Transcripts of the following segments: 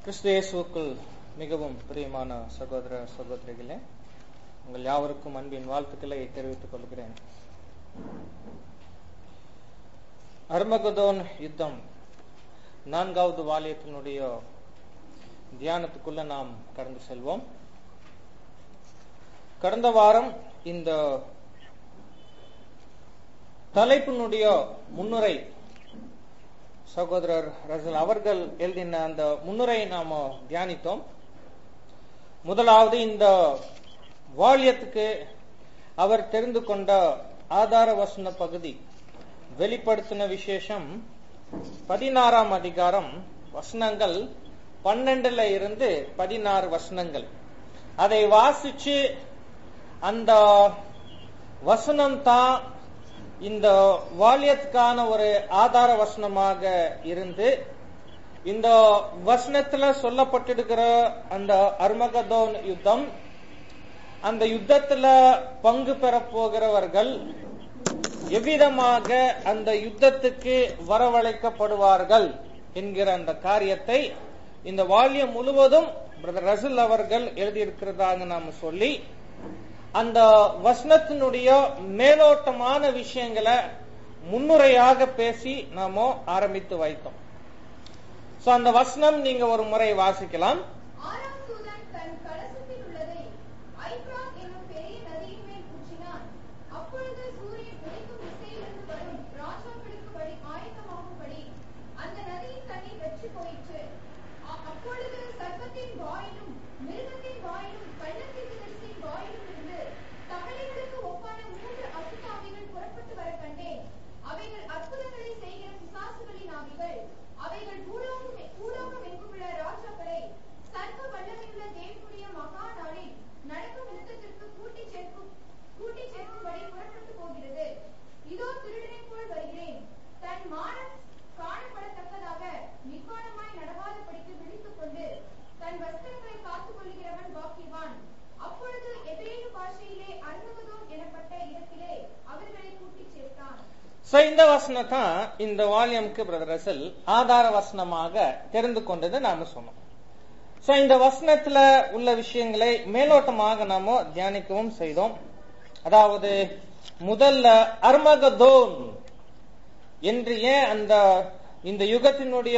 கிறிஸ்து இயேசுவுக்குள் மிகவும் பிரியமான சகோதர சகோதரிகளே உங்கள் யாவருக்கும் அன்பின் வாழ்த்துக்களை தெரிவித்துக் கொள்கிறேன் அர்மகதோன் யுத்தம் நான்காவது வாலியத்தினுடைய தியானத்துக்குள்ள நாம் கடந்து செல்வோம் கடந்த வாரம் இந்த தலைப்பினுடைய முன்னுரை சகோதரர் ரசல் அவர்கள் எழுதின அந்த முன்னுரை நாம தியானித்தோம் முதலாவது இந்த வாழியத்துக்கு அவர் தெரிந்து கொண்ட ஆதார வசன பகுதி வெளிப்படுத்தின விசேஷம் பதினாறாம் அதிகாரம் வசனங்கள் பன்னெண்டுல இருந்து பதினாறு வசனங்கள் அதை வாசிச்சு அந்த வசனம் தான் இந்த வாலியத்துக்கான ஒரு ஆதார வசனமாக இருந்து இந்த வசனத்துல சொல்லப்பட்டிருக்கிற அந்த அர்மகதோன் யுத்தம் அந்த யுத்தத்துல பங்கு பெற போகிறவர்கள் எவ்விதமாக அந்த யுத்தத்துக்கு வரவழைக்கப்படுவார்கள் என்கிற அந்த காரியத்தை இந்த வால்யம் முழுவதும் பிரதர் ரசல் அவர்கள் எழுதியிருக்கிறதாக நாம சொல்லி அந்த வசனத்தினுடைய மேலோட்டமான விஷயங்களை முன்னுரையாக பேசி நாம ஆரம்பித்து வைத்தோம் சோ அந்த வசனம் நீங்க ஒரு முறை வாசிக்கலாம் ஆறாம் தூதன் தன் கலசத்தில் உள்ளதை ஐப்ராத் என்னும் பெரிய நதியின் மேல் ஊற்றினான். அப்பொழுது சூரியன் உதிக்கும் திசையிலிருந்து வரும் ராஜாக்களுக்கு வழி ஆயத்தமாகும்படி அந்த நதியின் தண்ணீர் வற்றி போயிற்று. அ- அப்பொழுது சர்ப்பத்தின் வாயிலும் மிருகத்தின் வாயிலும் கள்ளத்தீர்க்கதரிசியின் வாயிலும் இருந்து தவளைகளுக்கு ஒப்பான மூன்று அசுத்தாவிகள் புறப்பட்டு வரக் கண்டேன். அவைகள் அற்புதங்களை செய்கிற பிசாசுகளின் ஆவிகள். அவைகள் பூலோகம் பூலோகம் எங்குமுள்ள ராஜாக்களை சர்வ வல்லமையுள்ள தேவனுடைய மகா நாளில் நடக்கும் யுத்தத்திற்கு கூட்டிச் சேர்க்கும் கூட்டிச் சேர்க்கும்படி புறப்பட்டு போகிறது. இதோ திருடனைப் போல் வருகிறேன். தன் மானம் காணப்படத்தக்கதாக நிர்வாணமாய் நடவாதபடிக்கு விழித்துக் கொண்டு தன் வஸ்திரங்களை காத்துக் கொள்கிறவன் பாக்கியவான். அப்பொழுது எபிரேய பாஷையிலே அர்மகதோன் எனப்பட்ட இடத்திலே அவர்களை கூட்டிச் சேர்த்தான் சோ இந்த வசனம் தான் இந்த வால்யம்க்கு பிரதர் ரசல் ஆதார வசனமாக தெரிந்து கொண்டது நாம சொன்னோம் சோ இந்த வசனத்துல உள்ள விஷயங்களை மேலோட்டமாக நாம தியானிக்கவும் செய்தோம் அதாவது முதல்ல அர்மகதோன் என்று ஏன் அந்த இந்த யுகத்தினுடைய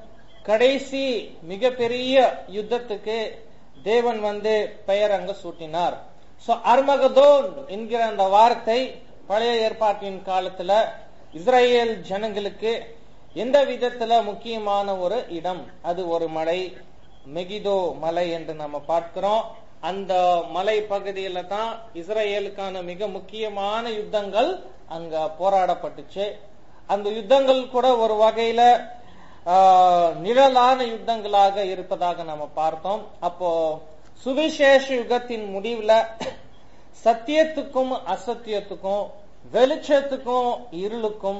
கடைசி மிகப்பெரிய யுத்தத்துக்கு தேவன் வந்து பெயர் அங்க சூட்டினார் சோ அர்மகதோன் என்கிற அந்த வார்த்தை பழைய ஏற்பாட்டின் காலத்துல இஸ்ரேல் ஜனங்களுக்கு எந்த விதத்துல முக்கியமான ஒரு இடம் அது ஒரு மலை மெகிதோ மலை என்று நம்ம பார்க்கிறோம் அந்த மலை பகுதியில தான் இஸ்ரேலுக்கான மிக முக்கியமான யுத்தங்கள் அங்க போராடப்பட்டுச்சு அந்த யுத்தங்கள் கூட ஒரு வகையில ஆஹ், நிழலான யுத்தங்களாக இருப்பதாக நம்ம பார்த்தோம் அப்போ சுவிசேஷ யுகத்தின் முடிவுல சத்தியத்துக்கும் அசத்தியத்துக்கும் வெளிச்சத்துக்கும் இருளுக்கும்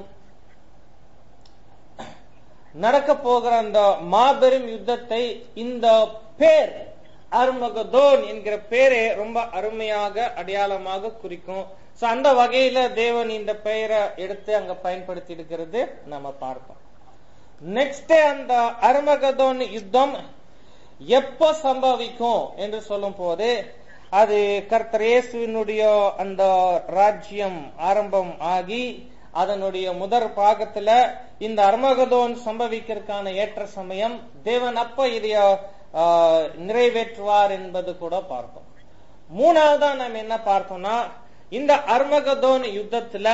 நடக்க போகிற அந்த மாபெரும் யுத்தத்தை இந்த பேர் அருமகதோன் என்கிற பேரே ரொம்ப அருமையாக அடையாளமாக குறிக்கும் சோ அந்த வகையில தேவன் இந்த பெயரை எடுத்து அங்க பயன்படுத்தி இருக்கிறது நம்ம பார்த்தோம் நெக்ஸ்ட் அந்த அருமகதோன் யுத்தம் எப்ப சம்பவிக்கும் என்று சொல்லும் போது அது கர்த்தர் இயேசுவினுடைய அந்த ராஜ்யம் ஆரம்பம் ஆகி அதனுடைய முதற் பாகத்துல இந்த அர்மகதோன் சம்பவிக்கிறதுக்கான ஏற்ற சமயம் தேவன் அப்ப இதைய ஆஹ், நிறைவேற்றுவார் என்பது கூட பார்த்தோம் மூணாவதா நம்ம என்ன பார்த்தோம்னா இந்த அர்மகதோன் யுத்தத்துல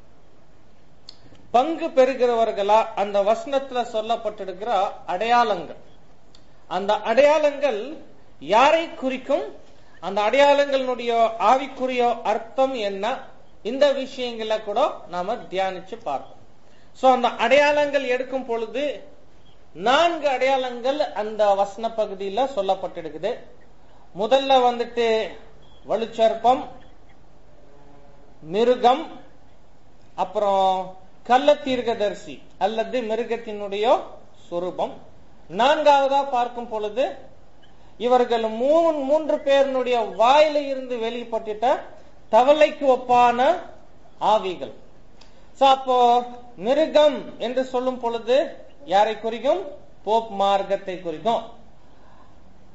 பங்கு பெறுகிறவர்களா அந்த வசனத்துல சொல்லப்பட்டிருக்கிற அடையாளங்கள் அந்த அடையாளங்கள் யாரை குறிக்கும் அந்த அடையாளங்களுடைய ஆவிக்குரிய அர்த்தம் என்ன இந்த விஷயங்களை கூட நாம தியானிச்சு பார்ப்போம் சோ அந்த அடையாளங்கள் எடுக்கும் பொழுது நான்கு அடையாளங்கள் அந்த வசன பகுதியில சொல்லப்பட்டிருக்குது முதல்ல வந்துட்டு வலுச்சர்ப்பம் மிருகம் அப்புறம் கள்ள தீர்க்கதரிசி அல்லது மிருகத்தினுடைய சொரூபம் நான்காவதா பார்க்கும் பொழுது இவர்கள் மூணு மூன்று பேருடைய வாயில இருந்து வெளிப்பட்டுட்ட தவளைக்கு ஒப்பான ஆவிகள் So, அப்போ மிருகம் என்று சொல்லும் பொழுது யாரை குறிக்கும் போப் மார்க்கத்தை குறிக்கும்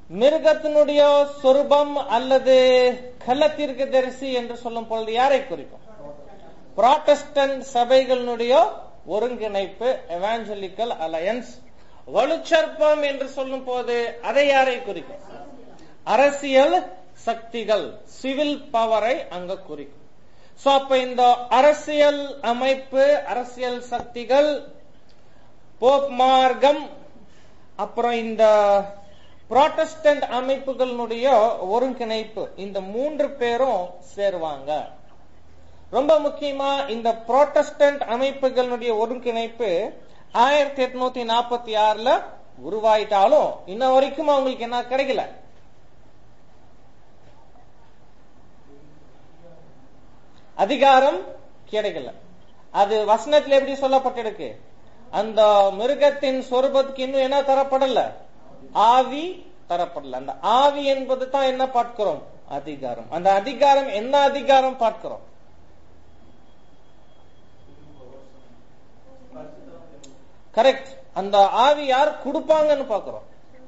மிருகத்தினுடைய சொரூபம் அல்லது கள்ளத்தீர்க்க தரிசி என்று சொல்லும் பொழுது யாரை குறிக்கும் புராட்டஸ்டன்ட் சபைகளினுடைய ஒருங்கிணைப்பு எவாஞ்சலிக்கல் அலையன்ஸ் வலுச்சற்பம் என்று சொல்லும் போது அதை யாரை குறிக்கும் அரசியல் சக்திகள் சிவில் பவரை அங்க குறிக்கும் சோ அப்ப இந்த அரசியல் அமைப்பு அரசியல் சக்திகள் போப் மார்க்கம் அப்புறம் இந்த புராட்டஸ்டன்ட் அமைப்புகளுடைய ஒருங்கிணைப்பு இந்த மூன்று பேரும் சேருவாங்க ரொம்ப முக்கியமா இந்த புரோட்டஸ்டன்ட் அமைப்புகளுடைய ஒருங்கிணைப்பு ஆயிரத்தி எட்நூத்தி நாற்பத்தி ஆறுல உருவாயிட்டாலும் இன்ன வரைக்கும் அவங்களுக்கு என்ன கிடைக்கல அதிகாரம் கிடைக்கல அது வசனத்துல எப்படி சொல்லப்பட்டிருக்கு அந்த மிருகத்தின் சொரூபத்துக்கு இன்னும் என்ன தரப்படல ஆவி தரப்படல அந்த ஆவி என்பது தான் என்ன பார்க்கிறோம் அதிகாரம் அந்த அதிகாரம் என்ன அதிகாரம் பார்க்கிறோம் கரெக்ட் அந்த ஆவி யார் கொடுப்பாங்கன்னு பாக்குறோம்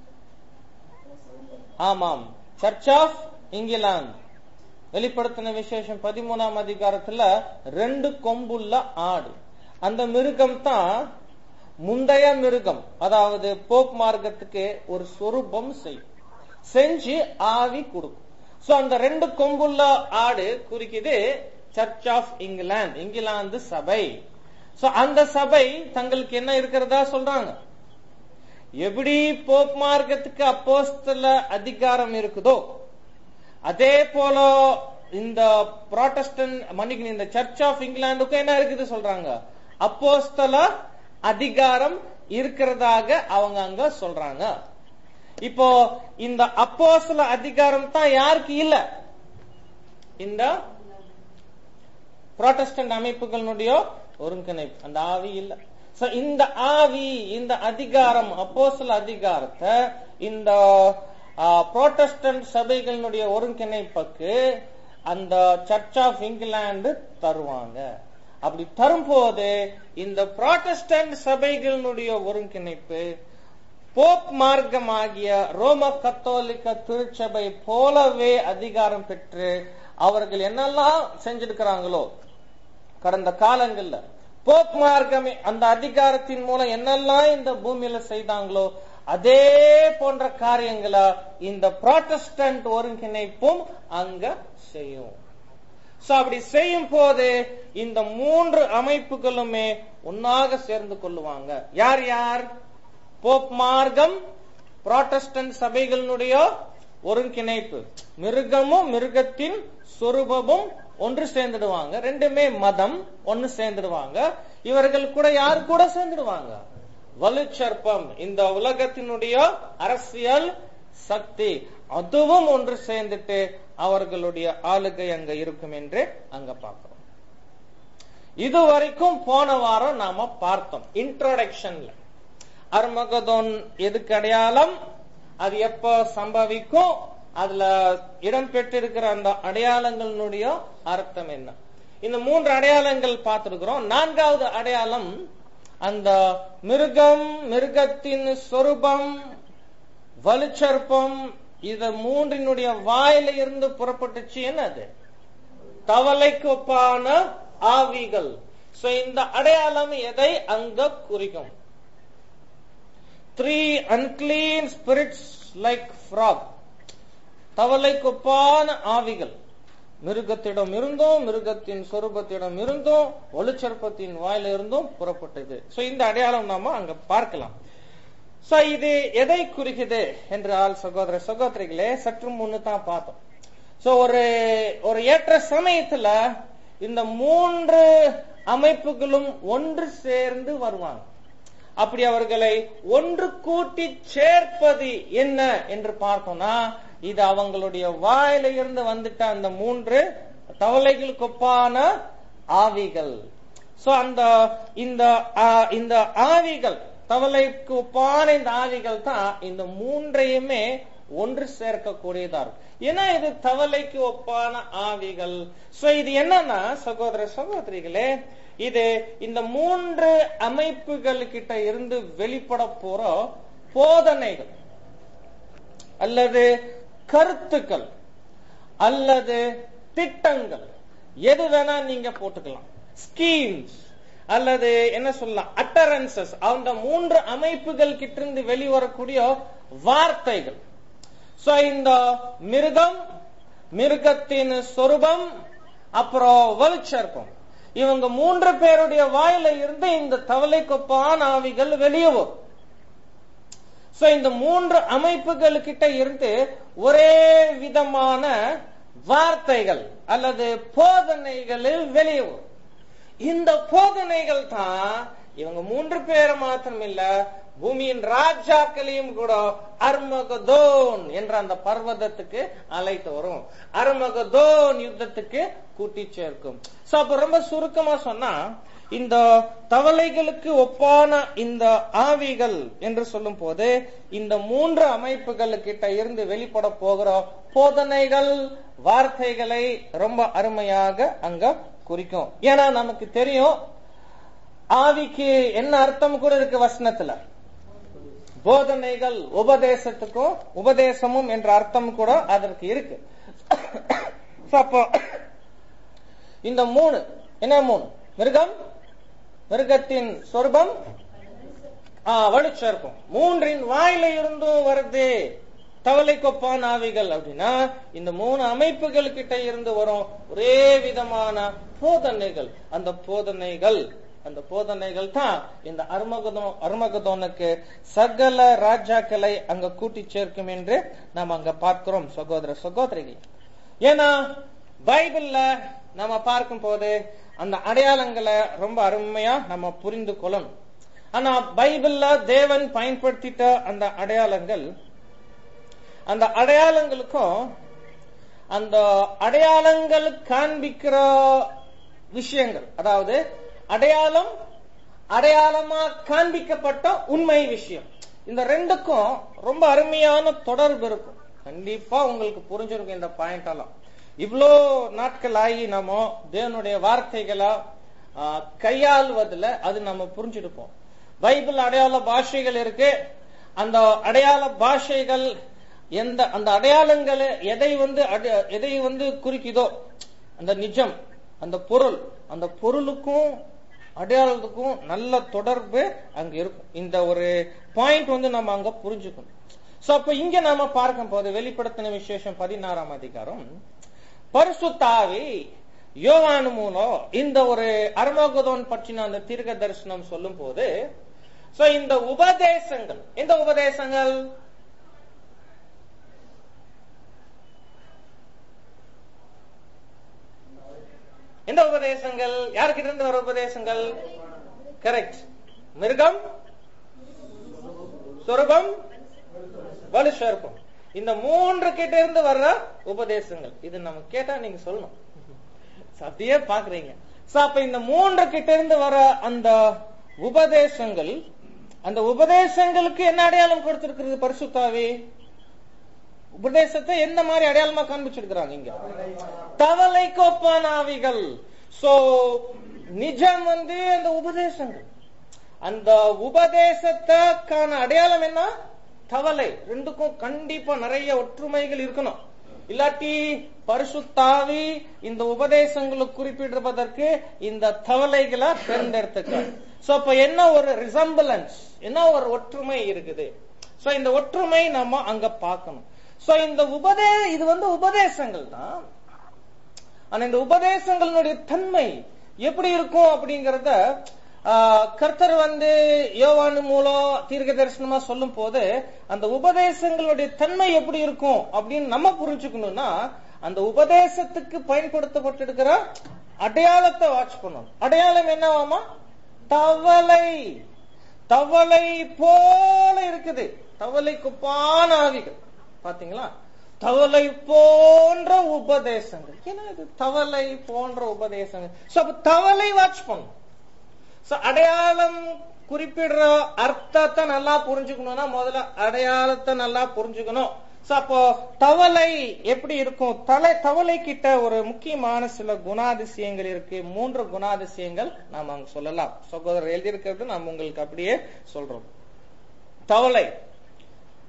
ஆமாம் சர்ச் ஆஃப் இங்கிலாந்து வெளிப்படுத்தின விசேஷம் பதிமூணாம் அதிகாரத்துல ரெண்டு கொம்புள்ள ஆடு அந்த மிருகம் தான் முந்தைய மிருகம் அதாவது போப் மார்க்கத்துக்கு ஒரு சொரூபம் செய்யும் செஞ்சு ஆவி கொடுக்கும் சோ அந்த ரெண்டு கொம்புள்ள ஆடு குறிக்குது சர்ச் ஆஃப் இங்கிலாந்து இங்கிலாந்து சபை சோ அந்த சபை தங்களுக்கு என்ன இருக்கிறதா சொல்றாங்க எப்படி போப் மார்க்கத்துக்கு அப்போஸ்தல அதிகாரம் இருக்குதோ அதே போல இந்த புராட்டஸ்டன் மன்னிக்கணும் இந்த சர்ச் ஆஃப் இங்கிலாந்துக்கும் என்ன இருக்குது சொல்றாங்க அப்போஸ்தல அதிகாரம் இருக்கிறதாக அவங்க அங்க சொல்றாங்க இப்போ இந்த அப்போஸ்தல அதிகாரம் தான் யாருக்கு இல்ல இந்த புராட்டஸ்டன்ட் அமைப்புகளுடைய ஒருங்கிணைப்பு அந்த ஆவி இல்ல So, இந்த ஆவி இந்த அதிகாரம் அப்போஸ்தல அதிகாரத்தை இந்த புரோட்டஸ்டன்ட் சபைகளினுடைய ஒருங்கிணைப்புக்கு அந்த சர்ச் ஆஃப் இங்கிலாந்து தருவாங்க அப்படி தரும்போது இந்த புராட்டஸ்டன்ட் சபைகளினுடைய ஒருங்கிணைப்பு போப் மார்க்கமாகிய ரோம கத்தோலிக்க திருச்சபை போலவே அதிகாரம் பெற்று அவர்கள் என்னெல்லாம் செஞ்சிருக்கிறாங்களோ கடந்த காலங்கள்ல போப் மார்க்கம் அந்த அதிகாரத்தின் மூலம் என்னெல்லாம் இந்த பூமியில செய்தாங்களோ அதே போன்ற காரியங்களை இந்த புராட்டஸ்டன்ட் ஒருங்கிணைப்பும் அங்க செய்யும் சோ அப்படி செய்யும் போது இந்த மூன்று அமைப்புகளுமே ஒன்னாக சேர்ந்து கொள்ளுவாங்க யார் யார் போப் மார்க்கம் புராட்டஸ்டன்ட் சபைகளினுடைய ஒருங்கிணைப்பு மிருகமும் மிருகத்தின் சொரூபமும் ஒன்று சேர்ந்துடுவாங்க ரெண்டுமே மதம் ஒன்னு சேர்ந்துடுவாங்க இவர்கள் கூட யார் கூட சேர்ந்துடுவாங்க வலுச்சற்பம் இந்த உலகத்தினுடைய அரசியல் சக்தி அதுவும் ஒன்று சேர்ந்துட்டு அவர்களுடைய ஆளுகை அங்க இருக்கும் என்று அங்க பார்க்கிறோம் இதுவரைக்கும் போன வாரம் நாம பார்த்தோம் இன்ட்ரோடக்ஷன்ல அர்மகதோன் எதுக்கு அடையாளம் அது எப்ப சம்பவிக்கும் அதுல இடம் பெற்றிருக்கிற அந்த அடையாளங்களுடைய அர்த்தம் என்ன இந்த மூன்று அடையாளங்கள் பார்த்திருக்கிறோம் நான்காவது அடையாளம் அந்த மிருகம் மிருகத்தின் சொரூபம் வலுச்சற்பம் இத மூன்றினுடைய வாயில இருந்து புறப்பட்டுச்சு என்னது தவளைக்கு ஒப்பான ஆவிகள் சோ இந்த அடையாளம் எதை அங்க குறிக்கும் three unclean spirits like frog தவளைக்கு ஒப்பான ஆவிகள் மிருகத்திடம் இருந்தும் மிருகத்தின் சொரூபத்திடம் இருந்தும் ஒளிச்சற்பத்தின் வாயில இருந்தும் புறப்பட்டது சோ இந்த அடையாளம் நாம அங்க பார்க்கலாம் சோ இது எதை குறிக்குது என்றால் சகோதர சகோதரிகளே சற்று முன்னு தான் பார்த்தோம் சோ ஒரு ஒரு ஏற்ற சமயத்துல இந்த மூன்று அமைப்புகளும் ஒன்று சேர்ந்து வருவாங்க அப்படி அவர்களை ஒன்று கூட்டி சேர்ப்பது என்ன என்று பார்த்தோம்னா இது அவங்களுடைய வாயில இருந்து வந்துட்ட அந்த மூன்று தவளைகளுக்கு ஒப்பான ஆவிகள் சோ அந்த இந்த ஆ- இந்த ஆவிகள் தவளைக்கு ஒப்பான இந்த ஆவிகள் தான் இந்த மூன்றையுமே ஒன்று சேர்க்கக்கூடியதா இருக்கும் ஏன்னா இது தவளைக்கு ஒப்பான ஆவிகள் சோ இது என்னன்னா சகோதர சகோதரிகளே இது இந்த மூன்று அமைப்புகள் கிட்ட இருந்து வெளிப்பட போற போதனைகள் அல்லது கருத்துக்கள் அல்லது திட்டங்கள் எது வேணா நீங்க போட்டுக்கலாம் ஸ்கீம்ஸ் அல்லது என்ன சொல்லலாம் அட்டரன்சஸ் அந்த மூன்று அமைப்புகள் கிட்டிருந்து வெளிவரக்கூடிய வார்த்தைகள் சோ இந்த மிருகம் மிருகத்தின் சொரூபம் அப்புறம் வலுச்சர்ப்பம் இவங்க மூன்று பேருடைய வாயில இருந்து இந்த தவளை கொப்பான் ஆவிகள் வெளியே வரும் சோ இந்த மூன்று அமைப்புகள் கிட்ட இருந்து ஒரே விதமான வார்த்தைகள் அல்லது போதனைகளில் வெளியே வரும் இந்த போதனைகள் தான் இவங்க மூன்று பேர் மாத்திரம் இல்ல பூமியின் ராஜாக்களையும் கூட அர்மகதோன் என்ற அந்த பர்வதத்துக்கு அழைத்து வரும் அர்மகதோன் யுத்தத்துக்கு கூட்டி சேர்க்கும் சோ அப்ப ரொம்ப சுருக்கமா சொன்னா இந்த தவளைகளுக்கு ஒப்பான இந்த ஆவிகள் என்று சொல்லும் போது இந்த மூன்று அமைப்புகள் கிட்ட இருந்து வெளிப்பட போகிற போதனைகள் வார்த்தைகளை ரொம்ப அருமையாக அங்க குறிக்கும் ஏன்னா நமக்கு தெரியும் ஆவிக்கு என்ன அர்த்தம் கூட இருக்கு வசனத்துல போதனைகள் உபதேசத்துக்கும் உபதேசமும் என்ற அர்த்தம் கூட அதற்கு இருக்கு So, அப்போ இந்த மூணு என்ன மூணு மிருகம் மிருகத்தின் சொர்பம் வலுச்சேர்ப்பம் மூன்றின் வாயில இருந்தும் வருது தவளை கொப்பான் ஆவிகள் அப்படின்னா இந்த மூணு அமைப்புகள் கிட்ட இருந்து வரும் ஒரே விதமான போதனைகள் அந்த போதனைகள் அந்த போதனைகள் தான் இந்த அருமகதோ அருமகதோனுக்கு சகல ராஜாக்களை அங்க கூட்டி சேர்க்கும் என்று நாம் அங்க பார்க்கிறோம் சகோதர சகோதரிகள் ஏன்னா பைபிள்ல நம்ம பார்க்கும் போது அந்த அடையாளங்களை ரொம்ப அருமையா நம்ம புரிந்து கொள்ளணும் ஆனா பைபிள்ல தேவன் பயன்படுத்திட்ட அந்த அடையாளங்கள் அந்த அடையாளங்களுக்கும் அந்த அடையாளங்கள் காண்பிக்கிற விஷயங்கள் அதாவது அடையாளம் அடையாளமா காண்பிக்கப்பட்ட உண்மை விஷயம் இந்த ரெண்டுக்கும் ரொம்ப அருமையான தொடர்பு இருக்கும் கண்டிப்பா உங்களுக்கு புரிஞ்சிருக்கும் இந்த பாயிண்ட் எல்லாம் இவ்வளோ நாட்கள் ஆகி நம்ம தேவனுடைய வார்த்தைகளை கையாள்வதில் அது நம்ம புரிஞ்சிருப்போம் பைபிள் அடையாள பாஷைகள் இருக்கு அந்த அடையாள பாஷைகள் எந்த அந்த அடையாளங்களை எதை வந்து எதை வந்து குறிக்குதோ அந்த நிஜம் அந்த பொருள் அந்த பொருளுக்கும் அடையாளத்துக்கும் நல்ல தொடர்பு அங்க இருக்கும் இந்த ஒரு பாயிண்ட் வந்து நம்ம அங்க புரிஞ்சுக்கணும் சோ அப்ப இங்க நாம பார்க்கும் போது வெளிப்படுத்தின விசேஷம் பதினாறாம் அதிகாரம் பரிசுத்தாவி யோவானு மூலம் இந்த ஒரு அருமகுதோன் பற்றின அந்த தீர்க்க தரிசனம் சொல்லும் போது சோ இந்த உபதேசங்கள் எந்த உபதேசங்கள் எந்த உபதேசங்கள் யாருக்கிட்ட இருந்து வர உபதேசங்கள் கரெக்ட் மிருகம் சொரூபம் வலுசர்ப்பம் இந்த மூன்று கிட்ட இருந்து வர்ற உபதேசங்கள் இது நம்ம கேட்டா நீங்க சொல்லணும் அப்படியே பாக்குறீங்க அப்ப இந்த மூன்று கிட்ட இருந்து வர அந்த உபதேசங்கள் அந்த உபதேசங்களுக்கு என்ன அடையாளம் கொடுத்திருக்கிறது பரிசுத்தாவே உபதேசத்தை எந்த மாதிரி அடையாளமா காண்பிச்சிருக்கிறாங்க இங்க தவளை கோப்பான ஆவிகள் சோ நிஜம் வந்து அந்த உபதேசங்கள் அந்த உபதேசத்துக்கான அடையாளம் என்ன தவளை ரெண்டுக்கும் கண்டிப்பா நிறைய ஒற்றுமைகள் இருக்கணும் இல்லாட்டி பரிசுத்தாவி இந்த உபதேசங்களுக்கு குறிப்பிடுவதற்கு இந்த தவளைகளை தேர்ந்தெடுத்துக்க சோ அப்ப என்ன ஒரு ரிசம்பிளன்ஸ் என்ன ஒரு ஒற்றுமை இருக்குது சோ இந்த ஒற்றுமை நம்ம அங்க பார்க்கணும் சோ இந்த உபதே இது வந்து உபதேசங்கள் தான் ஆனா இந்த உபதேசங்களுடைய தன்மை எப்படி இருக்கும் அப்படிங்கறத கர்த்தர் வந்து யோவானு மூலம் தீர்க்க தரிசனமா சொல்லும் போது அந்த உபதேசங்களுடைய தன்மை எப்படி இருக்கும் அப்படின்னு நம்ம புரிஞ்சுக்கணும்னா அந்த உபதேசத்துக்கு பயன்படுத்தப்பட்டிருக்கிற அடையாளத்தை வாட்ச் பண்ணணும் அடையாளம் என்னவாமா தவளை தவளை போல இருக்குது தவளைக்கு பான ஆவிகள் பாத்தீங்களா தவளை போன்ற உபதேசங்கள் ஏன்னா இது தவளை போன்ற உபதேசங்கள் சோ அப்ப தவளை வாட்ச் பண்ணும் சோ அடையாளம் குறிப்பிடுற அர்த்தத்தை நல்லா புரிஞ்சுக்கணும்னா முதல்ல அடையாளத்தை நல்லா புரிஞ்சுக்கணும் சோ அப்போ தவளை எப்படி இருக்கும் தலை தவளை கிட்ட ஒரு முக்கியமான சில குணாதிசயங்கள் இருக்கு மூன்று குணாதிசயங்கள் நாம அங்க சொல்லலாம் சகோதரர் எழுதியிருக்கிறது நாம் உங்களுக்கு அப்படியே சொல்றோம் தவளை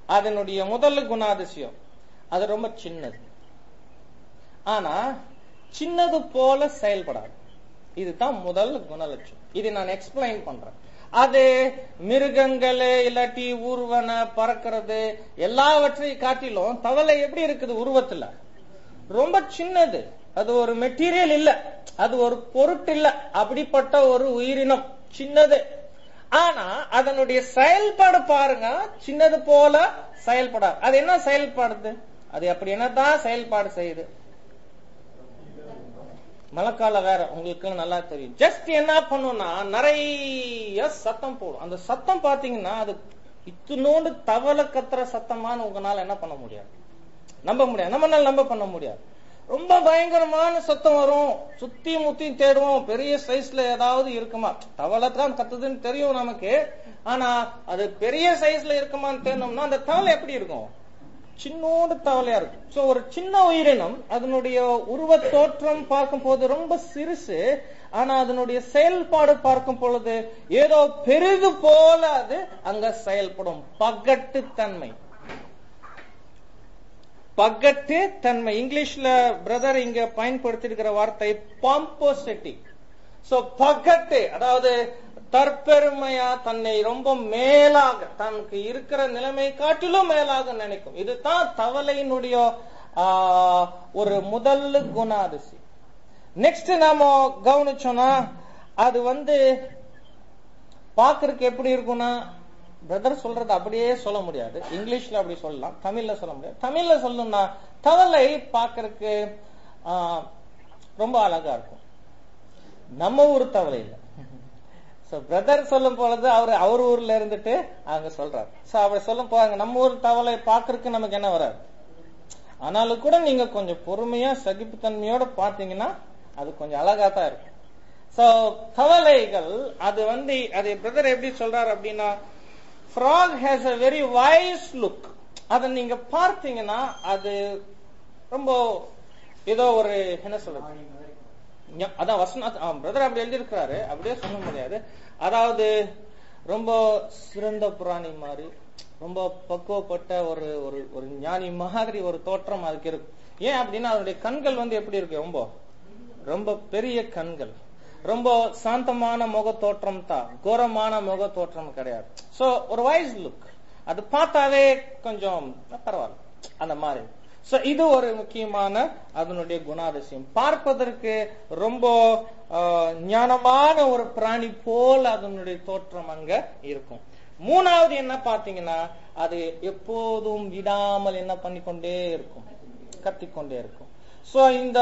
அதனுடைய முதல் குணாதிசயம் அது ரொம்ப சின்னது ஆனா சின்னது போல செயல்படாது இதுதான் முதல் குணலட்சணம் இது நான் எக்ஸ்பிளைன் பண்றேன் அது மிருகங்கள் இல்லாட்டி ஊர்வன பறக்கிறது எல்லாவற்றையும் காட்டிலும் தவளை எப்படி இருக்குது உருவத்துல ரொம்ப சின்னது அது ஒரு மெட்டீரியல் இல்ல அது ஒரு பொருட்டு இல்ல அப்படிப்பட்ட ஒரு உயிரினம் சின்னது ஆனா அதனுடைய செயல்பாடு பாருங்க சின்னது போல செயல்படாது அது என்ன செயல்பாடுது அது அப்படி என்னதான் செயல்பாடு செய்யுது மழைக்காலம் வேற உங்களுக்கு நல்லா தெரியும் ஜஸ்ட் என்ன பண்ணும்னா நிறைய சத்தம் போடும் அந்த சத்தம் பாத்தீங்கன்னா அது இத்தினோண்டு தவளை கத்துற சத்தமான உங்களால என்ன பண்ண முடியாது நம்ப முடியாது நம்மளால நம்ப பண்ண முடியாது ரொம்ப பயங்கரமான சத்தம் வரும் சுத்தி முத்தி தேடுவோம் பெரிய சைஸ்ல ஏதாவது இருக்குமா தவளை தான் கத்துதுன்னு தெரியும் நமக்கு ஆனா அது பெரிய சைஸ்ல இருக்குமான்னு தேடணும்னா அந்த தவளை எப்படி இருக்கும் சின்னோடு தவளையா இருக்கும் சோ ஒரு சின்ன உயிரினம் அதனுடைய உருவ தோற்றம் பார்க்கும் போது ரொம்ப சிறுசு ஆனா அதனுடைய செயல்பாடு பார்க்கும் பொழுது ஏதோ பெரிது போல அது அங்க செயல்படும் பகட்டு தன்மை பகட்டு தன்மை இங்கிலீஷ்ல பிரதர் இங்க பயன்படுத்திருக்கிற வார்த்தை பாம்போசிட்டி சோ பகட்டு அதாவது தற்பெருமையா தன்னை ரொம்ப மேலாக தனக்கு இருக்கிற நிலைமை காட்டிலும் மேலாக நினைக்கும் இதுதான் தவளையினுடைய ஒரு முதல் குணாதிசி நெக்ஸ்ட் நாம கவனிச்சோம்னா அது வந்து பாக்குறதுக்கு எப்படி இருக்கும்னா பிரதர் சொல்றது அப்படியே சொல்ல முடியாது இங்கிலீஷ்ல அப்படி சொல்லலாம் தமிழ்ல சொல்ல முடியாது தமிழ்ல சொல்லணும்னா தவளை பாக்குறதுக்கு ரொம்ப அழகா இருக்கும் நம்ம ஊர் தவளை இல்ல சோ பிரதர் சொல்லும் பொழுது அவர் அவர் ஊர்ல இருந்துட்டு அங்க சொல்றாரு சோ அவர் சொல்லும் போறாங்க நம்ம ஊர் தவளை பாக்குறதுக்கு நமக்கு என்ன வராது ஆனாலும் கூட நீங்க கொஞ்சம் பொறுமையா சகிப்புத்தன்மையோட பாத்தீங்கன்னா அது கொஞ்சம் அழகா தான் இருக்கும் சோ தவளைகள் அது வந்து அது பிரதர் எப்படி சொல்றாரு அப்படின்னா frog has a very wise look அதை நீங்க பார்த்தீங்கன்னா அது ரொம்ப ஏதோ ஒரு என்ன சொல்றது அதான் வசனம் பிரதர் அப்படி எழுதியிருக்கிறாரு அப்படியே சொல்ல முடியாது அதாவது ரொம்ப சிறந்த புராணி மாதிரி ரொம்ப பக்குவப்பட்ட ஒரு ஒரு ஒரு ஞானி மாதிரி ஒரு தோற்றம் அதுக்கு இருக்கும் ஏன் அப்படின்னா அதனுடைய கண்கள் வந்து எப்படி இருக்கு ரொம்ப ரொம்ப பெரிய கண்கள் ரொம்ப சாந்தமான முக தோற்றம் தான் கோரமான முக தோற்றம் கிடையாது சோ ஒரு வைஸ் லுக் அது பார்த்தாவே கொஞ்சம் பரவாயில்ல அந்த மாதிரி சோ இது ஒரு முக்கியமான அதனுடைய குணாதிசயம் பார்ப்பதற்கு ரொம்ப ஞானமான ஒரு பிராணி போல அதனுடைய தோற்றம் அங்க இருக்கும் மூணாவது என்ன பாத்தீங்கன்னா அது எப்போதும் விடாமல் என்ன பண்ணிக்கொண்டே இருக்கும் கத்திக்கொண்டே இருக்கும் சோ இந்த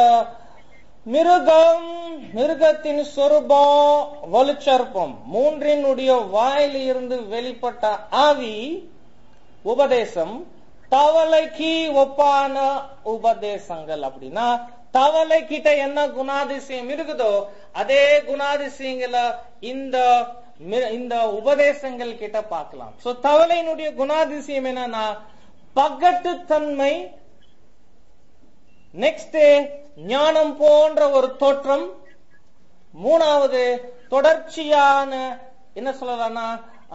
மிருகம் மிருகத்தின் சொரூபம் வலுச்சற்பம் மூன்றினுடைய வாயில இருந்து வெளிப்பட்ட ஆவி உபதேசம் தவளைக்கு ஒப்பான உபதேசங்கள் அப்படின்னா தவளை கிட்ட என்ன குணாதிசயம் இருக்குதோ அதே குணாதிசயங்களை இந்த இந்த உபதேசங்கள் கிட்ட பார்க்கலாம் சோ தவளையினுடைய குணாதிசயம் என்னன்னா பகட்டு தன்மை நெக்ஸ்ட் ஞானம் போன்ற ஒரு தோற்றம் மூணாவது தொடர்ச்சியான என்ன சொல்லலாம்னா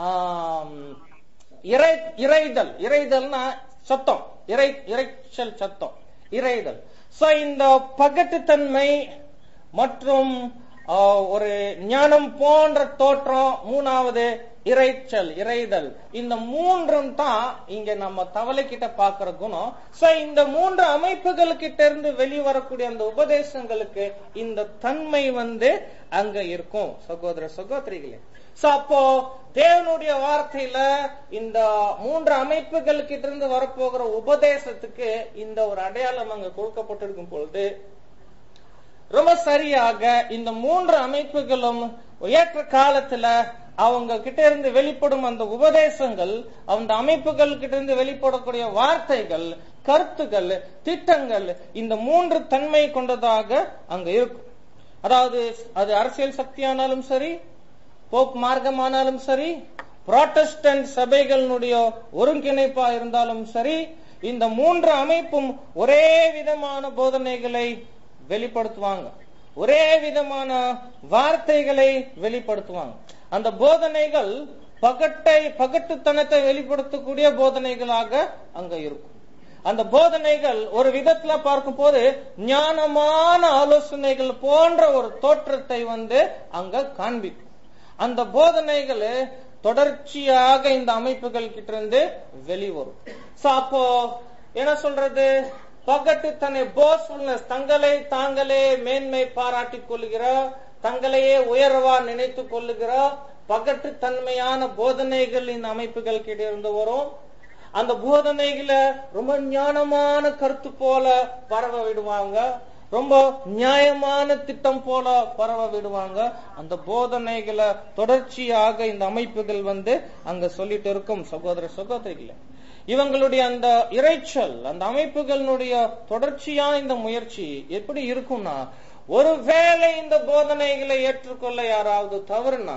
இறை இறைதல் இறைதல்னா சத்தம் இறை இறைச்சல் சத்தம் இறைதல் சோ இந்த பகட்டுத்தன்மை மற்றும் ஒரு ஞானம் போன்ற தோற்றம் மூணாவது இறைச்சல் இறைதல் இந்த மூன்றும் தான் இங்க நம்ம தவளை கிட்ட பாக்குற குணம் சோ இந்த மூன்று அமைப்புகள் கிட்ட இருந்து வெளிவரக்கூடிய அந்த உபதேசங்களுக்கு இந்த தன்மை வந்து அங்க இருக்கும் சகோதர சகோதரிகளே சோ அப்போ தேவனுடைய வார்த்தையில இந்த மூன்று அமைப்புகள் கிட்ட இருந்து வரப்போகிற உபதேசத்துக்கு இந்த ஒரு அடையாளம் அங்க கொடுக்கப்பட்டிருக்கும் பொழுது ரொம்ப சரியாக இந்த மூன்று அமைப்புகளும் ஏற்ற காலத்துல அவங்க கிட்ட இருந்து வெளிப்படும் அந்த உபதேசங்கள் அந்த அமைப்புகள் கிட்ட இருந்து வெளிப்படக்கூடிய வார்த்தைகள் கருத்துகள் திட்டங்கள் இந்த மூன்று தன்மை கொண்டதாக அங்க இருக்கும் அதாவது அது அரசியல் சக்தியானாலும் சரி போப் மார்க்கமானாலும் சரி புராட்டஸ்டன்ட் சபைகளினுடைய ஒருங்கிணைப்பா இருந்தாலும் சரி இந்த மூன்று அமைப்பும் ஒரே விதமான போதனைகளை வெளிப்படுத்துவாங்க ஒரே விதமான வார்த்தைகளை வெளிப்படுத்துவாங்க அந்த போதனைகள் பகட்டை பகட்டுத்தனத்தை வெளிப்படுத்தக்கூடிய போதனைகளாக அங்க இருக்கும் அந்த போதனைகள் ஒரு விதத்துல பார்க்கும் போது ஞானமான ஆலோசனைகள் போன்ற ஒரு தோற்றத்தை வந்து அங்க காண்பிக்கும் அந்த போதனைகள் தொடர்ச்சியாக இந்த அமைப்புகள் கிட்ட இருந்து வெளிவரும் சோ அப்போ என்ன சொல்றது பகட்டு தன்னை போஸ்ஃபுல்னஸ் தங்களை தாங்களே மேன்மை பாராட்டிக் கொள்ளுகிற தங்களையே உயர்வா நினைத்துக் கொள்ளுகிற பகட்டு தன்மையான போதனைகள் இந்த அமைப்புகள் கிட்ட இருந்து வரும் அந்த போதனைகளை ரொம்ப ஞானமான கருத்து போல பரவ விடுவாங்க ரொம்ப நியாயமான திட்டம் போல பரவ விடுவாங்க அந்த போதனைகளை தொடர்ச்சியாக இந்த அமைப்புகள் வந்து அங்க சொல்லிட்டு இருக்கும் சகோதர சகோதரிகளை இவங்களுடைய அந்த இறைச்சல் அந்த அமைப்புகளுடைய தொடர்ச்சியா இந்த முயற்சி எப்படி இருக்கும்னா ஒருவேளை இந்த போதனைகளை ஏற்றுக்கொள்ள யாராவது தவறுனா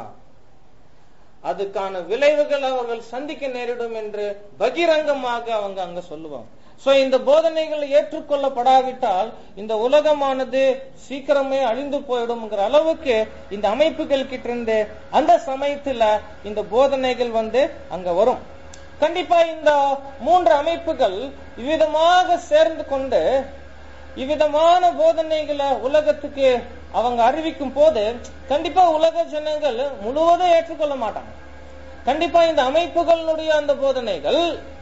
அதுக்கான விளைவுகள் அவர்கள் சந்திக்க நேரிடும் என்று பகிரங்கமாக அவங்க அங்க சொல்லுவாங்க சோ இந்த போதனைகள் ஏற்றுக்கொள்ளப்படாவிட்டால் இந்த உலகமானது சீக்கிரமே அழிந்து போயிடும்ங்கிற அளவுக்கு இந்த அமைப்புகள் கிட்ட இருந்து அந்த சமயத்துல இந்த போதனைகள் வந்து அங்க வரும் கண்டிப்பா இந்த மூன்று அமைப்புகள் இவ்விதமாக சேர்ந்து கொண்டு இவ்விதமான போதனைகளை உலகத்துக்கு அவங்க அறிவிக்கும் போது கண்டிப்பா உலக ஜனங்கள் முழுவதும் ஏற்றுக்கொள்ள மாட்டாங்க கண்டிப்பா இந்த அமைப்புகளுடைய அந்த போதனைகள்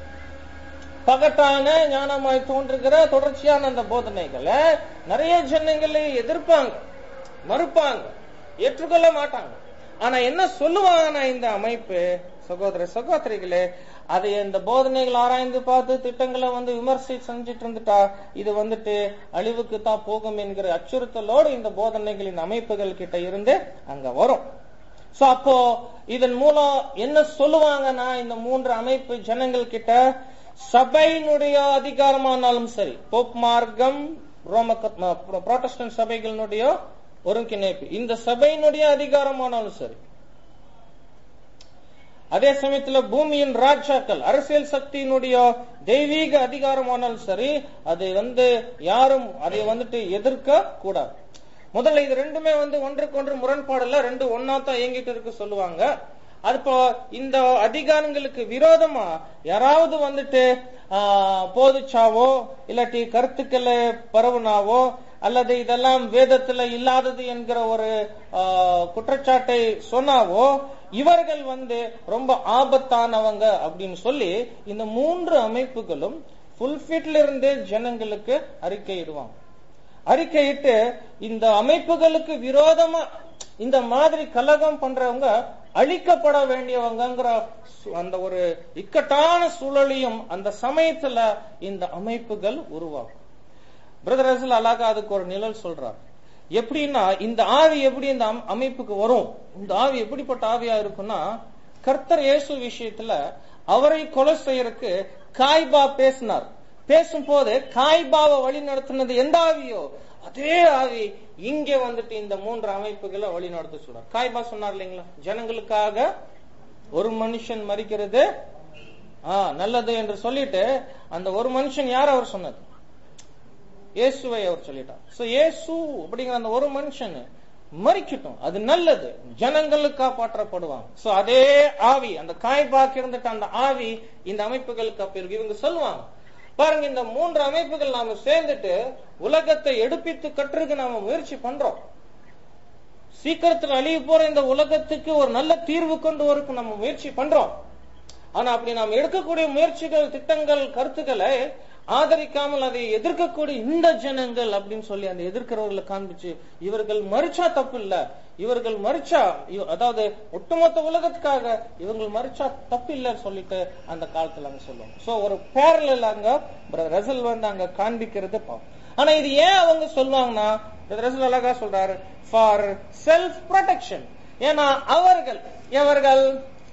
பகட்டான ஞானமாய் தோன்றுகிற தொடர்ச்சியான அந்த போதனைகளை நிறைய ஜனங்களை எதிர்ப்பாங்க மறுப்பாங்க ஏற்றுக்கொள்ள மாட்டாங்க ஆனா என்ன சொல்லுவாங்கன்னா இந்த அமைப்பு சகோதர சகோதரிகளே அதை இந்த போதனைகள் ஆராய்ந்து பார்த்து திட்டங்களை வந்து விமர்சி செஞ்சுட்டு இருந்துட்டா இது வந்துட்டு அழிவுக்கு தான் போகும் என்கிற அச்சுறுத்தலோடு இந்த போதனைகளின் அமைப்புகள் கிட்ட இருந்து அங்க வரும் சோ அப்போ இதன் மூலம் என்ன சொல்லுவாங்கன்னா இந்த மூன்று அமைப்பு ஜனங்கள் கிட்ட சபையினுடைய அதிகாரமானாலும் சரி போப் மார்க்கம் ரோம புரோட்டஸ்டன்ட் சபைகளினுடைய ஒருங்கிணைப்பு இந்த சபையினுடைய அதிகாரமானாலும் சரி அதே சமயத்துல பூமியின் ராஜாக்கள் அரசியல் சக்தியினுடைய தெய்வீக அதிகாரமானாலும் சரி அதை வந்து யாரும் அதை வந்துட்டு எதிர்க்க கூடாது முதல்ல இது ரெண்டுமே வந்து ஒன்றுக்கு ஒன்று முரண்பாடுல ரெண்டு ஒன்னா தான் இயங்கிட்டு இருக்கு சொல்லுவாங்க அப்போ இந்த அதிகாரங்களுக்கு விரோதமா யாராவது வந்துட்டு போதிச்சாவோ இல்லாட்டி கருத்துக்களை பரவுனாவோ அல்லது இதெல்லாம் வேதத்துல இல்லாதது என்கிற ஒரு குற்றச்சாட்டை சொன்னாவோ இவர்கள் வந்து ரொம்ப ஆபத்தானவங்க அப்படின்னு சொல்லி இந்த மூன்று அமைப்புகளும் புல்ஃபிட்ல இருந்து ஜனங்களுக்கு அறிக்கையிடுவாங்க அறிக்கையிட்டு இந்த அமைப்புகளுக்கு விரோதமா இந்த மாதிரி கலகம் பண்றவங்க அழிக்கப்பட வேண்டியவங்கிற அந்த ஒரு இக்கட்டான சூழலையும் அந்த சமயத்துல இந்த அமைப்புகள் உருவாகும் பிரதர் ரசல் அழகா அதுக்கு ஒரு நிழல் சொல்றார் எப்படின்னா இந்த ஆவி எப்படி இந்த அமைப்புக்கு வரும் இந்த ஆவி எப்படிப்பட்ட ஆவியா இருக்குன்னா கர்த்தர் இயேசு விஷயத்துல அவரை கொலை செய்யறதுக்கு காய்பா பேசினார் பேசும்போது காய்பாவை வழி நடத்தினது எந்த ஆவியோ அதே ஆவி இங்க வந்துட்டு இந்த மூன்று அமைப்புகளை வழி நடத்த சொல்றார் காய்பா சொன்னார் இல்லைங்களா ஜனங்களுக்காக ஒரு மனுஷன் மறிக்கிறது ஆஹ் நல்லது என்று சொல்லிட்டு அந்த ஒரு மனுஷன் யார் அவர் சொன்னது இயேசுவை அவர் சொல்லிட்டார் சோ இயேசு அப்படிங்கிற அந்த ஒரு மனுஷன் மறிக்கட்டும் அது நல்லது ஜனங்களுக்கு காப்பாற்றப்படுவாங்க சோ அதே ஆவி அந்த காய்பாக்கு இருந்துட்டு அந்த ஆவி இந்த அமைப்புகளுக்கு அப்ப இருக்கு இவங்க சொல்லுவாங்க பாருங்க இந்த மூன்று அமைப்புகள் நாம சேர்ந்துட்டு உலகத்தை எடுப்பித்து கற்றுக்கு நாம முயற்சி பண்றோம் சீக்கிரத்தில் அழிய போற இந்த உலகத்துக்கு ஒரு நல்ல தீர்வு கொண்டு வரக்கு நம்ம முயற்சி பண்றோம் ஆனா அப்படி நாம் எடுக்கக்கூடிய முயற்சிகள் திட்டங்கள் கருத்துக்களை ஆதரிக்காமல் அதை எதிர்க்கக்கூடிய இந்த ஜனங்கள் அப்படின்னு சொல்லி அந்த எதிர்க்கிறவர்களை காண்பிச்சு இவர்கள் மறிச்சா தப்பு இல்ல இவர்கள் மறிச்சா அதாவது ஒட்டுமொத்த உலகத்துக்காக இவங்கள் மறிச்சா தப்பு இல்லைன்னு சொல்லிட்டு அந்த காலத்துல அங்க சொல்லுவாங்க சோ ஒரு பேரல அங்க ரசல் வந்து அங்க காண்பிக்கிறது பாவம் ஆனா இது ஏன் அவங்க சொல்லுவாங்கன்னா ரசல் அழகா சொல்றாரு ஃபார் செல்ஃப் ப்ரொடெக்ஷன் ஏன்னா அவர்கள் எவர்கள்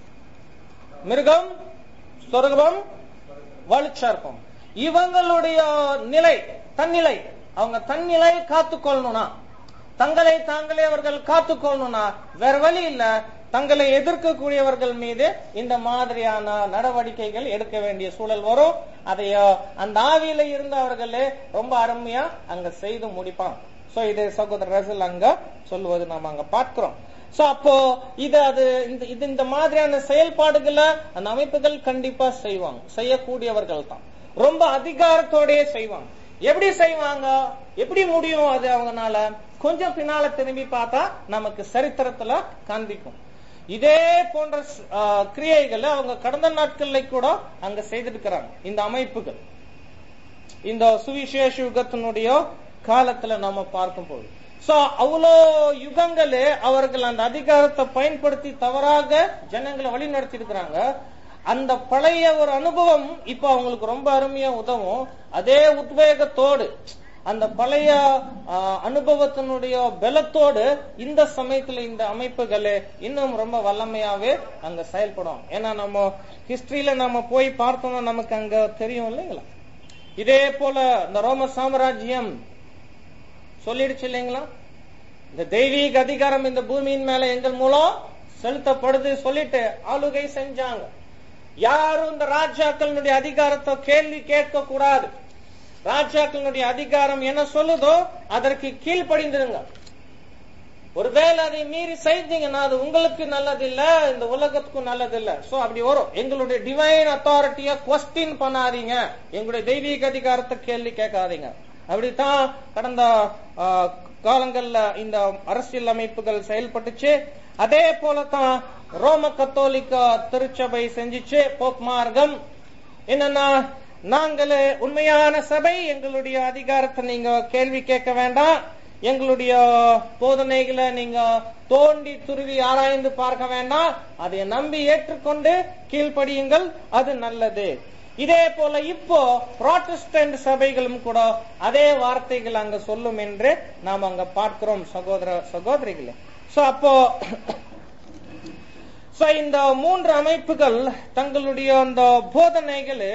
மிருகம் சொர்க்கம் வலுச்சர்ப்பம் இவங்களுடைய நிலை தன்னிலை அவங்க தன்னிலை காத்துக்கொள்ளணும்னா தங்களை தாங்களே அவர்கள் காத்துக்கொள்ளணும்னா வேற வழி இல்ல தங்களை எதிர்க்கக்கூடியவர்கள் மீது இந்த மாதிரியான நடவடிக்கைகள் எடுக்க வேண்டிய சூழல் வரும் அதைய அந்த ஆவியில இருந்து அவர்களே ரொம்ப அருமையா அங்க செய்து முடிப்பாங்க சோ இது சகோதரர் ரசல் அங்க சொல்லுவது நாம அங்க பார்க்கிறோம் சோ அப்போ இது அது இந்த இது இந்த மாதிரியான செயல்பாடுகளை அந்த அமைப்புகள் கண்டிப்பா செய்வாங்க செய்யக்கூடியவர்கள் தான் ரொம்ப அதிகாரத்தோடயே செய்வாங்க எப்படி செய்வாங்க எப்படி முடியும் அது அவங்கனால கொஞ்சம் பின்னால திரும்பி பார்த்தா நமக்கு சரித்திரத்துல காண்பிக்கும் இதே போன்ற ஆ, கிரியைகளை அவங்க கடந்த நாட்கள்ல கூட அங்க செய்திருக்கிறாங்க இந்த அமைப்புகள் இந்த சுவிசேஷ யுகத்தினுடைய காலத்துல நாம பார்க்கும்போது சோ அவ்வளோ யுகங்களே அவர்கள் அந்த அதிகாரத்தை பயன்படுத்தி தவறாக ஜனங்களை வழி நடத்திருக்கிறாங்க அந்த பழைய ஒரு அனுபவம் இப்ப அவங்களுக்கு ரொம்ப அருமையா உதவும் அதே உத்வேகத்தோடு அந்த பழைய ஆ, அனுபவத்தினுடைய பலத்தோடு இந்த சமயத்துல இந்த அமைப்புகளே இன்னும் ரொம்ப வல்லமையாவே அங்க செயல்படும் ஏன்னா நம்ம ஹிஸ்டரியில நம்ம போய் பார்த்தோம்னா நமக்கு அங்க தெரியும் இல்லைங்களா இதே போல இந்த ரோம சாம்ராஜ்யம் சொல்லிடுச்சு இல்லைங்களா இந்த தெய்வீக அதிகாரம் இந்த பூமியின் மேல எங்கள் மூலம் செலுத்தப்படுது சொல்லிட்டு ஆளுகை செஞ்சாங்க யாரும் இந்த ராஜாக்களுடைய அதிகாரத்தை கேள்வி கேட்க கூடாது ராஜாக்களுடைய அதிகாரம் என்ன சொல்லுதோ அதற்கு கீழ்ப்படிந்திருங்க ஒருவேளை அதை மீறி செய்தீங்கன்னா அது உங்களுக்கு நல்லது இல்ல இந்த உலகத்துக்கும் நல்லது இல்ல சோ அப்படி வரும் எங்களுடைய டிவைன் அத்தாரிட்டிய கொஸ்டின் பண்ணாதீங்க எங்களுடைய தெய்வீக அதிகாரத்தை கேள்வி கேட்காதீங்க அப்படித்தான் கடந்த ஆ, காலங்கள்ல இந்த அரசியல் அமைப்புகள் செயல்பட்டுச்சு அதே போலதான் ரோம கத்தோலிக்க திருச்சபை செஞ்சுச்சு போப் மார்க்கம் என்னன்னா நாங்களே உண்மையான சபை எங்களுடைய அதிகாரத்தை நீங்க கேள்வி கேட்க வேண்டாம் எங்களுடைய போதனைகளை நீங்க தோண்டி துருவி ஆராய்ந்து பார்க்க வேண்டாம் அதை நம்பி ஏற்றுக்கொண்டு கீழ்ப்படியுங்கள் அது நல்லது இதே போல இப்போ புராட்டஸ்டன்ட் சபைகளும் கூட அதே வார்த்தைகள் அங்க சொல்லும் என்று நாம் அங்க பார்க்கிறோம் சகோதர சகோதரிகளே சோ அப்போ சோ இந்த மூன்று அமைப்புகள் தங்களுடைய அந்த போதனைகள்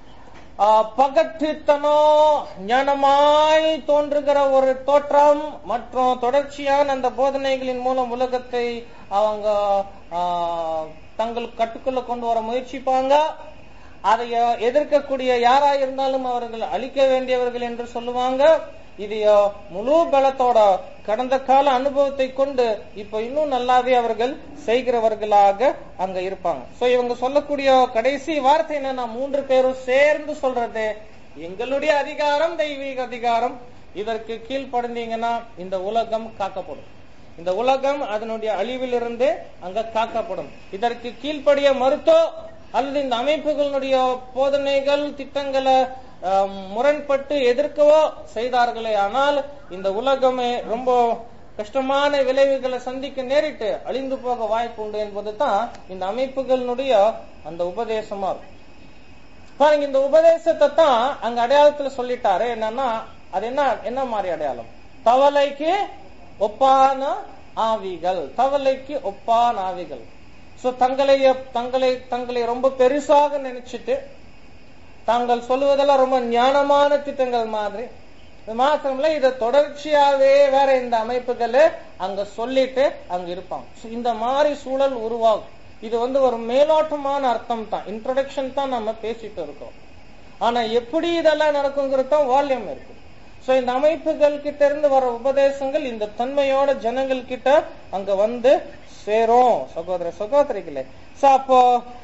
பகட்டுத்தனோ ஞானமாய் தோன்றுகிற ஒரு தோற்றம் மற்றும் தொடர்ச்சியான அந்த போதனைகளின் மூலம் உலகத்தை அவங்க ஆ, தங்கள் கட்டுக்குள்ள கொண்டு வர முயற்சிப்பாங்க அதை எதிர்க்கக்கூடிய யாரா இருந்தாலும் அவர்கள் அழிக்க வேண்டியவர்கள் என்று சொல்லுவாங்க இது அஹ், முழு பலத்தோட கடந்த கால அனுபவத்தை கொண்டு இப்ப இன்னும் நல்லாவே அவர்கள் செய்கிறவர்களாக அங்க இருப்பாங்க சோ இவங்க சொல்லக்கூடிய கடைசி வார்த்தை என்னன்னா மூன்று பேரும் சேர்ந்து சொல்றது எங்களுடைய அதிகாரம் தெய்வீக அதிகாரம் இதற்கு கீழ்ப்படிந்தீங்கன்னா இந்த உலகம் காக்கப்படும் இந்த உலகம் அதனுடைய அழிவிலிருந்து அங்க காக்கப்படும் இதற்கு கீழ்ப்படிய மறுத்தோ அல்லது இந்த அமைப்புகளுடைய போதனைகள் திட்டங்களை ஆஹ், முரண்பட்டு எதிர்க்கவோ செய்தார்களே ஆனால் இந்த உலகமே ரொம்ப கஷ்டமான விளைவுகளை சந்திக்க நேரிட்டு அழிந்து போக வாய்ப்பு உண்டு என்பது தான் இந்த அமைப்புகளினுடைய அந்த உபதேசமா இருக்கும் பாருங்க இந்த உபதேசத்தை தான் அங்க அடையாளத்துல சொல்லிட்டாரு என்னன்னா அது என்ன என்ன மாதிரி அடையாளம் தவளைக்கு ஒப்பான ஆவிகள் தவளைக்கு ஒப்பான ஆவிகள் சோ தங்களை தங்களை தங்களை ரொம்ப பெருசாக நினைச்சிட்டு தாங்கள் சொல்லுவதெல்லாம் ரொம்ப ஞானமான திட்டங்கள் மாதிரி இது மாத்திரமில்ல இத தொடர்ச்சியாவே வேற இந்த அமைப்புகளை அங்க சொல்லிட்டு அங்க இருப்பாங்க So, இந்த மாதிரி சூழல் உருவாகும் இது வந்து ஒரு மேலோட்டமான அர்த்தம் தான் இன்ட்ரோடக்ஷன் தான் நம்ம பேசிட்டு இருக்கோம் ஆனா எப்படி இதெல்லாம் நடக்குங்கிறது தான் வால்யூம் இருக்கு சோ இந்த அமைப்புகள் கிட்ட இருந்து வர உபதேசங்கள் இந்த தன்மையோட ஜனங்கள் கிட்ட அங்க வந்து சேரும் சகோதர சகோதரிகளே சோ அப்போ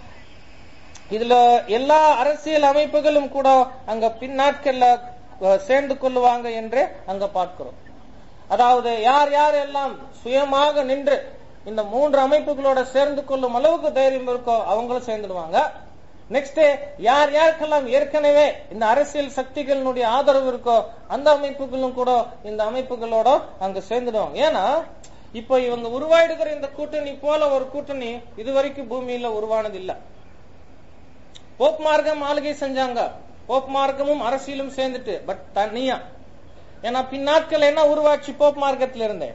இதுல எல்லா அரசியல் அமைப்புகளும் கூட அங்க பின்னாட்கள்ல அஹ், சேர்ந்து கொள்ளுவாங்க என்று அங்க பார்க்கிறோம் அதாவது யார் யார் எல்லாம் சுயமாக நின்று இந்த மூன்று அமைப்புகளோட சேர்ந்து கொள்ளும் அளவுக்கு தைரியம் இருக்கோ அவங்களும் சேர்ந்துடுவாங்க நெக்ஸ்ட் யார் யாருக்கெல்லாம் ஏற்கனவே இந்த அரசியல் சக்திகளினுடைய ஆதரவு இருக்கோ அந்த அமைப்புகளும் கூட இந்த அமைப்புகளோட அங்க சேர்ந்துடுவாங்க ஏன்னா இப்போ இவங்க உருவாயிடுகிற இந்த கூட்டணி போல ஒரு கூட்டணி இதுவரைக்கும் பூமியில உருவானது இல்ல போப் மார்க்கம் ஆளுகை செஞ்சாங்க போப் மார்க்கமும் அரசியலும் சேர்ந்துட்டு பட் தனியா ஏன்னா பின்னாட்கள் என்ன உருவாச்சு போப் மார்க்கத்துல இருந்தே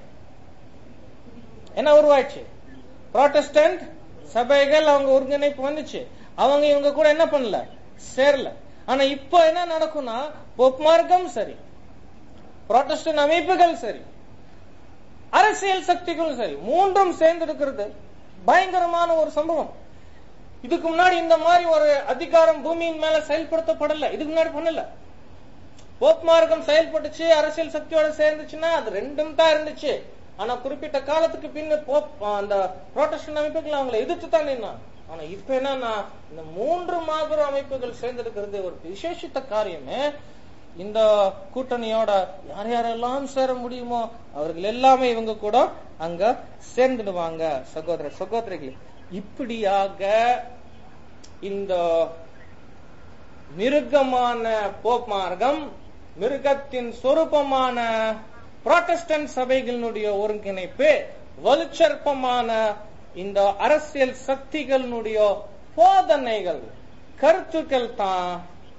என்ன உருவாச்சு புரோட்டஸ்டன்ட் சபைகள் அவங்க ஒருங்கிணைப்பு வந்துச்சு அவங்க இவங்க கூட என்ன பண்ணல சேரல ஆனா இப்போ என்ன நடக்கும்னா போப் மார்க்கம் சரி புரோட்டஸ்டன்ட் அமைப்புகள் சரி அரசியல் சக்திகளும் சரி மூன்றும் சேர்ந்து இருக்கிறது பயங்கரமான ஒரு சம்பவம் இதுக்கு முன்னாடி இந்த மாதிரி ஒரு அதிகாரம் பூமியின் மேல செயல்படுத்தப்படல இதுக்கு முன்னாடி பண்ணல போப் மார்க்கம் செயல்பட்டுச்சு அரசியல் சக்தியோட சேர்ந்துச்சுன்னா அது ரெண்டும் தான் இருந்துச்சு ஆனா குறிப்பிட்ட காலத்துக்கு பின்ன போப் அந்த புரோட்டஸ்டன் அமைப்புகள் அவங்களை எதிர்த்து தான் நின்னாங்க ஆனா இப்ப என்னன்னா இந்த மூன்று மாபெரும் அமைப்புகள் சேர்ந்திருக்கிறது ஒரு விசேஷித்த காரியமே இந்த கூட்டணியோட யார் யாரெல்லாம் சேர முடியுமோ அவர்கள் எல்லாமே இவங்க கூட அங்க சேர்ந்துடுவாங்க சகோதர சகோதரிகள் இப்படியாக இந்த மிருகமான போப் மார்க்கம் மிருகத்தின் சொரூபமான புரோட்டஸ்டன்ட் சபைகளினுடைய ஒருங்கிணைப்பு வலுச்சற்பமான இந்த அரசியல் சக்திகளினுடைய போதனைகள் கருத்துக்கள் தான்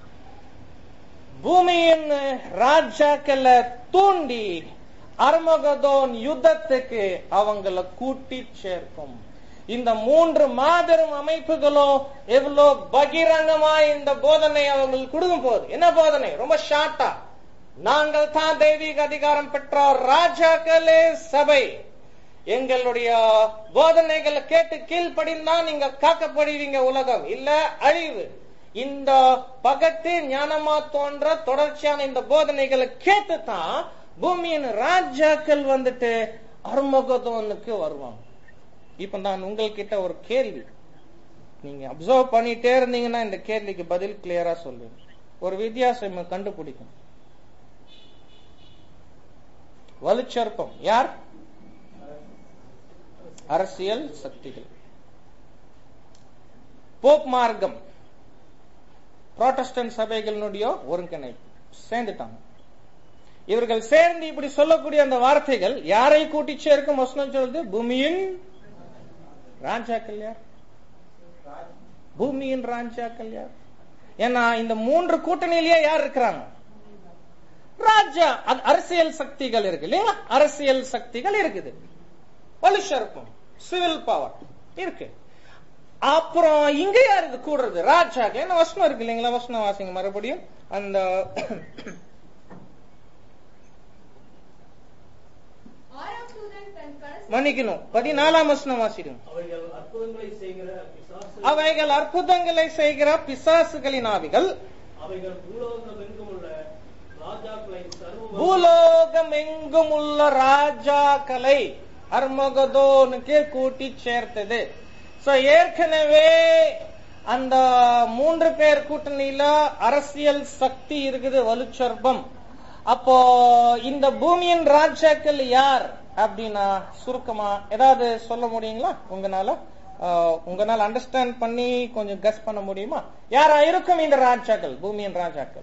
பூமியின் ராஜாக்களை தூண்டி அர்மகதோன் யுத்தத்துக்கு அவங்கள கூட்டி சேர்க்கும் இந்த மூன்று மாபெரும் அமைப்புகளும் எவ்வளவு பகிரங்கமா இந்த போதனை அவங்களுக்கு கொடுக்கும் போது என்ன போதனை ரொம்ப ஷார்ட்டா நாங்கள் தான் தெய்வீக அதிகாரம் பெற்ற ராஜாக்களே சபை எங்களுடைய போதனைகளை கேட்டு கீழ்ப்படிந்தான் நீங்க காக்கப்படுவீங்க உலகம் இல்ல அழிவு இந்த பகத்து ஞானமா தோன்ற தொடர்ச்சியான இந்த போதனைகளை கேட்டு தான் பூமியின் ராஜாக்கள் வந்துட்டு அருமகதோனுக்கு வருவாங்க இப்ப நான் உங்கள்கிட்ட ஒரு கேள்வி நீங்க அப்சர்வ் பண்ணிட்டே இருந்தீங்கன்னா இந்த கேள்விக்கு பதில் கிளியரா சொல்லுங்க ஒரு வித்தியாசம் கண்டுபிடிக்கும் வலுச்சற்பம் யார் அரசியல் சக்திகள் போப் மார்க்கம் புரோட்டஸ்டன்ட் சபைகளினுடைய ஒருங்கிணைப்பு சேர்ந்துட்டாங்க இவர்கள் சேர்ந்து இப்படி சொல்லக்கூடிய அந்த வார்த்தைகள் யாரை கூட்டி சேர்க்கும் வசனம் சொல்றது பூமியின் ராஜாக்கள் யார் பூமியின் ராஜாக்கள் யார் ஏன்னா இந்த மூன்று கூட்டணியிலேயே யார் இருக்கிறாங்க ராஜா அது அரசியல் சக்திகள் இருக்கு இல்லைங்களா அரசியல் சக்திகள் இருக்குது வலுஷருக்கும் சிவில் பவர் இருக்கு அப்புறம் இங்க யார் இது கூடுறது ராஜாக்கள் என்ன வசனம் இருக்கு இல்லைங்களா வசனம் வாசிங்க மறுபடியும் அந்த ஆறாம் தூதன் தன் கடைசி மன்னிக்கணும் பதினாலாம் வசனம் வாசிடும் அவைகள் அற்புதங்களை செய்கிற பிசாசு அவைகள் அற்புதங்களை செய்கிற பிசாசுகளின் ஆவிகள் அவைகள் பூலோகமெங்கும் உள்ள ராஜாக்களை சர்வ பூலோகம் எங்கும் உள்ள ராஜாக்களை அர்மகதோனுக்கு கூட்டி சேர்த்தது சோ ஏற்கனவே அந்த மூன்று பேர் கூட்டணியில அரசியல் சக்தி இருக்குது வலுச்சர்பம் அப்போ இந்த பூமியின் ராஜாக்கள் யார் அப்படின்னா சுருக்கமா ஏதாவது சொல்ல முடியுங்களா உங்களால ஆஹ், உங்களால அண்டர்ஸ்டாண்ட் பண்ணி கொஞ்சம் கஸ் பண்ண முடியுமா யாரா இருக்கும் இந்த ராஜாக்கள் பூமியின் ராஜாக்கள்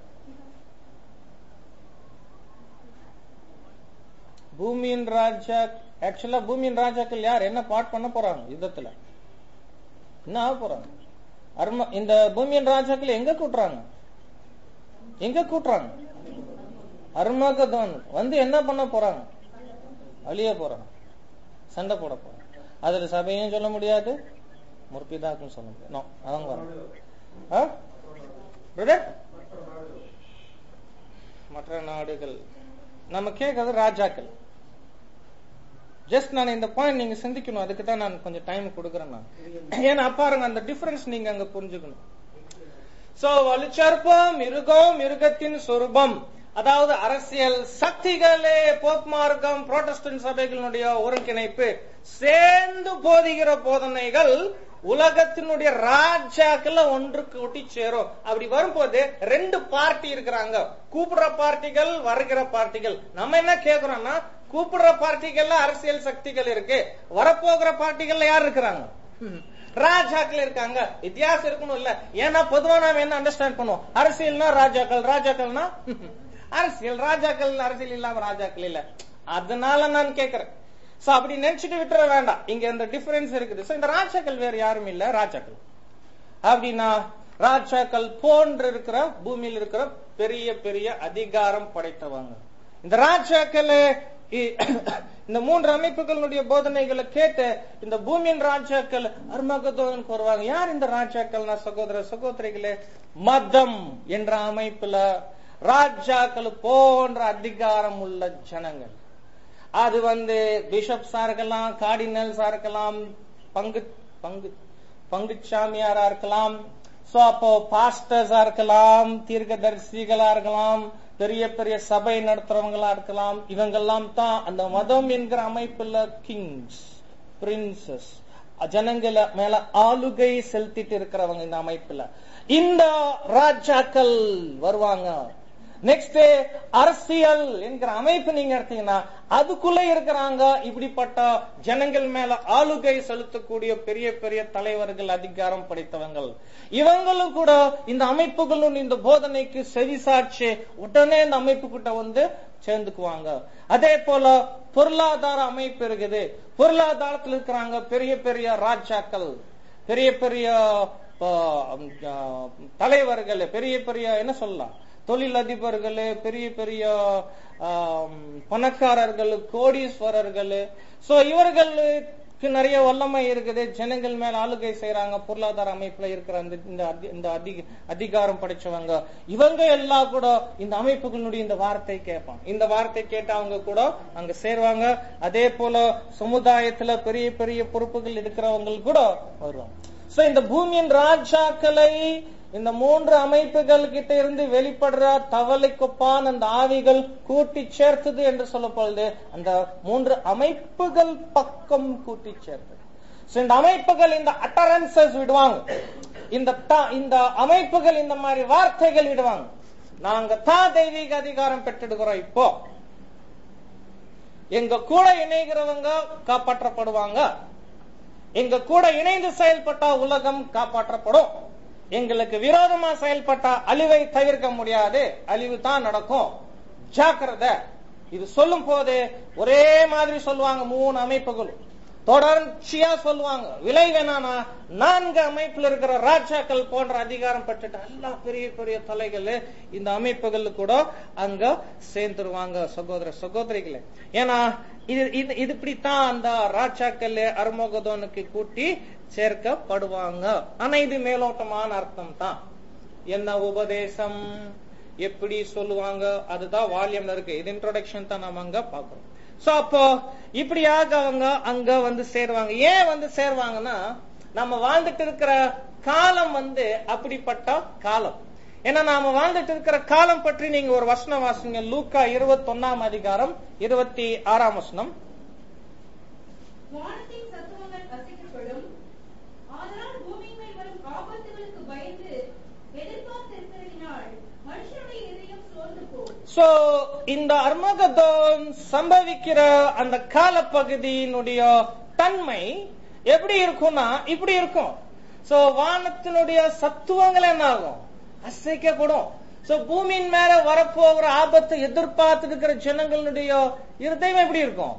பூமியின் ராஜா ஆக்சுவலா பூமியின் ராஜாக்கள் யார் என்ன பாட் பண்ண போறாங்க யுத்தத்துல என்ன ஆக போறாங்க அரும இந்த பூமியின் ராஜாக்கள் எங்க கூட்டுறாங்க எங்க கூட்டுறாங்க அருமகதோன் வந்து என்ன பண்ண போறாங்க அழிய போறாங்க சண்டை போட போறாங்க அதுல சபையும் சொல்ல முடியாது முற்பிதாக்கும் சொல்ல முடியாது No, அவங்க வராங்க. ஆ? Brother? மற்ற நாடுகள் நம்ம கேட்கறது ராஜாக்கள் ஜஸ்ட் நான் இந்த பாயிண்ட் நீங்க சிந்திக்கணும் அதுக்கு தான் நான் கொஞ்சம் டைம் கொடுக்கறேன் நான் ஏன்னா பாருங்க அந்த டிஃபரன்ஸ் நீங்க அங்க புரிஞ்சுக்கணும் சோ வலுச்சற்பம் மிருகம் மிருகத்தின் சொரூபம் அதாவது அரசியல் சக்திகளே போப் மார்க்கம் புரோட்டஸ்டன்ட் சபைகளினுடைய ஒருங்கிணைப்பு சேர்ந்து போதிக்கிற போதனைகள் உலகத்தினுடைய ராஜாக்கள் ஒன்று கூட்டி சேரும் அப்படி வரும்போது ரெண்டு பார்ட்டி இருக்கிறாங்க கூப்பிடுற பார்ட்டிகள் வருகிற பார்ட்டிகள் நம்ம என்ன கேக்குறோம்னா கூப்பிடுற பார்ட்டிகள்ல அரசியல் சக்திகள் இருக்கு வரப்போகிற பார்ட்டிகள்ல யார் இருக்கிறாங்க ம். ராஜாக்கள் இருக்காங்க வித்தியாசம் இருக்கணும் இல்ல ஏன்னா பொதுவா நாம என்ன அண்டர்ஸ்டாண்ட் பண்ணுவோம் அரசியல்னா ராஜாக்கள் ராஜாக்கள்னா அரசியல் ராஜாக்கள் அரசியல் இல்லாம ராஜாக்கள் இல்ல அதனால நான் கேக்குறேன் சோ அப்படி நினைச்சிட்டு விட்டுற வேண்டாம் இங்க இந்த டிஃபரன்ஸ் இருக்குது சோ இந்த ராஜாக்கள் வேற யாரும் இல்ல ராஜாக்கள் அப்படின்னா ராஜாக்கள் போன்று இருக்கிற பூமியில் இருக்கிற பெரிய பெரிய அதிகாரம் படைத்தவங்க இந்த ராஜாக்கள் இ- இந்த மூன்று அமைப்புகளுடைய போதனைகளை கேட்டு இந்த பூமியின் ராஜாக்கள் அருமகதோனுக்கு வருவாங்க யார் இந்த ராஜாக்கள்னா சகோதர சகோதரிகளே மதம் என்ற அமைப்புல ராஜாக்கள் போன்ற அதிகாரம் உள்ள ஜனங்கள் அது வந்து பிஷப்ஸா இருக்கலாம் கார்டினல்ஸா இருக்கலாம் பங்கு பங்கு பங்குச்சாமியாரா இருக்கலாம் சோ அப்போ பாஸ்டர்ஸா இருக்கலாம் தீர்க்கதரிசிகளா இருக்கலாம் பெரிய பெரிய சபை நடத்துறவங்களா இருக்கலாம் இவங்கெல்லாம் தான் அந்த மதம் என்கிற அமைப்புல கிங்ஸ் பிரின்சஸ் ஜனங்கள மேல ஆளுகை செலுத்திட்டு இருக்கிறவங்க இந்த அமைப்புல இந்த ராஜாக்கள் வருவாங்க நெக்ஸ்ட் அரசியல் என்கிற அமைப்பு நீங்க எடுத்தீங்கன்னா அதுக்குள்ள இருக்கிறாங்க இப்படிப்பட்ட ஜனங்கள் மேல ஆளுகை செலுத்தக்கூடிய பெரிய பெரிய தலைவர்கள் அதிகாரம் படைத்தவங்கள் இவங்களும் கூட இந்த அமைப்புகளும் இந்த போதனைக்கு செவிசாட்சி உடனே இந்த அமைப்பு கிட்ட வந்து சேர்ந்துக்குவாங்க அதே போல பொருளாதார அமைப்பு இருக்குது பொருளாதாரத்தில் இருக்கிறாங்க பெரிய பெரிய ராஜாக்கள் பெரிய பெரிய தலைவர்கள் பெரிய பெரிய என்ன சொல்லலாம் தொழிலதிபர்கள் பெரிய பெரிய பணக்காரர்கள் கோடீஸ்வரர்கள் சோ இவர்களுக்கு நிறைய வல்லமை இருக்குது ஜனங்கள் மேல ஆளுகை செய்யறாங்க பொருளாதார அமைப்புல இருக்கிற அந்த இந்த அதிகாரம் படைச்சவங்க இவங்க எல்லாம் கூட இந்த அமைப்புகளுடைய இந்த வார்த்தை கேட்பாங்க இந்த வார்த்தை கேட்டு அவங்க கூட அங்க சேருவாங்க அதே போல சமுதாயத்துல பெரிய பெரிய பொறுப்புகள் இருக்கிறவங்க கூட வருவாங்க சோ இந்த பூமியின் ராஜாக்களை இந்த மூன்று அமைப்புகள் கிட்ட இருந்து வெளிப்படுற தவளைக்குப்பான் அந்த ஆவிகள் கூட்டி சேர்த்தது என்று சொல்லப்படுது அந்த மூன்று அமைப்புகள் பக்கம் கூட்டி சேர்த்தது So, இந்த அமைப்புகள் இந்த அட்டரன்சஸ் விடுவாங்க இந்த இந்த அமைப்புகள் இந்த மாதிரி வார்த்தைகள் விடுவாங்க நாங்க தான் தெய்வீக அதிகாரம் பெற்றெடுக்கிறோம் இப்போ எங்க கூட இணைகிறவங்க காப்பாற்றப்படுவாங்க எங்க கூட இணைந்து செயல்பட்டா உலகம் காப்பாற்றப்படும் எங்களுக்கு விரோதமா செயல்பட்டா அழிவை தவிர்க்க முடியாது அழிவு தான் நடக்கும் ஜாக்கிரதை இது சொல்லும் போது ஒரே மாதிரி சொல்லுவாங்க மூணு அமைப்புகளும் தொடர்ச்சியா சொல்லுவாங்க விலை வேணானா நான்கு அமைப்புல இருக்கிற ராஜாக்கள் போன்ற அதிகாரம் பெற்றுட்டு எல்லா பெரிய பெரிய தலைகள் இந்த அமைப்புகள் கூட அங்க சேர்ந்துருவாங்க சகோதர சகோதரிகளே ஏன்னா இது இது இது இப்படித்தான் அந்த ராஜாக்கள் அருமோகதோனுக்கு கூட்டி சேர்க்கப்படுவாங்க ஆனா இது மேலோட்டமான அர்த்தம் தான் என்ன உபதேசம் எப்படி சொல்லுவாங்க அதுதான் வால்யூம்ல இருக்கு இது இன்ட்ரோடக்ஷன் தான் நாம அங்க பாக்குறோம் சோ அப்போ இப்படியாக அவங்க அங்க வந்து சேருவாங்க ஏன் வந்து சேருவாங்கன்னா நம்ம வாழ்ந்துட்டு இருக்கிற காலம் வந்து அப்படிப்பட்ட காலம் ஏன்னா நாம வாழ்ந்துட்டு இருக்கிற காலம் பற்றி நீங்க ஒரு வசனம் வாசிங்க லூக்கா இருபத்தி ஒன்னாம் அதிகாரம் இருபத்தி ஆறாம் வசனம் வானத்தின் சத்துவங்கள் அசைக்கப்படும் ஆனால் பூமியின் மேல் வரும் ஆபத்துகளுக்கு பயந்து எதிர்பார்த்திருக்கிறதினால் மனுஷனுடைய இதயம் சோர்ந்து போகும் சோ இந்த அர்மகதோன் சம்பவிக்கிற அந்த காலப்பகுதியினுடைய தன்மை எப்படி இருக்கும்னா இப்படி இருக்கும் சோ வானத்தினுடைய சத்துவங்கள் என்ன ஆகும் அசைக்கப்படும் சோ பூமியின் மேல வரப்போகிற ஆபத்தை எதிர்பார்த்து இருக்கிற ஜனங்களுடைய இருதயம் எப்படி இருக்கும்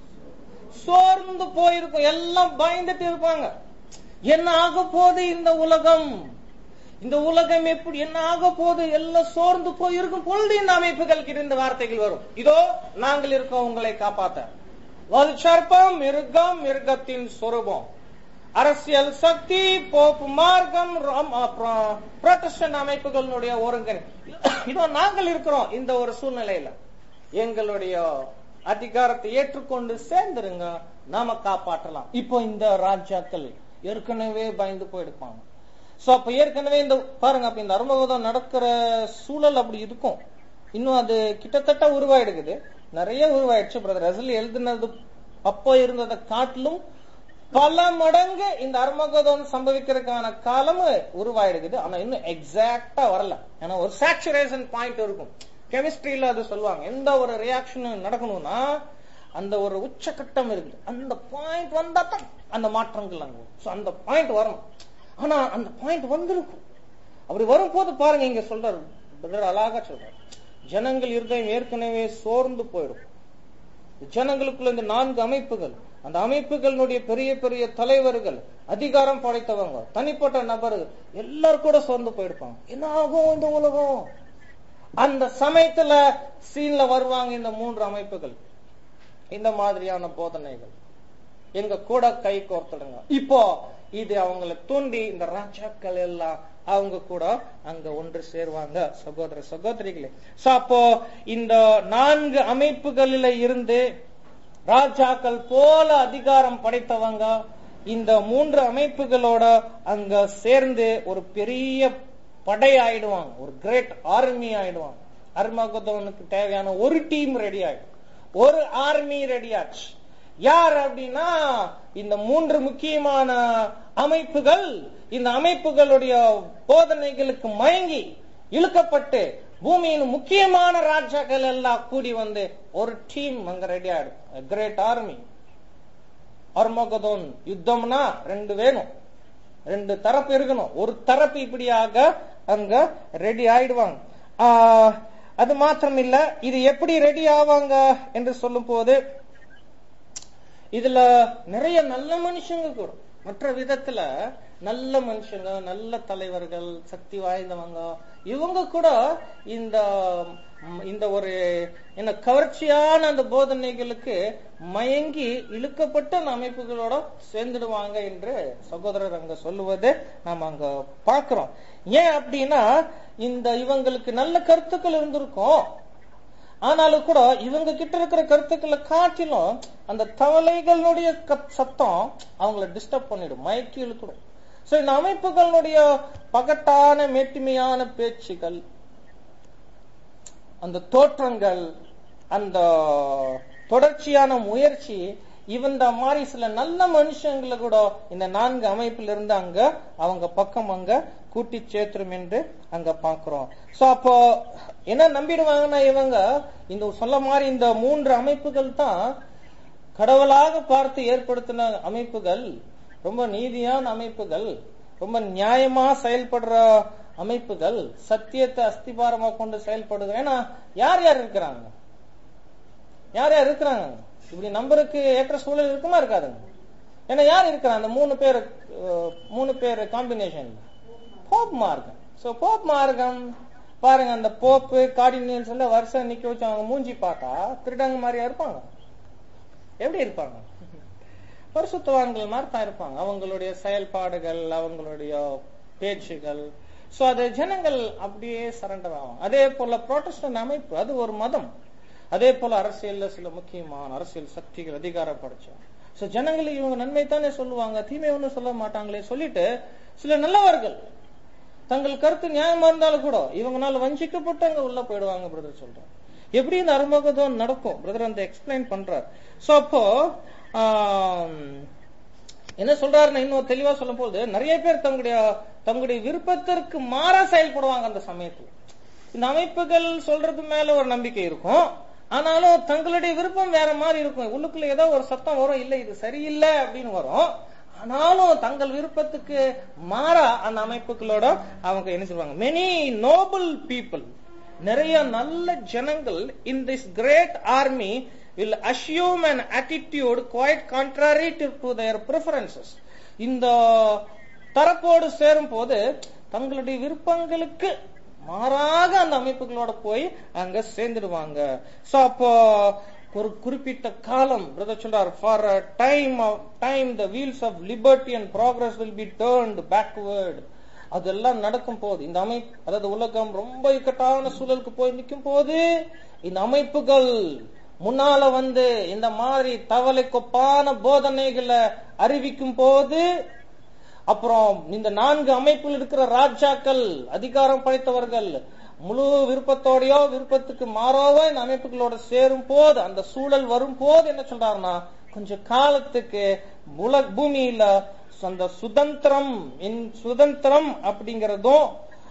சோர்ந்து போயிருக்கும் எல்லாம் பயந்துட்டு இருப்பாங்க என்ன ஆக போகுது இந்த உலகம் இந்த உலகம் எப்படி என்ன ஆக போகுது எல்லாம் சோர்ந்து போய் இருக்கும் பொழுது இந்த அமைப்புகள் கிட்ட இந்த வார்த்தைகள் வரும் இதோ நாங்கள் இருக்கோம் உங்களை காப்பாத்த ஒரு சர்ப்பம் மிருகம் மிருகத்தின் சொரூபம் அரசியல் சக்தி போப்பு மார்க்கம் புரொட்டஸ்டன் அமைப்புகளுடைய ஒருங்கிணை இதோ நாங்கள் இருக்கிறோம் இந்த ஒரு சூழ்நிலையில எங்களுடைய அதிகாரத்தை ஏற்றுக்கொண்டு சேர்ந்துருங்க நாம காப்பாற்றலாம் இப்போ இந்த ராஜாக்கள் ஏற்கனவே பயந்து போயிருப்பாங்க சோ அப்ப ஏற்கனவே இந்த பாருங்க அப்ப இந்த அருமகதம் நடக்கிற சூழல் அப்படி இருக்கும் இன்னும் அது கிட்டத்தட்ட உருவாயிடுக்குது நிறைய உருவாயிடுச்சு பிரதர் ரசல் எழுதினது அப்போ இருந்ததை காட்டிலும் பல மடங்கு இந்த அருமகதம் சம்பவிக்கிறதுக்கான காலம் உருவாயிடுக்குது ஆனா இன்னும் எக்ஸாக்டா வரல ஏன்னா ஒரு சேச்சுரேஷன் பாயிண்ட் இருக்கும் கெமிஸ்ட்ரியில அது சொல்லுவாங்க எந்த ஒரு ரியாக்ஷன் நடக்கணும்னா அந்த ஒரு உச்சகட்டம் இருக்குது அந்த பாயிண்ட் வந்தா தான் அந்த மாற்றங்கள் அங்க வரும். So, அந்த பாயிண்ட் வரணும் ஆனா அந்த பாயிண்ட் வந்திருக்கும் அப்படி வரும்போது பாருங்க இங்க சொல்றாரு brother அழகா சொல்றாரு ஜனங்கள் இருதயம் ஏற்கனவே சோர்ந்து போயிடும் ஜனங்களுக்குள்ள இந்த நான்கு அமைப்புகள் அந்த அமைப்புகளுடைய பெரிய பெரிய தலைவர்கள் அதிகாரம் படைத்தவங்க தனிப்பட்ட நபர்கள் எல்லாரும் கூட சோர்ந்து போயிருப்பாங்க என்ன ஆகும் இந்த உலகம் அந்த சமயத்துல சீன்ல வருவாங்க இந்த மூன்று அமைப்புகள் இந்த மாதிரியான போதனைகள் எங்க கூட கை கோர்த்துடுங்க இப்போ இது அவங்களை தூண்டி இந்த ராஜாக்கள் எல்லாம் அவங்க கூட அங்க ஒன்று சேருவாங்க சகோதர சகோதரிகளே சோ அப்போ இந்த நான்கு அமைப்புகளில இருந்து ராஜாக்கள் போல அதிகாரம் படைத்தவங்க இந்த மூன்று அமைப்புகளோட அங்க சேர்ந்து ஒரு பெரிய படை ஆயிடுவாங்க ஒரு கிரேட் ஆர்மி ஆயிடுவாங்க அர்மகதோனுக்கு தேவையான ஒரு டீம் ரெடி ஆயிடும் ஒரு ஆர்மி ரெடி ஆச்சு யார் அப்படின்னா இந்த மூன்று முக்கியமான அமைப்புகள் இந்த அமைப்புகளுடைய போதனைகளுக்கு மயங்கி இழுக்கப்பட்டு பூமியின் முக்கியமான ராஜாக்கள் எல்லாம் கூடி வந்து ஒரு டீம் அங்க ரெடி ஆயிடும் கிரேட் ஆர்மி அர்மகதோன் யுத்தம்னா ரெண்டு வேணும் ரெண்டு தரப்பு இருக்கணும் ஒரு தரப்பு இப்படியாக அங்க ரெடி ஆயிடுவாங்க ஆஹ், அது மாத்திரம் இல்ல இது எப்படி ரெடி ஆவாங்க என்று சொல்லும் போது இதுல நிறைய நல்ல மனுஷங்க கூட மற்ற விதத்துல நல்ல மனுஷங்க நல்ல தலைவர்கள் சக்தி வாய்ந்தவங்க இவங்க கூட இந்த ம், இந்த ஒரு என்ன கவர்ச்சியான அந்த போதனைகளுக்கு மயங்கி இழுக்கப்பட்ட அந்த அமைப்புகளோட சேர்ந்துடுவாங்க என்று சகோதரர் அங்க சொல்லுவது நாம அங்க பாக்குறோம் ஏன் அப்படின்னா இந்த இவங்களுக்கு நல்ல கருத்துக்கள் இருந்திருக்கும் ஆனாலும் கூட இவங்க கிட்ட இருக்கிற கருத்துக்களை காட்டிலும் அந்த தவளைகளுடைய கத்- சத்தம் அவங்கள டிஸ்டர்ப் பண்ணிடும் மயக்கி இழுத்துடும் சோ இந்த அமைப்புகளுடைய பகட்டான மேட்டுமையான பேச்சுகள் அந்த தோற்றங்கள் அந்த தொடர்ச்சியான முயற்சி இவந்த மாதிரி சில நல்ல மனுஷங்களை கூட இந்த நான்கு அமைப்பில் இருந்து அங்க அவங்க பக்கம் அங்க கூட்டி சேர்த்துரும் என்று அங்க பாக்குறோம் சோ அப்போ என்ன நம்பிடுவாங்கன்னா இவங்க இந்த சொல்ல மாதிரி இந்த மூன்று அமைப்புகள் தான் கடவுளாக பார்த்து ஏற்படுத்தின அமைப்புகள் ரொம்ப நீதியான அமைப்புகள் ரொம்ப நியாயமா செயல்படுற அமைப்புகள் சத்தியத்தை அஸ்திபாரமா கொண்டு செயல்படுது ஏன்னா யார் யார் இருக்கிறாங்க யார் யார் இருக்கிறாங்க இப்படி நம்பருக்கு ஏற்ற சூழல் இருக்குமா இருக்காதுங்க ஏன்னா யார் இருக்கிறாங்க அந்த மூணு பேர் அஹ், மூணு பேர் காம்பினேஷன் போப் மார்க்கம் சோ போப் மார்க்கம் பாருங்க அந்த போப்பு கார்டினல்ஸ் எல்லாம் வருஷம் நிக்க வச்சு அவங்க மூஞ்சி பார்த்தா திருடங்க மாதிரியா இருப்பாங்க எப்படி இருப்பாங்க பரிசுத்தவான்கள் மாதிரி தான் இருப்பாங்க அவங்களுடைய செயல்பாடுகள் அவங்களுடைய பேச்சுகள் சோ அது ஜனங்கள் அப்படியே சரண்டர் ஆகும் அதே போல புரோட்டஸ்டன்ட் அமைப்பு அது ஒரு மதம் அதே போல அரசியல்ல சில முக்கியமான அரசியல் சக்திகள் அதிகாரம் படைச்சோம் சோ ஜனங்கள் இவங்க நன்மை தானே சொல்லுவாங்க தீமை ஒண்ணும் சொல்ல மாட்டாங்களே சொல்லிட்டு சில நல்லவர்கள் தங்கள் கருத்து நியாயமா இருந்தாலும் கூட இவங்கனால வஞ்சிக்கப்பட்டு அங்க உள்ள போயிடுவாங்க பிரதர் சொல்றேன் எப்படி இந்த அருமகதம் நடக்கும் பிரதர் அந்த எக்ஸ்பிளைன் பண்றார் சோ அப்போ ஆம், என்ன சொல்றாருன்னா இன்னும் தெளிவா சொல்லும் போது நிறைய பேர் தங்களுடைய தங்களுடைய விருப்பத்திற்கு மாறா செயல்படுவாங்க அந்த சமயத்துல இந்த அமைப்புகள் சொல்றது மேல ஒரு நம்பிக்கை இருக்கும் ஆனாலும் தங்களுடைய விருப்பம் வேற மாதிரி இருக்கும் உள்ளுக்குள்ள ஏதோ ஒரு சத்தம் வரும் இல்ல இது சரியில்லை அப்படின்னு வரும் ஆனாலும் தங்கள் விருப்பத்துக்கு மாறா அந்த அமைப்புகளோட அவங்க என்ன சொல்லுவாங்க மெனி நோபல் பீப்புள் நிறைய நல்ல ஜனங்கள் in this great army will assume an attitude quite contrary to, to their preferences இந்த தரப்போடு சேரும் போது தங்களுடைய விருப்பங்களுக்கு மாறாக அந்த அமைப்புகளோட போய் அங்க சேர்ந்துடுவாங்க சோ அப்போ ஒரு குறிப்பிட்ட காலம் பிரதர் சொல்றார் for time time the wheels of liberty and progress will be turned backward அதெல்லாம் நடக்கும் போது இந்த அமைப்பு அதாவது உலகம் ரொம்ப இக்கட்டான சூழலுக்கு போய் நிற்கும் போது இந்த அமைப்புகள் முன்னால வந்து இந்த மாதிரி தவளை கொப்பான போதனைகளை அறிவிக்கும் போது அப்புறம் இந்த நான்கு அமைப்பில் இருக்கிற ராஜாக்கள் அதிகாரம் படைத்தவர்கள் முழு விருப்பத்தோடயோ விருப்பத்துக்கு மாறாவோ இந்த அமைப்புகளோட சேரும் போது அந்த சூழல் வரும் போது என்ன சொல்றாருன்னா கொஞ்சம் காலத்துக்கு உல பூமியில அந்த சுதந்திரம் இன் சுதந்திரம் அப்படிங்கறதும்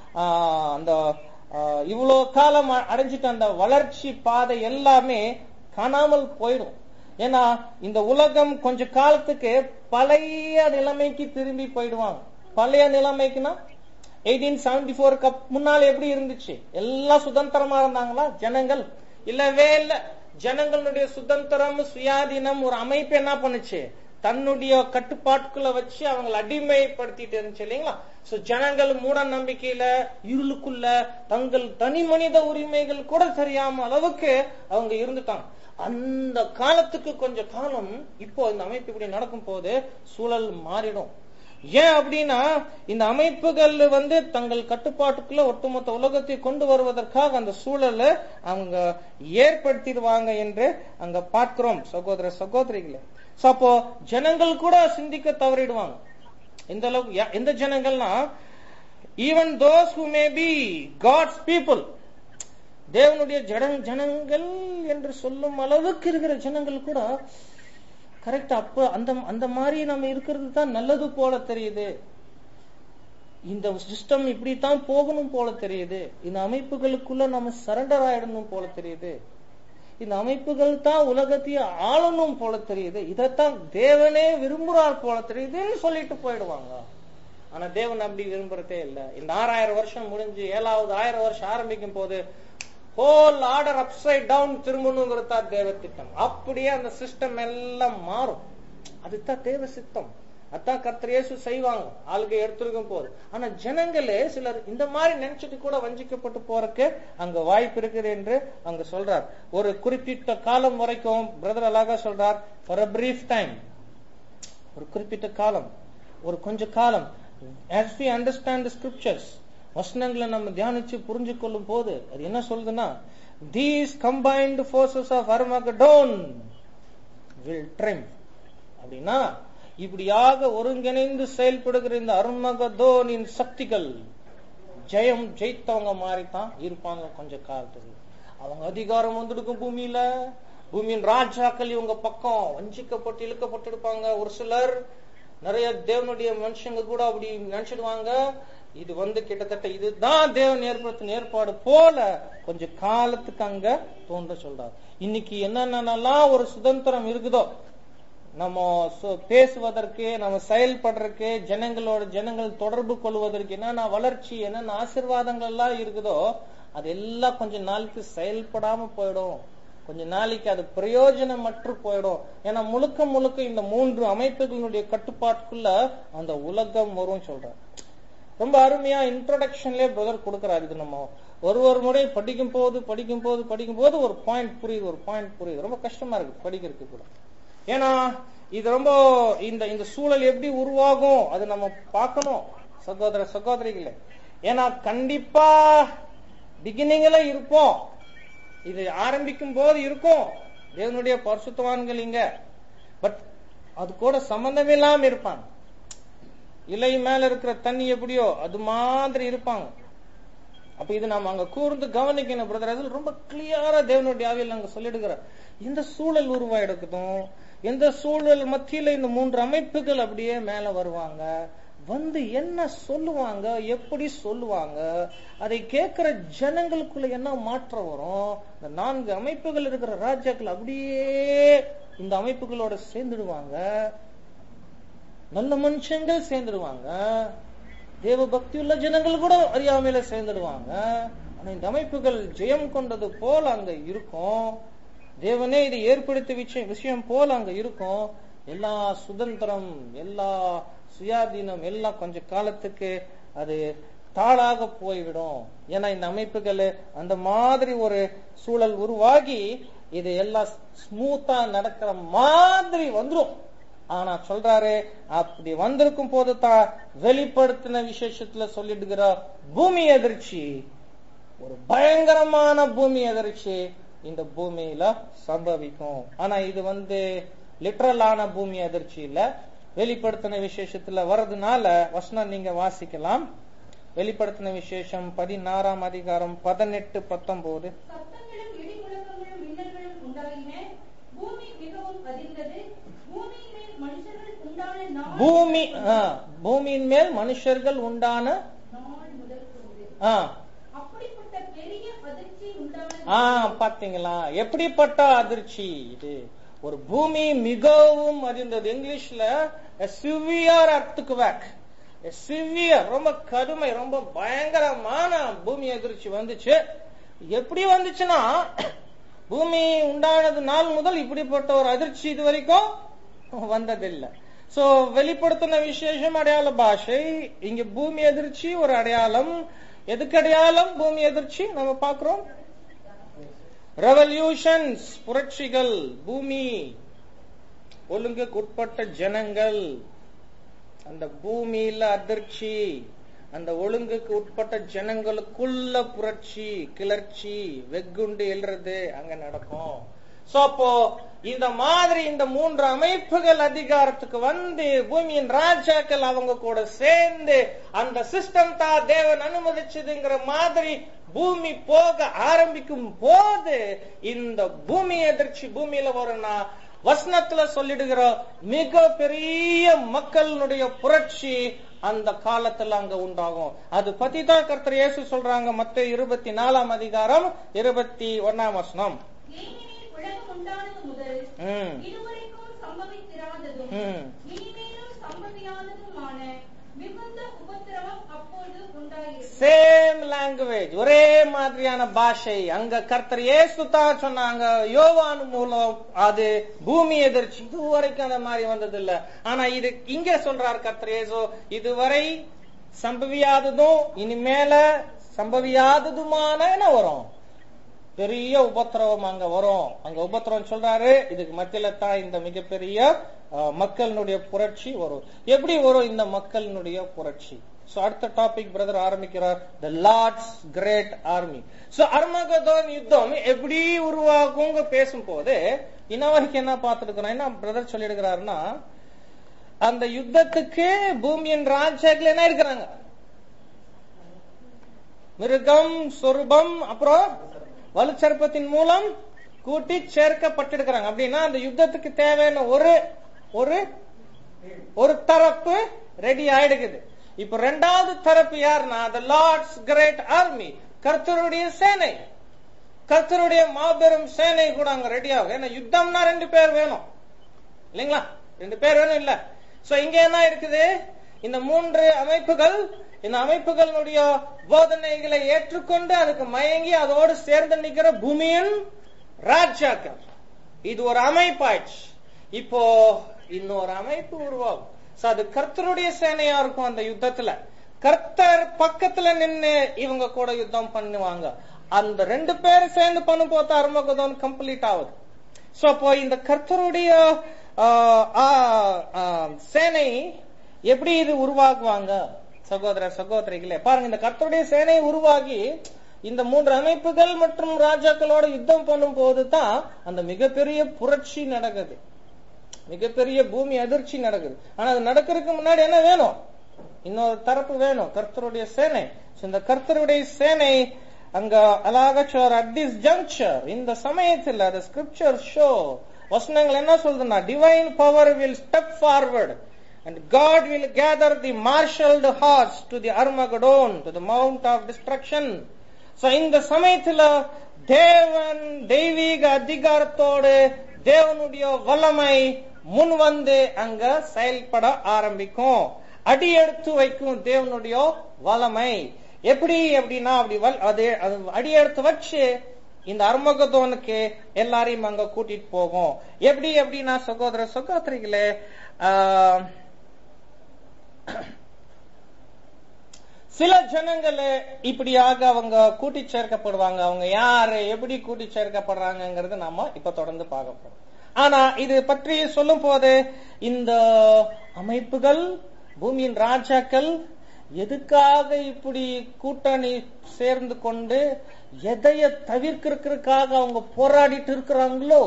ஆஹ், அந்த ஆஹ், இவ்வளவு காலம் அ- அடைஞ்சிட்ட அந்த வளர்ச்சி பாதை எல்லாமே காணாமல் போயிடும் ஏன்னா இந்த உலகம் கொஞ்ச காலத்துக்கு பழைய நிலைமைக்கு திரும்பி போயிடுவாங்க பழைய நிலைமைக்குன்னா எயிட்டீன் செவன்டி ஃபோருக்கு முன்னால எப்படி இருந்துச்சு எல்லாம் சுதந்திரமா இருந்தாங்களா ஜனங்கள் இல்லவே இல்ல ஜனங்களுடைய சுதந்திரம் சுயாதீனம் ஒரு அமைப்பு என்ன பண்ணுச்சு தன்னுடைய கட்டுப்பாட்டுக்குள்ள வச்சு அவங்களை அடிமைப்படுத்திட்டு இருந்துச்சு இல்லைங்களா சோ ஜனங்கள் மூட நம்பிக்கையில இருளுக்குள்ள தங்கள் தனி மனித உரிமைகள் கூட தெரியாம அளவுக்கு அவங்க இருந்துட்டாங்க அந்த காலத்துக்கு கொஞ்ச காலம் இப்போ இந்த அமைப்பு இப்படி நடக்கும் போது சூழல் மாறிடும் ஏன் அப்படின்னா இந்த அமைப்புகள் வந்து தங்கள் கட்டுப்பாட்டுக்குள்ள ஒட்டுமொத்த உலகத்தை கொண்டு வருவதற்காக அந்த சூழலை அவங்க ஏற்படுத்திடுவாங்க என்று அங்க பார்க்கிறோம் சகோதர சகோதரிகளே So, அப்போ ஜனங்கள் கூட சிந்திக்க தவறிடுவாங்க இந்த அளவுக்கு யா- எந்த ஜனங்கள்னா even those who may be God's people தேவனுடைய ஜன ஜனங்கள் என்று சொல்லும் அளவுக்கு இருக்கிற ஜனங்கள் கூட கரெக்ட் அப்ப அந்த அந்த மாதிரி நம்ம இருக்கிறது தான் நல்லது போல தெரியுது இந்த சிஸ்டம் இப்படித்தான் போகணும் போல தெரியுது இந்த அமைப்புகளுக்குள்ள நம்ம சரண்டர் ஆயிடணும் போல தெரியுது இந்த அமைப்புகள் தான் உலகத்தையே ஆளணும் போல தெரியுது இதைத்தான் தேவனே விரும்புறார் போல தெரியுதுன்னு சொல்லிட்டு போயிடுவாங்க ஆனா தேவன் அப்படி விரும்புறதே இல்ல இந்த ஆறாயிரம் வருஷம் முடிஞ்சு ஏழாவது ஆயிரம் வருஷம் ஆரம்பிக்கும் போது ஹோல் ஆர்டர் அப்சைட் டவுன் திரும்பணுங்கிறது தான் தேவ திட்டம் அப்படியே அந்த சிஸ்டம் எல்லாம் மாறும் அதுதான் தேவ சித்தம் அதான் கர்த்தர் இயேசு செய்வாங்க ஆளுகை எடுத்திருக்கும் போது ஆனா ஜனங்களே சிலர் இந்த மாதிரி நினைச்சிட்டு கூட வஞ்சிக்கப்பட்டு போறதுக்கு அங்க வாய்ப்பு இருக்குது என்று அங்க சொல்றார் ஒரு குறிப்பிட்ட காலம் வரைக்கும் பிரதர் அழகா சொல்றார் ஒரு பிரீஃப் டைம் ஒரு குறிப்பிட்ட காலம் ஒரு கொஞ்ச காலம் as we understand the scriptures வசனங்களை நம்ம தியானிச்சு புரிஞ்சு கொள்ளும் போது அது என்ன சொல்லுதுன்னா these combined forces of Armageddon will triumph அப்படின்னா இப்படியாக ஒருங்கிணைந்து செயல்படுகிற இந்த அருமகதோனின் சக்திகள் ஜெயம் ஜெயித்தவங்க மாதிரி தான் இருப்பாங்க கொஞ்ச காலத்துக்கு அவங்க அதிகாரம் வந்துடுக்கும் பூமியில பூமியின் ராஜாக்கள் இவங்க பக்கம் வஞ்சிக்கப்பட்டு இழுக்கப்பட்டு இருப்பாங்க ஒரு சிலர் நிறைய தேவனுடைய மனுஷங்க கூட அப்படி நினைச்சிடுவாங்க இது வந்து கிட்டத்தட்ட இதுதான் தேவன் ஏற்படுத்தின ஏற்பாடு போல கொஞ்ச காலத்துக்கு அங்க தோன்ற சொல்றார் இன்னைக்கு என்னென்னலாம் ஒரு சுதந்திரம் இருக்குதோ நம்ம சொ- பேசுவதற்கு நம்ம செயல்படுறதுக்கு ஜனங்களோட ஜனங்கள் தொடர்பு கொள்வதற்கு என்னென்ன வளர்ச்சி என்னென்ன ஆசீர்வாதங்கள் எல்லாம் இருக்குதோ அது எல்லாம் கொஞ்ச நாளைக்கு செயல்படாம போயிடும் கொஞ்ச நாளைக்கு அது பிரயோஜனமற்று போயிடும் ஏன்னா முழுக்க முழுக்க இந்த மூன்று அமைப்புகளினுடைய கட்டுப்பாட்டுக்குள்ள அந்த உலகம் வரும் சொல்றேன் ரொம்ப அருமையா இன்ட்ரோடக்ஷன்லயே பிரதர் கொடுக்கறாரு இது நம்ம ஒரு ஒரு முறை படிக்கும் போது படிக்கும் போது படிக்கும் போது ஒரு பாயிண்ட் புரியுது ஒரு பாயிண்ட் புரியுது ரொம்ப கஷ்டமா இருக்கு படிக்கிறதுக்கு கூட ஏன்னா இது ரொம்ப இந்த இந்த சூழல் எப்படி உருவாகும் அது நம்ம பார்க்கணும் சகோதர சகோதரிகளே ஏன்னா கண்டிப்பா பிகினிங்ல இருப்போம் இது ஆரம்பிக்கும் போது இருக்கும் தேவனுடைய பரிசுத்தவான்கள் இங்க பட் அது கூட சம்பந்தம் இல்லாம இருப்பாங்க இலை மேல இருக்கிற தண்ணி எப்படியோ அது மாதிரி இருப்பாங்க அப்ப இது நாம அங்க கூர்ந்து கவனிக்கணும் பிரதர் அதில் ரொம்ப கிளியரா தேவனுடைய ஆவியில் அங்க சொல்லிடுகிறார் இந்த சூழல் உருவாயிடுக்கட்டும் எந்த சூழல் மத்தியில இந்த மூன்று அமைப்புகள் அப்படியே மேல வருவாங்க வந்து என்ன சொல்லுவாங்க எப்படி சொல்லுவாங்க அதை கேட்கிற ஜனங்களுக்குள்ள என்ன மாற்றம் வரும் இந்த நான்கு அமைப்புகள் இருக்கிற ராஜாக்கள் அப்படியே இந்த அமைப்புகளோட சேர்ந்துடுவாங்க நல்ல மனுஷங்கள் சேர்ந்துடுவாங்க தேவ பக்தி உள்ள ஜனங்கள் கூட அறியாமையில சேர்ந்துடுவாங்க ஆனா இந்த அமைப்புகள் ஜெயம் கொண்டது போல அங்க இருக்கும் தேவனே இதை ஏற்படுத்திய விஷயம் விஷயம் போல அங்க இருக்கும் எல்லா சுதந்திரம் எல்லா சுயாதீனம் எல்லாம் கொஞ்ச காலத்துக்கு அது தாளாக போய்விடும் ஏன்னா இந்த அமைப்புகள் அந்த மாதிரி ஒரு சூழல் உருவாகி இது எல்லாம் ஸ்மூத்தா நடக்கிற மாதிரி வந்துரும் ஆனா சொல்றாரு அப்படி வந்திருக்கும் போது தான் வெளிப்படுத்தின விசேஷத்துல சொல்லிடுகிற பூமி எதிர்ச்சி ஒரு பயங்கரமான பூமி எதிர்ச்சி இந்த பூமியில சம்பவிக்கும் ஆனா இது வந்து லிட்டரலான பூமி அதிர்ச்சி இல்ல வெளிப்படுத்தின விசேஷத்துல வர்றதுனால வசனம் நீங்க வாசிக்கலாம் வெளிப்படுத்தின விசேஷம் பதினாறாம் அதிகாரம் பதினெட்டு பத்தொன்பது சத்தங்களும் இடி முழக்கங்களும் மின்னல்களும் உண்டாயின பூமி மிகவும் அதிர்ந்தது பூமியின் மேல் மனுஷர்கள் உண்டான நாள் பூமி ஆ, பூமியின் மேல் மனுஷர்கள் உண்டான நாள் முதல் கொண்டு ஆ, அப்படிப்பட்ட பெரிய அதிர்ச்சி உண்டானது ஆ பாத்தீங்களா எப்படிப்பட்ட அதிர்ச்சி இது ஒரு பூமி மிகவும் அறிந்தது இங்கிலீஷ்ல சிவியர் அர்த்துக்குவேக் சிவியர் ரொம்ப கடுமை ரொம்ப பயங்கரமான பூமி அதிர்ச்சி வந்துச்சு எப்படி வந்துச்சுன்னா பூமி உண்டானது நாள் முதல் இப்படிப்பட்ட ஒரு அதிர்ச்சி இது வரைக்கும் வந்ததில்லை சோ வெளிப்படுத்தின விசேஷம் அடையாள பாஷை இங்க பூமி அதிர்ச்சி ஒரு அடையாளம் எதுக்கு அடையாளம் பூமி அதிர்ச்சி நம்ம பாக்குறோம் ரெவல்யூஷன்ஸ் புரட்சிகள் பூமி ஒழுங்குக்கு உட்பட்ட ஜனங்கள் அந்த பூமியில அதிர்ச்சி அந்த ஒழுங்குக்கு உட்பட்ட ஜனங்களுக்குள்ள புரட்சி கிளர்ச்சி வெகுண்டு எழுறது அங்க நடக்கும் சோ அப்போ இந்த மாதிரி இந்த மூன்று அமைப்புகள் அதிகாரத்துக்கு வந்து பூமியின் ராஜாக்கள் அவங்க கூட சேர்ந்து அந்த சிஸ்டம் தான் தேவன் அனுமதிச்சதுங்கிற மாதிரி பூமி போக ஆரம்பிக்கும் போது இந்த பூமி எதிர்ச்சி பூமியில வரும்னா வசனத்துல சொல்லிடுகிற மிக பெரிய மக்களுடைய புரட்சி அந்த காலத்துல அங்க உண்டாகும் அது பத்தி தான் கர்த்தர் இயேசு சொல்றாங்க மத்த இருபத்தி நாலாம் அதிகாரம் இருபத்தி ஒன்னாம் வசனம் ஏனெனில் உலகம் உண்டானது முதல் ம். இதுவரைக்கும் சம்பவித்திராததும் ம். இனிமேலும் சம்பவியாததுமான மிகுந்த உபத்திரவம் அப்பொழுது உண்டாயிருக்கும் சேம் லாங்குவேஜ் ஒரே மாதிரியான பாஷை அங்க கர்த்தர் இயேசு தான் சொன்னாங்க யோவான் மூலம் அது பூமி எதிர்ச்சி இதுவரைக்கும் அந்த மாதிரி வந்தது இல்ல ஆனா இது இங்க சொல்றார் கர்த்தர் இயேசு இதுவரை சம்பவியாததும் இனிமேல சம்பவியாததுமான என்ன வரும் பெரிய உபத்திரவம் அங்க வரும் அங்க உபத்திரவம் சொல்றாரு இதுக்கு மத்தியில தான் இந்த மிகப்பெரிய அஹ், மக்களினுடைய புரட்சி வரும் எப்படி வரும் இந்த மக்களினுடைய புரட்சி சோ அடுத்த டாபிக் பிரதர் ஆரம்பிக்கிறார் the Lord's great army so Armageddon யுத்தம் எப்படி உருவாகுங்க பேசும்போது இன்ன வரைக்கும் என்ன பார்த்துருக்கிறோம் என்ன பிரதர் சொல்லிடுகிறாருன்னா அந்த யுத்தத்துக்கு பூமியின் ராஜாக்கள் என்ன இருக்கிறாங்க மிருகம் சொருபம் அப்புறம் வலுச்சர்ப்பத்தின் மூலம் கூட்டி சேர்க்கப்பட்டிருக்கிறாங்க அப்படின்னா அந்த யுத்தத்துக்கு தேவையான ஒரு ஒரு ஒரு தரப்பு ரெடி ஆயிடுக்குது இப்ப ரெண்டாவது தரப்பு யாருன்னா த லார்ட்ஸ் கிரேட் ஆர்மி கர்த்தருடைய சேனை கர்த்தருடைய மாபெரும் சேனை கூட அங்க ரெடி ஆகும் ஏன்னா யுத்தம்னா ரெண்டு பேர் வேணும் இல்லைங்களா ரெண்டு பேர் வேணும் இல்ல சோ இங்க என்ன இருக்குது இந்த மூன்று அமைப்புகள் இந்த அமைப்புகளுடைய போதனைகளை ஏற்றுக்கொண்டு அதுக்கு மயங்கி அதோடு சேர்ந்து நிக்கிற பூமியின் ராஜாக்கள் இது ஒரு அமைப்பாயிடுச்சு இப்போ இன்னொரு அமைப்பு உருவாகும் So, அது கர்த்தருடைய சேனையா இருக்கும் அந்த யுத்தத்துல கர்த்தர் பக்கத்துல நின்னு இவங்க கூட யுத்தம் பண்ணுவாங்க அந்த ரெண்டு பேரும் சேர்ந்து பண்ணும் போது அருமகதம் கம்ப்ளீட் ஆகுது சோ அப்போ இந்த கர்த்தருடைய ஆ, ஆ, ஆ, சேனை எப்படி இது உருவாக்குவாங்க சகோதர சகோதரிகளே பாருங்க இந்த கர்த்தருடைய சேனை உருவாகி இந்த மூன்று அமைப்புகள் மற்றும் ராஜாக்களோட யுத்தம் பண்ணும் போது தான் அந்த மிகப்பெரிய புரட்சி நடக்குது மிகப்பெரிய பூமி அதிர்ச்சி நடக்குது ஆனா அது நடக்கிறதுக்கு முன்னாடி என்ன வேணும் இன்னொரு தரப்பு வேணும் கர்த்தருடைய சேனை So, இந்த கர்த்தருடைய சேனை அங்க அழகாக சொல்ற அட் திஸ் ஜங்க்சர் இந்த சமயத்துல the scripture show வசனங்கள் என்ன சொல்றதுன்னா divine power will step forward and God will gather the marshaled horse to the Armageddon to the mount of destruction So, இந்த சமயத்துல தேவன் தெய்வீக அதிகாரத்தோடு தேவனுடைய வல்லமை முன் வந்து அங்க செயல்பட ஆரம்பிக்கும் அடி எடுத்து வைக்கும் தேவனுடைய வல்லமை எப்படி அப்படின்னா அப்படி வல்- அது அது அடி எடுத்து வச்சு இந்த அர்மகதோனுக்கு எல்லாரையும் அங்க கூட்டிட்டு போகும் எப்படி எப்படின்னா சகோதர சகோதரிகளே ஆஹ், சில ஜனங்கள் இப்படியாக அவங்க கூட்டி சேர்க்கப்படுவாங்க அவங்க யாரு எப்படி கூட்டி சேர்க்கப்படுறாங்கங்கிறது நாம இப்ப தொடர்ந்து பார்க்க போறோம் ஆனா இது பற்றி சொல்லும் போது இந்த அமைப்புகள் பூமியின் ராஜாக்கள் எதுக்காக இப்படி கூட்டணி சேர்ந்து கொண்டு எதைய தவிர்க்கிறதுக்காக அவங்க போராடிட்டு இருக்கிறாங்களோ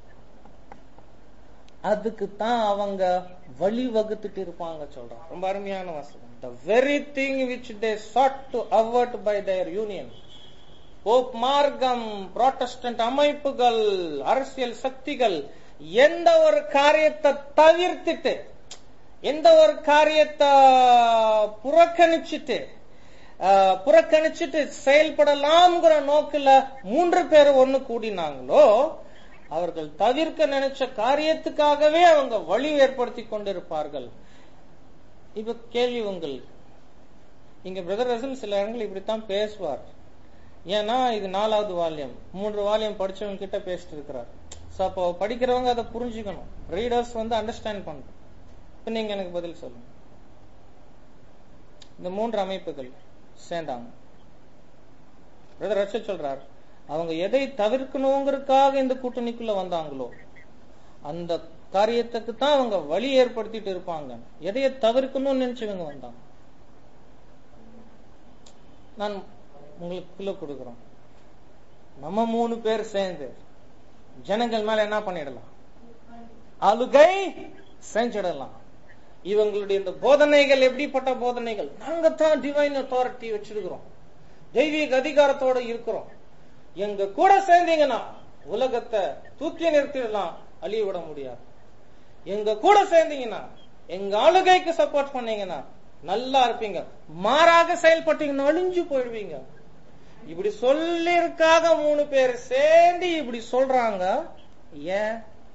அதுக்கு தான் அவங்க வழி வகுத்துட்டு இருப்பாங்க சொல்றாங்க ரொம்ப அருமையான வசனம் the very thing which they sought to avert by their union pope மார்க்கம் புராட்டஸ்டன்ட் அமைப்புகள் அரசியல் சக்திகள் எந்த ஒரு காரியத்தை தவிர்த்துட்டு எந்த ஒரு காரியத்தை புறக்கணிச்சுட்டு ஆஹ், புறக்கணிச்சுட்டு செயல்படலாம்ங்கிற நோக்கில மூன்று பேர் ஒண்ணு கூடினாங்களோ அவர்கள் தவிர்க்க நினைச்ச காரியத்துக்காகவே அவங்க வழி ஏற்படுத்தி கொண்டிருப்பார்கள் இப்ப கேள்வி உங்களுக்கு இங்க பிரதர் ரசல் சில இடங்கள் இப்படித்தான் பேசுவார் ஏன்னா இது நாலாவது வால்யம் மூன்று வால்யம் படிச்சவங்க கிட்ட பேசிட்டு இருக்கிறார் சோ அப்போ படிக்கிறவங்க அதை புரிஞ்சுக்கணும் ரீடர்ஸ் வந்து அண்டர்ஸ்டாண்ட் பண்ணணும் இப்ப நீங்க எனக்கு பதில் சொல்லுங்க இந்த மூன்று அமைப்புகள் சேர்ந்தாங்க பிரதர் ரஷத் சொல்றார் அவங்க எதை தவிர்க்கணுங்கிறதுக்காக இந்த கூட்டணிக்குள்ள வந்தாங்களோ அந்த காரியத்துக்கு தான் அவங்க வழி ஏற்படுத்திட்டு இருப்பாங்க எதைய தவிர்க்கணும்னு நினைச்சவங்க வந்தாங்க நான் உங்களுக்கு கிலோ கொடுக்கிறோம் நம்ம மூணு பேர் சேர்ந்து ஜனங்கள் மேல என்ன பண்ணிடலாம் ஆளுகை செஞ்சிடலாம் இவங்களுடைய இந்த போதனைகள் எப்படிப்பட்ட போதனைகள் நாங்க தான் டிவைன் அத்தாரிட்டி வச்சிருக்கிறோம் தெய்வீக அதிகாரத்தோட இருக்கிறோம் எங்க கூட சேர்ந்தீங்கன்னா உலகத்தை தூக்கி நிறுத்திடலாம் அழிய விட முடியாது எங்க கூட சேர்ந்தீங்கன்னா எங்க ஆளுகைக்கு சப்போர்ட் பண்ணீங்கன்னா நல்லா இருப்பீங்க மாறாக செயல்பட்டீங்கன்னா அழிஞ்சு போயிடுவீங்க இப்படி சொல்லிருக்காக மூணு பேர் சேர்ந்து இப்படி சொல்றாங்க ஏன்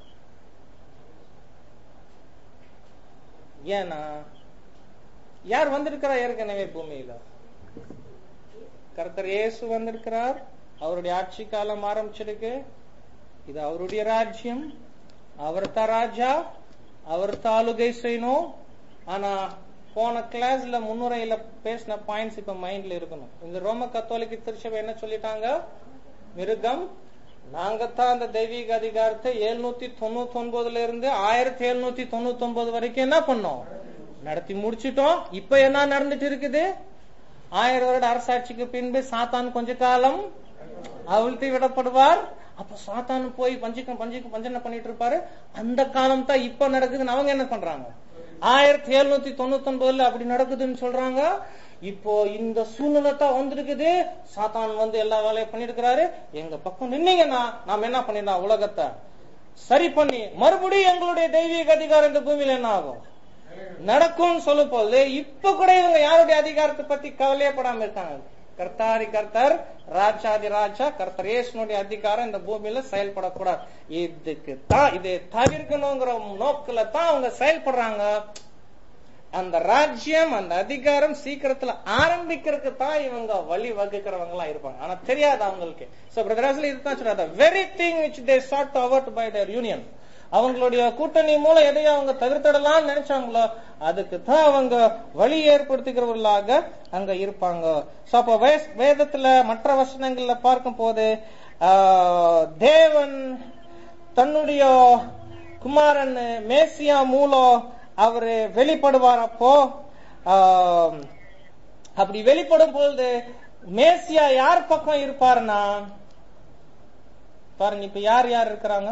ஏன்னா யார் வந்திருக்கிறா ஏற்கனவே பூமியில கர்த்தர் இயேசு வந்திருக்கிறார் அவருடைய ஆட்சி காலம் ஆரம்பிச்சிருக்கு இது அவருடைய ராஜ்யம் அவர் தான் ராஜா அவர் தான் ஆளுகை செய்யணும் ஆனா போன கிளாஸ்ல முன்னுரையில பேசின பாயிண்ட்ஸ் இப்ப மைண்ட்ல இருக்கணும் இந்த ரோம கத்தோலிக்க திருச்சபை என்ன சொல்லிட்டாங்க மிருகம் நாங்கத்தான் அந்த தெய்வீக அதிகாரத்தை எழுநூத்தி தொண்ணூத்தி ஒன்பதுல இருந்து ஆயிரத்தி எழுநூத்தி தொண்ணூத்தி ஒன்பது வரைக்கும் என்ன பண்ணோம் நடத்தி முடிச்சிட்டோம் இப்ப என்ன நடந்துட்டு இருக்குது ஆயிரம் வருட அரசாட்சிக்கு பின்பு சாத்தான் கொஞ்ச காலம் அவிழ்த்து விடப்படுவார் அப்ப சாத்தான் போய் பஞ்சிக்கம் பஞ்சிக்கம் பஞ்சனை பண்ணிட்டு இருப்பாரு அந்த காலம் தான் இப்ப நடக்குதுன்னு அவங்க என்ன பண்றாங்க ஆயிரத்தி எழுநூத்தி தொண்ணூத்தி ஒன்பதுல அப்படி நடக்குதுன்னு சொல்றாங்க இப்போ இந்த சூழ்நிலை தான் வந்திருக்குது சாத்தான் வந்து எல்லா வேலையும் பண்ணிருக்கிறாரு எங்க பக்கம் நின்னீங்கன்னா நாம என்ன பண்ணிடலாம் உலகத்தை சரி பண்ணி மறுபடியும் எங்களுடைய தெய்வீக அதிகாரம் இந்த பூமியில என்ன ஆகும் நடக்கும் சொல்லும் போது இப்ப கூட இவங்க யாருடைய அதிகாரத்தை பத்தி கவலையப்படாம இருக்காங்க கர்த்தாரி கர்த்தர் ராஜாதி ராஜா கர்த்தர் இயேசுனுடைய அதிகாரம் இந்த பூமியில செயல்படக்கூடாது இதுக்கு தான் இதை தவிர்க்கணுங்கிற நோக்கில தான் அவங்க செயல்படுறாங்க அந்த ராஜ்யம் அந்த அதிகாரம் சீக்கிரத்துல ஆரம்பிக்கிறதுக்கு தான் இவங்க வழி வகுக்கிறவங்க எல்லாம் இருப்பாங்க ஆனா தெரியாது அவங்களுக்கு சோ பிரதர்ஸ்ல இதுதான் சொல்றாங்க very thing which they sought to avoid by their union அவங்களுடைய கூட்டணி மூலம் எதையும் அவங்க தவிர்த்திடலாம்னு நினைச்சாங்களோ அதுக்கு தான் அவங்க வழி ஏற்படுத்துகிறவர்களாக அங்க இருப்பாங்க சோ அப்ப வேஸ்- வேதத்துல மற்ற வசனங்கள்ல பார்க்கும் போது ஆஹ், தேவன் தன்னுடைய குமாரன் மேசியா மூலம் அவரு வெளிப்படுவார் அப்போ ஆஹ், அப்படி வெளிப்படும் பொழுது மேசியா யார் பக்கம் இருப்பாருன்னா பாருங்க இப்ப யார் யார் இருக்கிறாங்க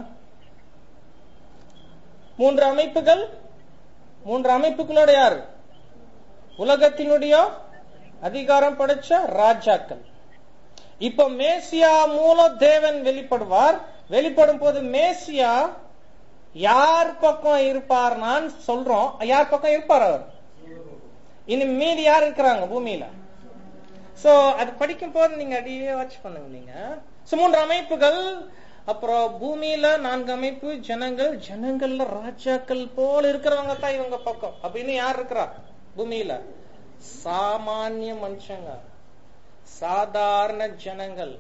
மூன்று அமைப்புகள் மூன்று அமைப்புகளோட யாரு உலகத்தினுடைய அதிகாரம் படைச்ச ராஜாக்கள் இப்ப மேசியா மூலம் தேவன் வெளிப்படுவார் வெளிப்படும் போது மேசியா யார் பக்கம் இருப்பார் நான் சொல்றோம் யார் பக்கம் இருப்பார் அவர் இனி மீதி யார் இருக்கிறாங்க பூமியில சோ அது படிக்கும் போது நீங்க அடியே வாட்ச் பண்ணுங்க நீங்க So, மூன்று அமைப்புகள் அப்புறம் பூமியில நான்கு அமைப்பு ஜனங்கள் ஜனங்கள்ல ராஜாக்கள் போல இருக்கிறவங்க தான் இவங்க பக்கம் அப்படின்னு யார் இருக்கிறா பூமியில சாமானிய மனுஷங்க சாதாரண ஜனங்கள்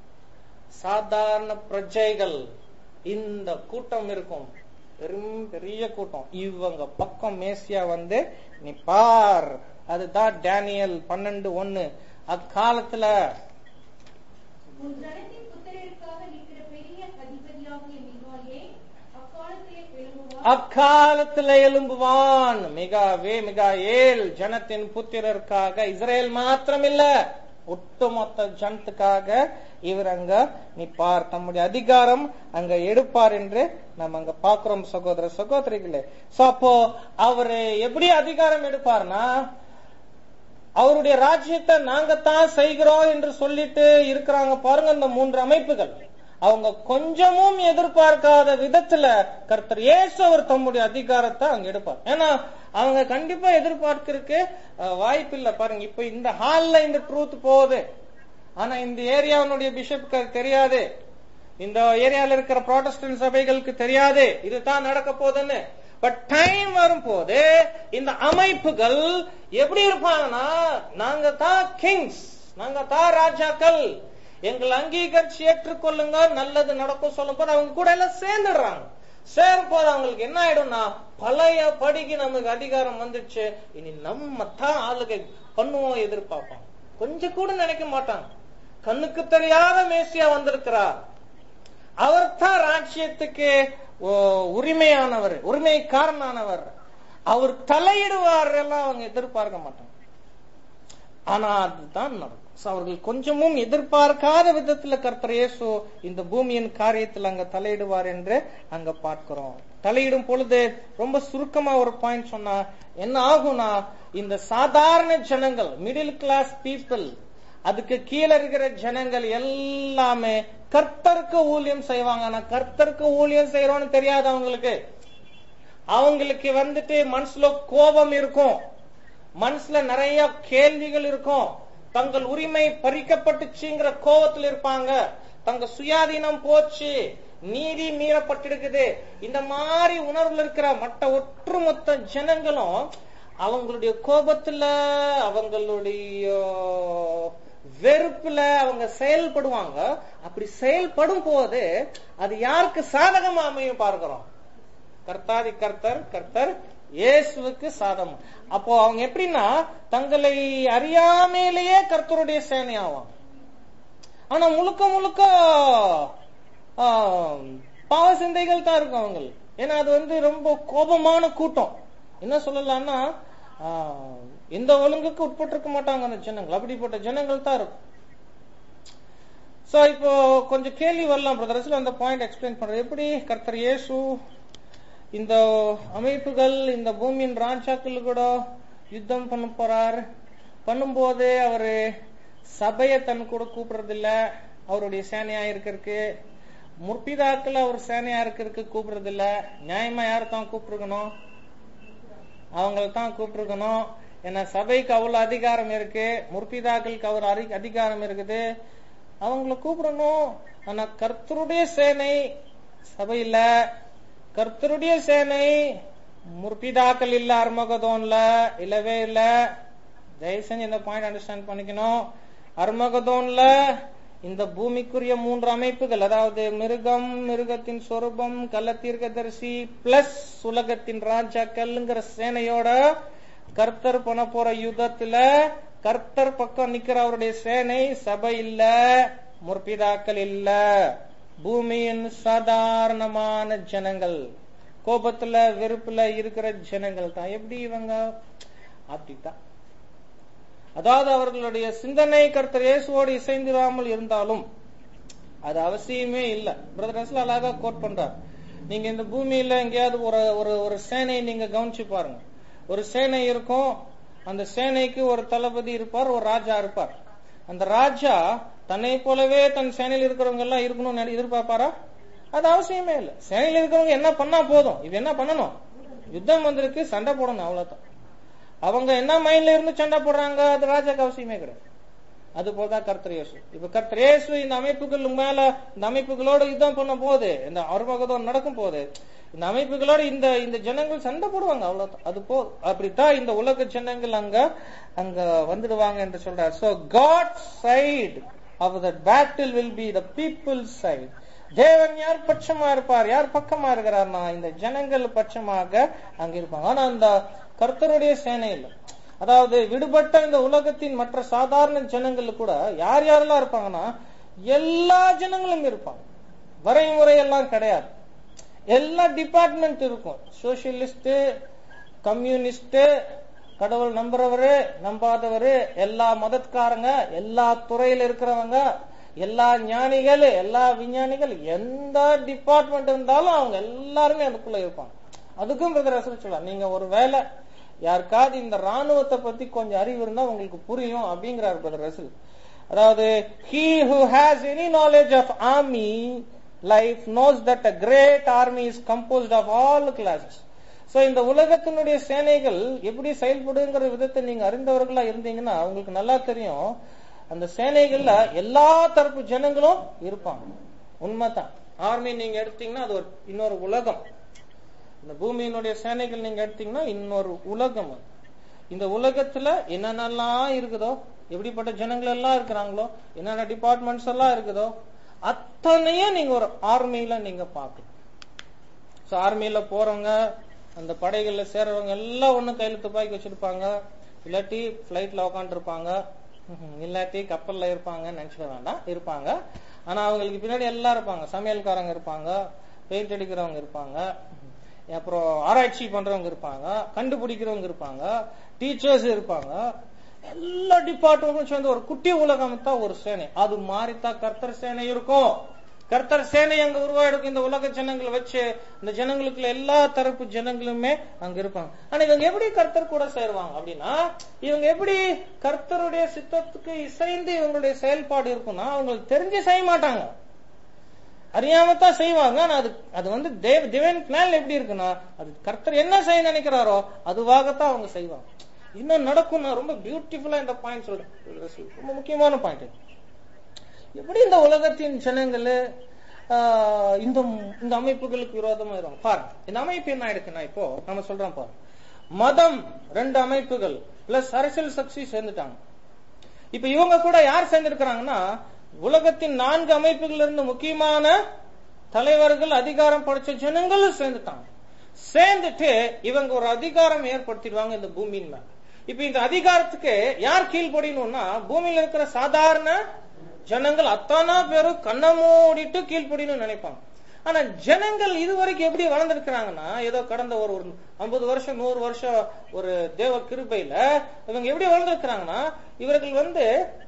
சாதாரண பிரஜைகள் இந்த கூட்டம் இருக்கும் பெரும் பெரிய கூட்டம் இவங்க பக்கம் மேசியா வந்து நீ பார் அதுதான் டேனியல் பன்னெண்டு ஒண்ணு அக்காலத்துல உன் ஜனத்தின் புத்திரருக்காக நிற்கிற பெரிய அதிபதியாகிய மிகாயே அக்காலத்திலே எழும்புவார் அக்காலத்துல எழும்புவான் மிகாவே மிகாஏல் ஜனத்தின் புத்திரருக்காக இஸ்ரேல் மாத்திரமில்ல ஒட்டுமொத்த ஜனத்துக்காக இவர் அங்க நிப்பார் தம்முடைய அதிகாரம் அங்க எடுப்பார் என்று நம்ம அங்க பாக்குறோம் சகோதர சகோதரிகளே சோ அப்போ அவரு எப்படி அதிகாரம் எடுப்பார்னா அவருடைய ராஜ்யத்தை நாங்க தான் செய்கிறோம் என்று சொல்லிட்டு இருக்கிறாங்க பாருங்க இந்த மூன்று அமைப்புகள் அவங்க கொஞ்சமும் எதிர்பார்க்காத விதத்துல கர்த்தர் இயேசு அவர் தம்முடைய அதிகாரத்தை அங்க எடுப்பார் ஏன்னா அவங்க கண்டிப்பா எதிர்பார்க்கறதுக்கு அஹ், வாய்ப்பில்லை பாருங்க இப்ப இந்த ஹால்ல இந்த ட்ரூத் போகுது ஆனா இந்த ஏரியாவுடைய பிஷப்க்கு அது தெரியாது இந்த ஏரியால இருக்கிற ப்ராட்டஸ்டன்ட் சபைகளுக்கு தெரியாது இதுதான் நடக்க போகுதுன்னு பட் டைம் வரும்போது இந்த அமைப்புகள் எப்படி இருப்பாங்கன்னா நாங்க தான் கிங்ஸ் நாங்க தான் ராஜாக்கள் எங்களை அங்கீகரிச்சு ஏற்றுக்கொள்ளுங்க நல்லது நடக்கும் சொல்லும் போது அவங்க கூட எல்லாம் சேர்ந்துடுறாங்க சேரும் போது அவங்களுக்கு என்ன ஆயிடும்னா பழைய படிக்கு நமக்கு அதிகாரம் வந்துடுச்சு இனி நம்ம தான் ஆளுகை பண்ணுவோம் எதிர்பார்ப்போம் கொஞ்சம் கூட நினைக்க மாட்டாங்க கண்ணுக்கு தெரியாத மேசியா வந்திருக்கிறார் அவர் தான் ராஜ்யத்துக்கு ஓ, உரிமையானவர் உரிமைக்காரனானவர் அவர் தலையிடுவார் எல்லாம் அவங்க எதிர்பார்க்க மாட்டாங்க ஆனா அதுதான் நடக்கும் So, அவர்கள் கொஞ்சமும் எதிர்பார்க்காத விதத்துல கர்த்தர் இயேசு இந்த பூமியின் காரியத்தில் அங்க தலையிடுவார் என்று அங்க பார்க்கிறோம் தலையிடும் பொழுது ரொம்ப சுருக்கமா ஒரு பாயிண்ட் சொன்னா என்ன ஆகும்னா இந்த சாதாரண ஜனங்கள் மிடில் கிளாஸ் பீப்புள் அதுக்கு கீழே இருக்கிற ஜனங்கள் எல்லாமே கர்த்தருக்கு ஊழியம் செய்வாங்க ஆனா கர்த்தருக்கு ஊழியம் செய்யறோம்னு தெரியாது அவங்களுக்கு அவங்களுக்கு வந்துட்டு மனசுல கோபம் இருக்கும் மனசுல நிறைய கேள்விகள் இருக்கும் தங்கள் உரிமை பறிக்கப்பட்டுச்சுங்கிற கோபத்தில் இருப்பாங்க தங்க சுயாதீனம் போச்சு நீதி மீறப்பட்டிருக்குது இந்த மாதிரி உணர்வுல இருக்கிற மற்ற ஒட்டுமொத்த ஜனங்களும் அவங்களுடைய கோபத்துல அவங்களுடைய வெறுப்புல அவங்க செயல்படுவாங்க அப்படி செயல்படும் போது அது யாருக்கு சாதகமா அமையும் பார்க்கிறோம் கர்த்தாதி கர்த்தர் கர்த்தர் இயேசுவுக்கு சாதம் அப்போ அவங்க எப்படின்னா தங்களை அறியாமையிலேயே கர்த்தருடைய சேனையாவாங்க ஆனா முழுக்க முழுக்க ஆ, பாவ சிந்தைகள் தான் இருக்கும் அவங்களுக்கு ஏன்னா அது வந்து ரொம்ப கோபமான கூட்டம் என்ன சொல்லலாம்னா ஆ, எந்த ஒழுங்குக்கு உட்பட்டிருக்க மாட்டாங்க அந்த ஜனங்கள் அப்படிப்பட்ட ஜனங்கள் தான் இருக்கும் சோ இப்போ கொஞ்சம் கேள்வி வரலாம் பிரதர்ஸ்ல அந்த பாயிண்ட் எக்ஸ்பிளைன் பண்றேன் எப்படி கர்த்தர் இயேசு இந்த அமைப்புகள் இந்த பூமியின் ராஜாக்கள் கூட யுத்தம் பண்ண போறார் பண்ணும்போது அவரு சபையை தன் கூட கூப்பிடுறது இல்ல அவருடைய சேனையா இருக்கிறதுக்கு முற்பிதாக்கள் அவர் சேனையா இருக்கிறதுக்கு கூப்பிடுறது இல்ல நியாயமா யார் தான் கூப்பிட்டுருக்கணும் அவங்கள தான் கூப்பிட்டுருக்கணும் ஏன்னா சபைக்கு அவ்வளவு அதிகாரம் இருக்கு முற்பிதாக்களுக்கு அவர் அறி- அதிகாரம் இருக்குது அவங்கள கூப்பிடணும் ஆனா கர்த்தருடைய சேனை சபையில கர்த்தருடைய சேனை முற்பிதாக்கள் இல்ல அர்மகதோன்ல இல்லவே இல்ல தயவு செஞ்சு இந்த பாயிண்ட் அண்டர்ஸ்டாண்ட் பண்ணிக்கணும் அர்மகதோன்ல இந்த பூமிக்குரிய மூன்று அமைப்புகள் அதாவது மிருகம் மிருகத்தின் சொரூபம் கள்ளத்தீர்க்கதரிசி பிளஸ் உலகத்தின் ராஜாக்கள்ங்கிற சேனையோட கர்த்தர் பண்ண போற யுத்தத்துல கர்த்தர் பக்கம் நிக்கிற அவருடைய சேனை சபை இல்ல முற்பிதாக்கள் இல்ல பூமியின் சாதாரணமான ஜனங்கள் கோபத்துல வெறுப்புல இருக்கிற ஜனங்கள் தான் எப்படி இவங்க அப்படித்தான் அதாவது அவர்களுடைய சிந்தனை கர்த்தர் இயேசுவோடு இசைந்திராமல் இருந்தாலும் அது அவசியமே இல்ல பிரதர் ரசல் அழகா கோட் பண்றார் நீங்க இந்த பூமியில எங்கேயாவது ஒரு ஒரு ஒரு சேனையை நீங்க கவனிச்சு பாருங்க ஒரு சேனை இருக்கும் அந்த சேனைக்கு ஒரு தளபதி இருப்பார் ஒரு ராஜா இருப்பார் அந்த ராஜா தன்னை போலவே தன் சேனையில் இருக்கிறவங்க எல்லாம் இருக்கணும்னு நினை- எதிர்பார்ப்பாரா அது அவசியமே இல்ல சேனையில் இருக்கிறவங்க என்ன பண்ணா போதும் இது என்ன பண்ணணும் யுத்தம் வந்திருக்கு சண்டை போடணும் அவ்வளவுதான் அவங்க என்ன மைண்ட்ல இருந்து சண்டை போடுறாங்க அது ராஜாக்கு அவசியமே கிடையாது அது போலதான் கர்த்தர் இயேசு இப்ப கர்த்தர் இயேசு இந்த அமைப்புகள் மேல இந்த அமைப்புகளோட யுத்தம் பண்ண போது இந்த அருமகதம் நடக்கும் போது இந்த அமைப்புகளோட இந்த இந்த ஜனங்கள் சண்டை போடுவாங்க அவ்வளவுதான் அது போ அப்படித்தான் இந்த உலக ஜனங்கள் அங்க அங்க வந்துடுவாங்க என்று சொல்றார் so God side of the battle will be the people side தேவன் யார் பட்சமா இருப்பார் யார் பக்கமா இருக்கிறார்னா இந்த ஜனங்கள் பட்சமாக அங்க இருப்பாங்க ஆனா அந்த கர்த்தருடைய சேனை இல்ல அதாவது விடுபட்ட இந்த உலகத்தின் மற்ற சாதாரண ஜனங்கள் கூட யார் யாரெல்லாம் இருப்பாங்கன்னா எல்லா ஜனங்களும் இருப்பாங்க வரைமுறை எல்லாம் கிடையாது எல்லா டிபார்ட்மெண்ட் இருக்கும் சோசியலிஸ்ட் கம்யூனிஸ்ட் கடவுள் நம்புறவரு நம்பாதவரு எல்லா மதத்காரங்க எல்லா துறையில இருக்கிறவங்க எல்லா ஞானிகள் எல்லா விஞ்ஞானிகள் எந்த டிபார்ட்மெண்ட் இருந்தாலும் அவங்க எல்லாருமே அதுக்குள்ள இருப்பாங்க அதுக்கும் பிரதர் ரசல் சொல்லலாம் நீங்க ஒரு வேலை யாருக்காவது இந்த ராணுவத்தை பத்தி கொஞ்சம் அறிவு இருந்தா உங்களுக்கு புரியும் அப்படிங்கிறார் பிரதர் ரசல் அதாவது he who has any knowledge of army life knows that a great army is composed of all classes so இந்த உலகத்தினுடைய சேனைகள் எப்படி செயல்படுங்கிற விதத்தை நீங்க அறிந்தவர்களா இருந்தீங்கன்னா உங்களுக்கு நல்லா தெரியும் அந்த சேனைகள்ல எல்லா தரப்பு ஜனங்களும் இருப்பாங்க உண்மைதான் ஆர்மி நீங்க எடுத்தீங்கன்னா அது ஒரு இன்னொரு உலகம் இந்த பூமியினுடைய சேனைகள் நீங்க எடுத்தீங்கன்னா இன்னொரு உலகம் அது. இந்த உலகத்துல என்னென்னலாம் இருக்குதோ எப்படிப்பட்ட ஜனங்கள் எல்லாம் இருக்கிறாங்களோ என்னென்ன டிபார்ட்மெண்ட்ஸ் எல்லாம் இருக்குதோ அத்தனையும் நீங்க ஒரு ஆர்மியில நீங்க பார்க்கலாம் சோ ஆர்மியில போறவங்க அந்த படைகள்ல சேர்றவங்க எல்லாம் ஒண்ணு கையில துப்பாக்கி வச்சிருப்பாங்க இல்லாட்டி பிளைட்ல உட்காந்துருப்பாங்க இல்லாட்டி கப்பல்ல இருப்பாங்க நினைச்சிட வேண்டாம் இருப்பாங்க ஆனா அவங்களுக்கு பின்னாடி எல்லாம் இருப்பாங்க சமையல்காரங்க இருப்பாங்க பெயிண்ட் அடிக்கிறவங்க இருப்பாங்க அப்புறம் ஆராய்ச்சி பண்றவங்க இருப்பாங்க கண்டுபிடிக்கிறவங்க இருப்பாங்க டீச்சர்ஸ் இருப்பாங்க எல்லா டிபார்ட்மெண்ட்டும் சேர்ந்து ஒரு குட்டி உலகம் தான் ஒரு சேனை அது மாறித்தான் கர்த்தர் சேனை இருக்கும் கர்த்தர் சேனை அங்க உருவாயிடும் இந்த உலக ஜனங்களை வச்சு இந்த ஜனங்களுக்குள்ள எல்லா தரப்பு ஜனங்களுமே அங்க இருப்பாங்க ஆனா இவங்க எப்படி கர்த்தர் கூட சேருவாங்க அப்படின்னா இவங்க எப்படி கர்த்தருடைய சித்தத்துக்கு இசைந்து இவங்களுடைய செயல்பாடு இருக்கும்னா அவங்களுக்கு தெரிஞ்சு செய்ய மாட்டாங்க அறியாமத்தான் செய்வாங்க ஆனா அது அது வந்து தேவ டிவைன் பிளான் எப்படி இருக்குன்னா அது கர்த்தர் என்ன செய்ய நினைக்கிறாரோ அதுவாகத்தான் அவங்க செய்வாங்க இன்னும் நடக்கும் நான் ரொம்ப பியூட்டிஃபுல்லா இந்த பாயிண்ட் சொல்றேன் ரொம்ப முக்கியமான பாயிண்ட் எப்படி இந்த உலகத்தின் ஜனங்கள் ஆஹ், இந்த இந்த அமைப்புகளுக்கு விரோதமா இருவாங்க பாருங்க இந்த அமைப்பு என்ன ஆயிடுக்குன்னா இப்போ நம்ம சொல்றோம் பாருங்க மதம் ரெண்டு அமைப்புகள் பிளஸ் அரசியல் சக்தி சேர்ந்துட்டாங்க இப்ப இவங்க கூட யார் சேர்ந்திருக்கிறாங்கன்னா உலகத்தின் நான்கு அமைப்புகள் இருந்து முக்கியமான தலைவர்கள் அதிகாரம் படைச்ச ஜனங்களும் சேர்ந்துட்டாங்க சேர்ந்துட்டு இவங்க ஒரு அதிகாரம் ஏற்படுத்திடுவாங்க இந்த பூமியின் மேல இப்ப இந்த அதிகாரத்துக்கு யார் கீழ்ப்படியணும்னா பூமியில இருக்கிற சாதாரண ஜனங்கள் அத்தனை பேரும் கண்ணை மூடிட்டு கீழ்ப்படியணும்னு நினைப்பாங்க ஆனா ஜனங்கள் இதுவரைக்கும் எப்படி வளர்ந்திருக்கிறாங்கன்னா ஏதோ கடந்த ஒரு ஒரு ஐம்பது வருஷம் நூறு வருஷம் ஒரு தேவ கிருபையில இவங்க எப்படி வளர்ந்திருக்கிறாங்கன்னா இவர்கள் வந்து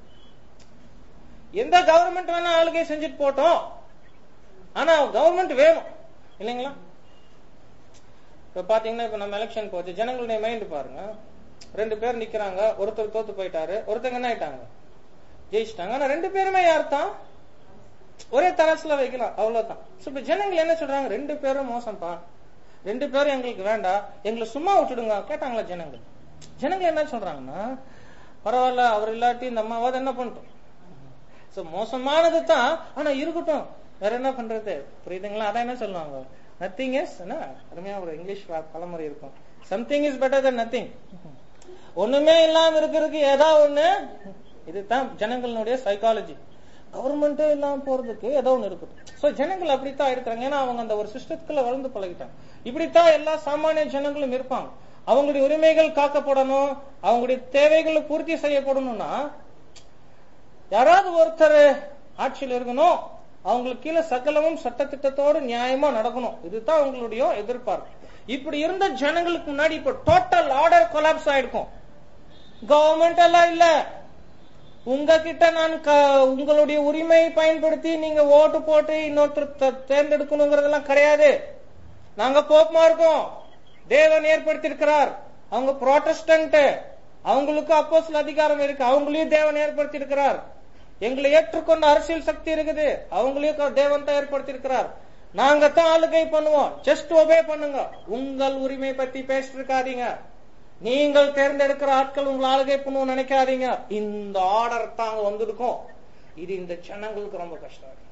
எந்த கவர்மெண்ட் வேணா ஆளுகை செஞ்சுட்டு போட்டோம் ஆனா கவர்மெண்ட் வேணும் இல்லைங்களா இப்ப பாத்தீங்கன்னா இப்ப நம்ம எலெக்ஷன் போச்சு ஜனங்களுடைய மைண்ட் பாருங்க ரெண்டு பேர் நிக்கிறாங்க ஒருத்தர் தோத்து போயிட்டாரு ஒருத்தங்க என்ன ஆயிட்டாங்க ஜெயிச்சிட்டாங்க ஆனா ரெண்டு பேருமே யார் தான் ஒரே தரசுல வைக்கலாம் அவ்வளவுதான் So, இப்ப ஜனங்கள் என்ன சொல்றாங்க ரெண்டு பேரும் மோசம்ப்பா ரெண்டு பேரும் எங்களுக்கு வேண்டாம் எங்களை சும்மா விட்டுடுங்க கேட்டாங்களா ஜனங்கள் ஜனங்கள் என்ன சொல்றாங்கன்னா பரவாயில்ல அவர் இல்லாட்டி இந்த அம்மாவாவது என்ன பண்ணிட்டோம் சோ மோசமானது தான் ஆனா இருக்கட்டும் வேற என்ன பண்றது புரியுதுங்களா அதான் என்ன சொல்லுவாங்க நத்திங் இஸ் என்ன அருமையா ஒரு இங்கிலீஷ் வா- பழமொழி இருக்கும் something is better than nothing ஒண்ணுமே இல்லாம இருக்கிறதுக்கு ஏதா ஒண்ணு இதுதான் ஜனங்களுடைய சைக்காலஜி கவர்மெண்டே இல்லாம போறதுக்கு ஏதோ ஒண்ணு இருக்கட்டும் சோ ஜனங்கள் அப்படித்தான் இருக்கிறாங்க ஏன்னா அவங்க அந்த ஒரு சிஸ்டத்துக்குள்ள வளர்ந்து பழகிட்டாங்க இப்படித்தான் எல்லா சாமானிய ஜனங்களும் இருப்பாங்க அவங்களுடைய உரிமைகள் காக்கப்படணும் அவங்களுடைய தேவைகள் பூர்த்தி செய்யப்படணும்னா யாராவது ஒருத்தர் ஆட்சியில் இருக்கணும் அவங்களுக்கு கீழே சகலமும் சட்டத்திட்டத்தோடு நியாயமா நடக்கணும் இதுதான் அவங்களுடைய எதிர்பார்ப்பு இப்படி இருந்த ஜனங்களுக்கு முன்னாடி இப்ப டோட்டல் ஆர்டர் கொலாப்ஸ் ஆயிருக்கும் கவர்மெண்ட் எல்லாம் இல்ல உங்ககிட்ட நான் க- உங்களுடைய உரிமை பயன்படுத்தி நீங்க ஓட்டு போட்டு இன்னொருத்தர் த- தேர்ந்தெடுக்கணுங்கிறதெல்லாம் கிடையாது நாங்க போப்பமா இருக்கோம் தேவன் ஏற்படுத்தியிருக்கிறார் அவங்க புரோட்டஸ்டன்ட் அவங்களுக்கு அப்போஸ்தல அதிகாரம் இருக்கு அவங்களையும் தேவன் ஏற்படுத்தி இருக்கிறார் எங்களை ஏற்றுக்கொண்ட அரசியல் சக்தி இருக்குது அவங்களையும் க- தேவன் தான் ஏற்படுத்தி இருக்கிறார் நாங்க தான் ஆளுகை பண்ணுவோம் ஜஸ்ட் ஒபே பண்ணுங்க உங்கள் உரிமை பத்தி பேசிட்டு இருக்காதீங்க நீங்கள் தேர்ந்தெடுக்கிற ஆட்கள் உங்களை ஆளுகை பண்ணுவோம் நினைக்காதீங்க இந்த ஆர்டர் தாங்க வந்திருக்கும் இது இந்த ஜனங்களுக்கு ரொம்ப கஷ்டம் இருக்கு.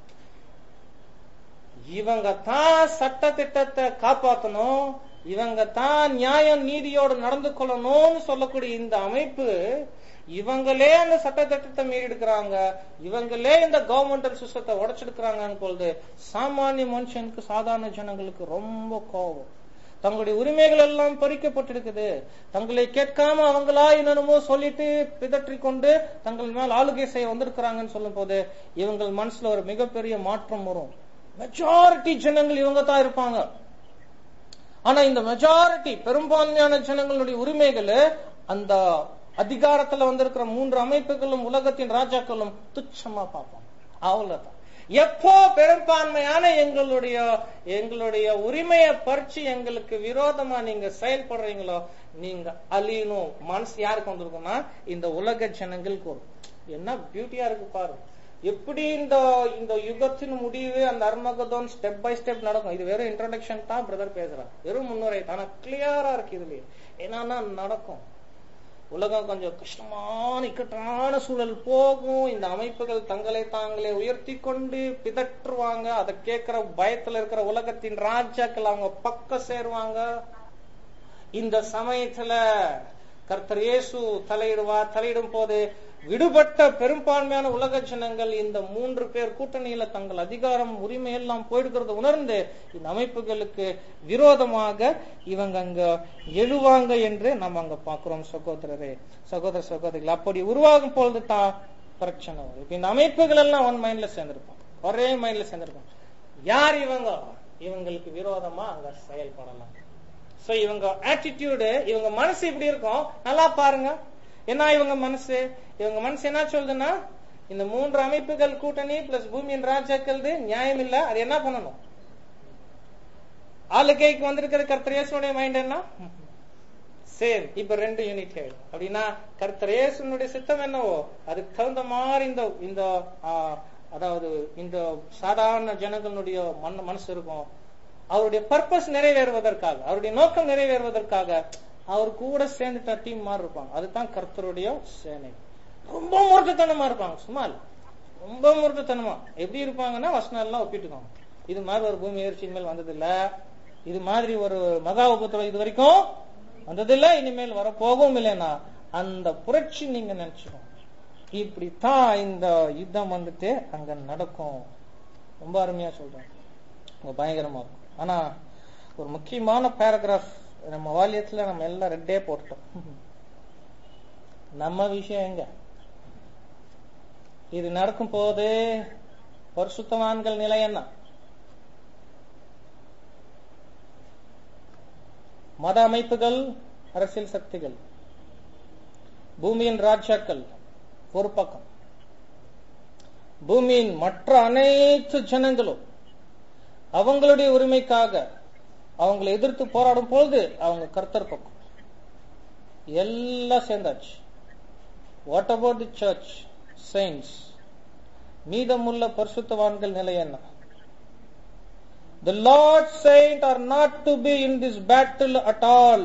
இவங்க தான் சட்ட திட்டத்தை காப்பாத்தணும் இவங்க தான் நியாயம் நீதியோடு நடந்து கொள்ளணும்னு சொல்லக்கூடிய இந்த அமைப்பு இவங்களே அந்த சட்ட திட்டத்தை மீறி எடுக்கிறாங்க இவங்களே இந்த கவர்மெண்டல் சிஸ்டத்தை உடைச்செடுக்கிறாங்கன்னு பொழுது சாமானிய மனுஷனுக்கு சாதாரண ஜனங்களுக்கு ரொம்ப கோபம் தங்களுடைய உரிமைகள் எல்லாம் பறிக்கப்பட்டிருக்குது தங்களை கேட்காம அவங்களா என்னென்னமோ சொல்லிட்டு பிதற்றிக் கொண்டு தங்கள் மேல் ஆளுகை செய்ய வந்திருக்கிறாங்கன்னு சொல்லும் போது இவங்கள் மனசுல ஒரு மிகப்பெரிய மாற்றம் வரும் மெஜாரிட்டி ஜனங்கள் இவங்க தான் இருப்பாங்க ஆனா இந்த மெஜாரிட்டி பெரும்பான்மையான ஜனங்களுடைய உரிமைகள் அந்த அதிகாரத்துல வந்திருக்கிற மூன்று அமைப்புகளும் உலகத்தின் ராஜாக்களும் துச்சமா பார்ப்பாங்க அவ்வளவுதான் எப்போ பெரும்பான்மையான எங்களுடைய எங்களுடைய உரிமையை பறிச்சு எங்களுக்கு விரோதமா நீங்க செயல்படுறீங்களோ நீங்க அழியணும் மனசு யாருக்கு வந்திருக்கும்னா இந்த உலக ஜனங்களுக்கு வரும் என்ன பியூட்டியா இருக்கு பாருங்க எப்படி இந்த இந்த யுகத்தின் முடிவு அந்த அர்மகதோன் ஸ்டெப் பை ஸ்டெப் நடக்கும் இது வெறும் இன்ட்ரோடக்ஷன் தான் பிரதர் பேசுறான் வெறும் முன்னுரை ஆனா கிளியரா இருக்கு இதுலயே என்னன்னா நடக்கும் உலகம் கொஞ்சம் கஷ்டமான இக்கட்டான சூழல் போகும் இந்த அமைப்புகள் தங்களை தாங்களே உயர்த்தி கொண்டு பிதற்றுவாங்க அதை கேட்கிற பயத்துல இருக்கிற உலகத்தின் ராஜாக்கள் அவங்க பக்கம் சேருவாங்க இந்த சமயத்துல கர்த்தர் இயேசு தலையிடுவார் தலையிடும் போது விடுபட்ட பெரும்பான்மையான உலக ஜனங்கள் இந்த மூன்று பேர் கூட்டணியில தங்கள் அதிகாரம் உரிமை எல்லாம் போயிடுக்கிறத உணர்ந்து இந்த அமைப்புகளுக்கு விரோதமாக இவங்க அங்க எழுவாங்க என்று நம்ம அங்க பாக்குறோம் சகோதரரே சகோதர சகோதரிகள் அப்படி உருவாகும் பொழுது தான் பிரச்சனை வரும் இப்ப இந்த அமைப்புகள் எல்லாம் ஒன் மைண்ட்ல சேர்ந்திருப்பாங்க ஒரே மைண்ட்ல சேர்ந்திருப்பாங்க யார் இவங்க இவங்களுக்கு விரோதமா அங்க செயல்படலாம் சோ இவங்க ஆட்டிடியூடு இவங்க மனசு இப்படி இருக்கும் நல்லா பாருங்க என்ன இவங்க மனசு இவங்க மனசு என்ன சொல்லுதுன்னா இந்த மூன்று அமைப்புகள் கூட்டணி பிளஸ் பூமியின் ராஜாக்கள் நியாயம் இல்ல அது என்ன பண்ணணும் ஆளுகைக்கு வந்திருக்கிற கர்த்தரேசனுடைய மைண்ட் என்ன சேம் இப்ப ரெண்டு யூனிட் ஆயிடும் அப்படின்னா கர்த்தரேசனுடைய சித்தம் என்னவோ அதுக்கு தகுந்த மாதிரி இந்த இந்த ஆ, அதாவது இந்த சாதாரண ஜனங்களுடைய மன மனசு இருக்கும் அவருடைய பர்பஸ் நிறைவேறுவதற்காக அவருடைய நோக்கம் நிறைவேறுவதற்காக அவர் கூட சேர்ந்துட்ட டீம் மாதிரி இருப்பாங்க அதுதான் கர்த்தருடைய சேனை ரொம்ப முரட்டுத்தனமா இருப்பாங்க சும்மா இல்ல. ரொம்ப முரட்டுத்தனமா எப்படி இருப்பாங்கன்னா வசனம் எல்லாம் ஒப்பிட்டுக்கோங்க இது மாதிரி ஒரு பூமி எரிச்சின் மேல் வந்ததில்ல இது மாதிரி ஒரு மகா உபத்திரம் இது வரைக்கும் வந்ததில்ல இனிமேல் வரப்போகவும் இல்லைன்னா அந்த புரட்சி நீங்க நினைச்சுக்கோங்க இப்படித்தான் இந்த யுத்தம் வந்துட்டு அங்க நடக்கும் ரொம்ப அருமையா சொல்றேன் ரொம்ப பயங்கரமா இருக்கும் ஆனா ஒரு முக்கியமான பேராகிராஃப் நம்ம வாலியத்துல நம்ம எல்லாம் ரெட்டே போட்டோம் நம்ம விஷயம் எங்க இது நடக்கும் போது பரிசுத்தவான்கள் நிலை என்ன மத அமைப்புகள் அரசியல் சக்திகள் பூமியின் ராஜாக்கள் ஒரு பக்கம் பூமியின் மற்ற அனைத்து ஜனங்களும் அவங்களுடைய உரிமைக்காக அவங்களை எதிர்த்து போராடும் பொழுது அவங்க கர்த்தர் பக்கம் எல்லாம் சேர்ந்தாச்சு what about the church saints மீதமுள்ள பரிசுத்தவான்கள் நிலை என்ன The Lord's saints are not to be in this battle at all.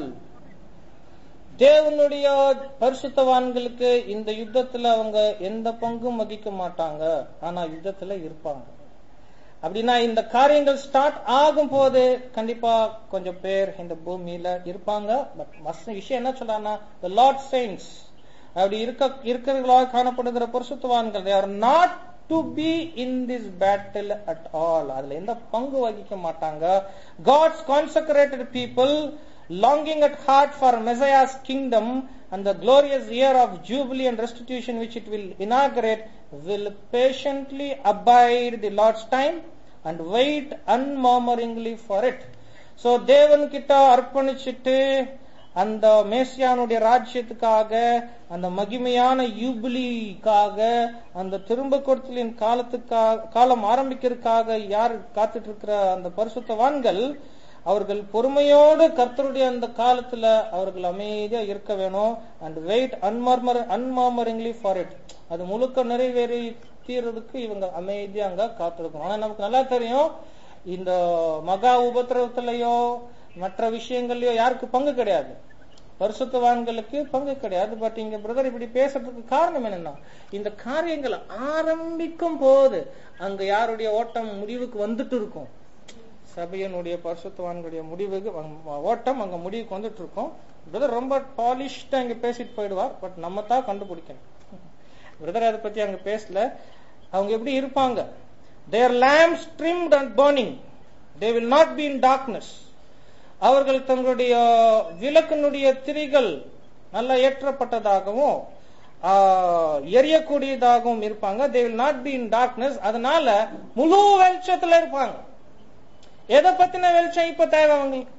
தேவனுடைய பரிசுத்தவான்களுக்கு இந்த யுத்தத்துல அவங்க எந்த பங்கும் வகிக்க மாட்டாங்க ஆனா யுத்தத்துல இருப்பாங்க அப்படின்னா இந்த காரியங்கள் ஸ்டார்ட் ஆகும் போது கண்டிப்பா கொஞ்சம் பேர் இந்த பூமியில இருப்பாங்க பட் மஸ்ட் விஷயம் என்ன சொல்றாங்கன்னா the Lord saints அப்படி இருக்க இருக்கிறவர்களாக காணப்படுகிற பரிசுத்தவான்கள் they are not to be in this battle at all அதுல எந்த பங்கு வகிக்க மாட்டாங்க God's consecrated people longing at heart for Messiah's kingdom and the glorious year of jubilee and restitution which it will inaugurate will patiently abide the Lord's time and wait unmurmuringly for it. So தேவன் கிட்ட அர்ப்பணிச்சிட்டு அந்த மேசியானுடைய ராஜ்யத்துக்காக அந்த மகிமையான யூபிலிக்காக அந்த திரும்ப கொடுத்தலின் காலத்துக்காக காலம் ஆரம்பிக்கிறதுக்காக யார் காத்துட்டு இருக்கிற அந்த பரிசுத்தவான்கள் அவர்கள் பொறுமையோடு கர்த்தருடைய அந்த காலத்துல அவர்கள் அமைதியா இருக்க வேணும் அண்ட் வெயிட் அன்மர்மர் அன்மாமரிங்லி ஃபார் இட் அது முழுக்க நிறைவேறி தீர்றதுக்கு இவங்க அமைதியா அங்க காத்திருக்கணும் ஆனா நமக்கு நல்லா தெரியும் இந்த மகா உபத்திரவத்திலயோ மற்ற விஷயங்கள்லயோ யாருக்கு பங்கு கிடையாது பரிசுத்தவான்களுக்கு பங்கு கிடையாது பட் இங்க பிரதர் இப்படி பேசுறதுக்கு காரணம் என்னன்னா இந்த காரியங்கள் ஆரம்பிக்கும் போது அங்க யாருடைய ஓட்டம் முடிவுக்கு வந்துட்டு இருக்கும் சபையனுடைய பரிசுத்தவான்களுடைய முடிவுக்கு வ- ஓட்டம் அங்க முடிவுக்கு வந்துட்டு இருக்கும் பிரதர் ரொம்ப பாலிஷ்டா இங்க பேசிட்டு போயிடுவார் பட் நம்ம தான் கண்டுபிடிக்கணும் பிரதர் அதை பத்தி அங்க பேசல அவங்க எப்படி இருப்பாங்க தேர் lamps trimmed and burning they will not be in darkness அவர்கள் தங்களுடைய விளக்கினுடைய திரிகள் நல்லா ஏற்றப்பட்டதாகவும் ஆ, எரியக்கூடியதாகவும் இருப்பாங்க they will not be in darkness அதனால முழு வெளிச்சத்துல இருப்பாங்க எதை பத்தின வெளிச்சம் இப்ப தேவை அவங்களுக்கு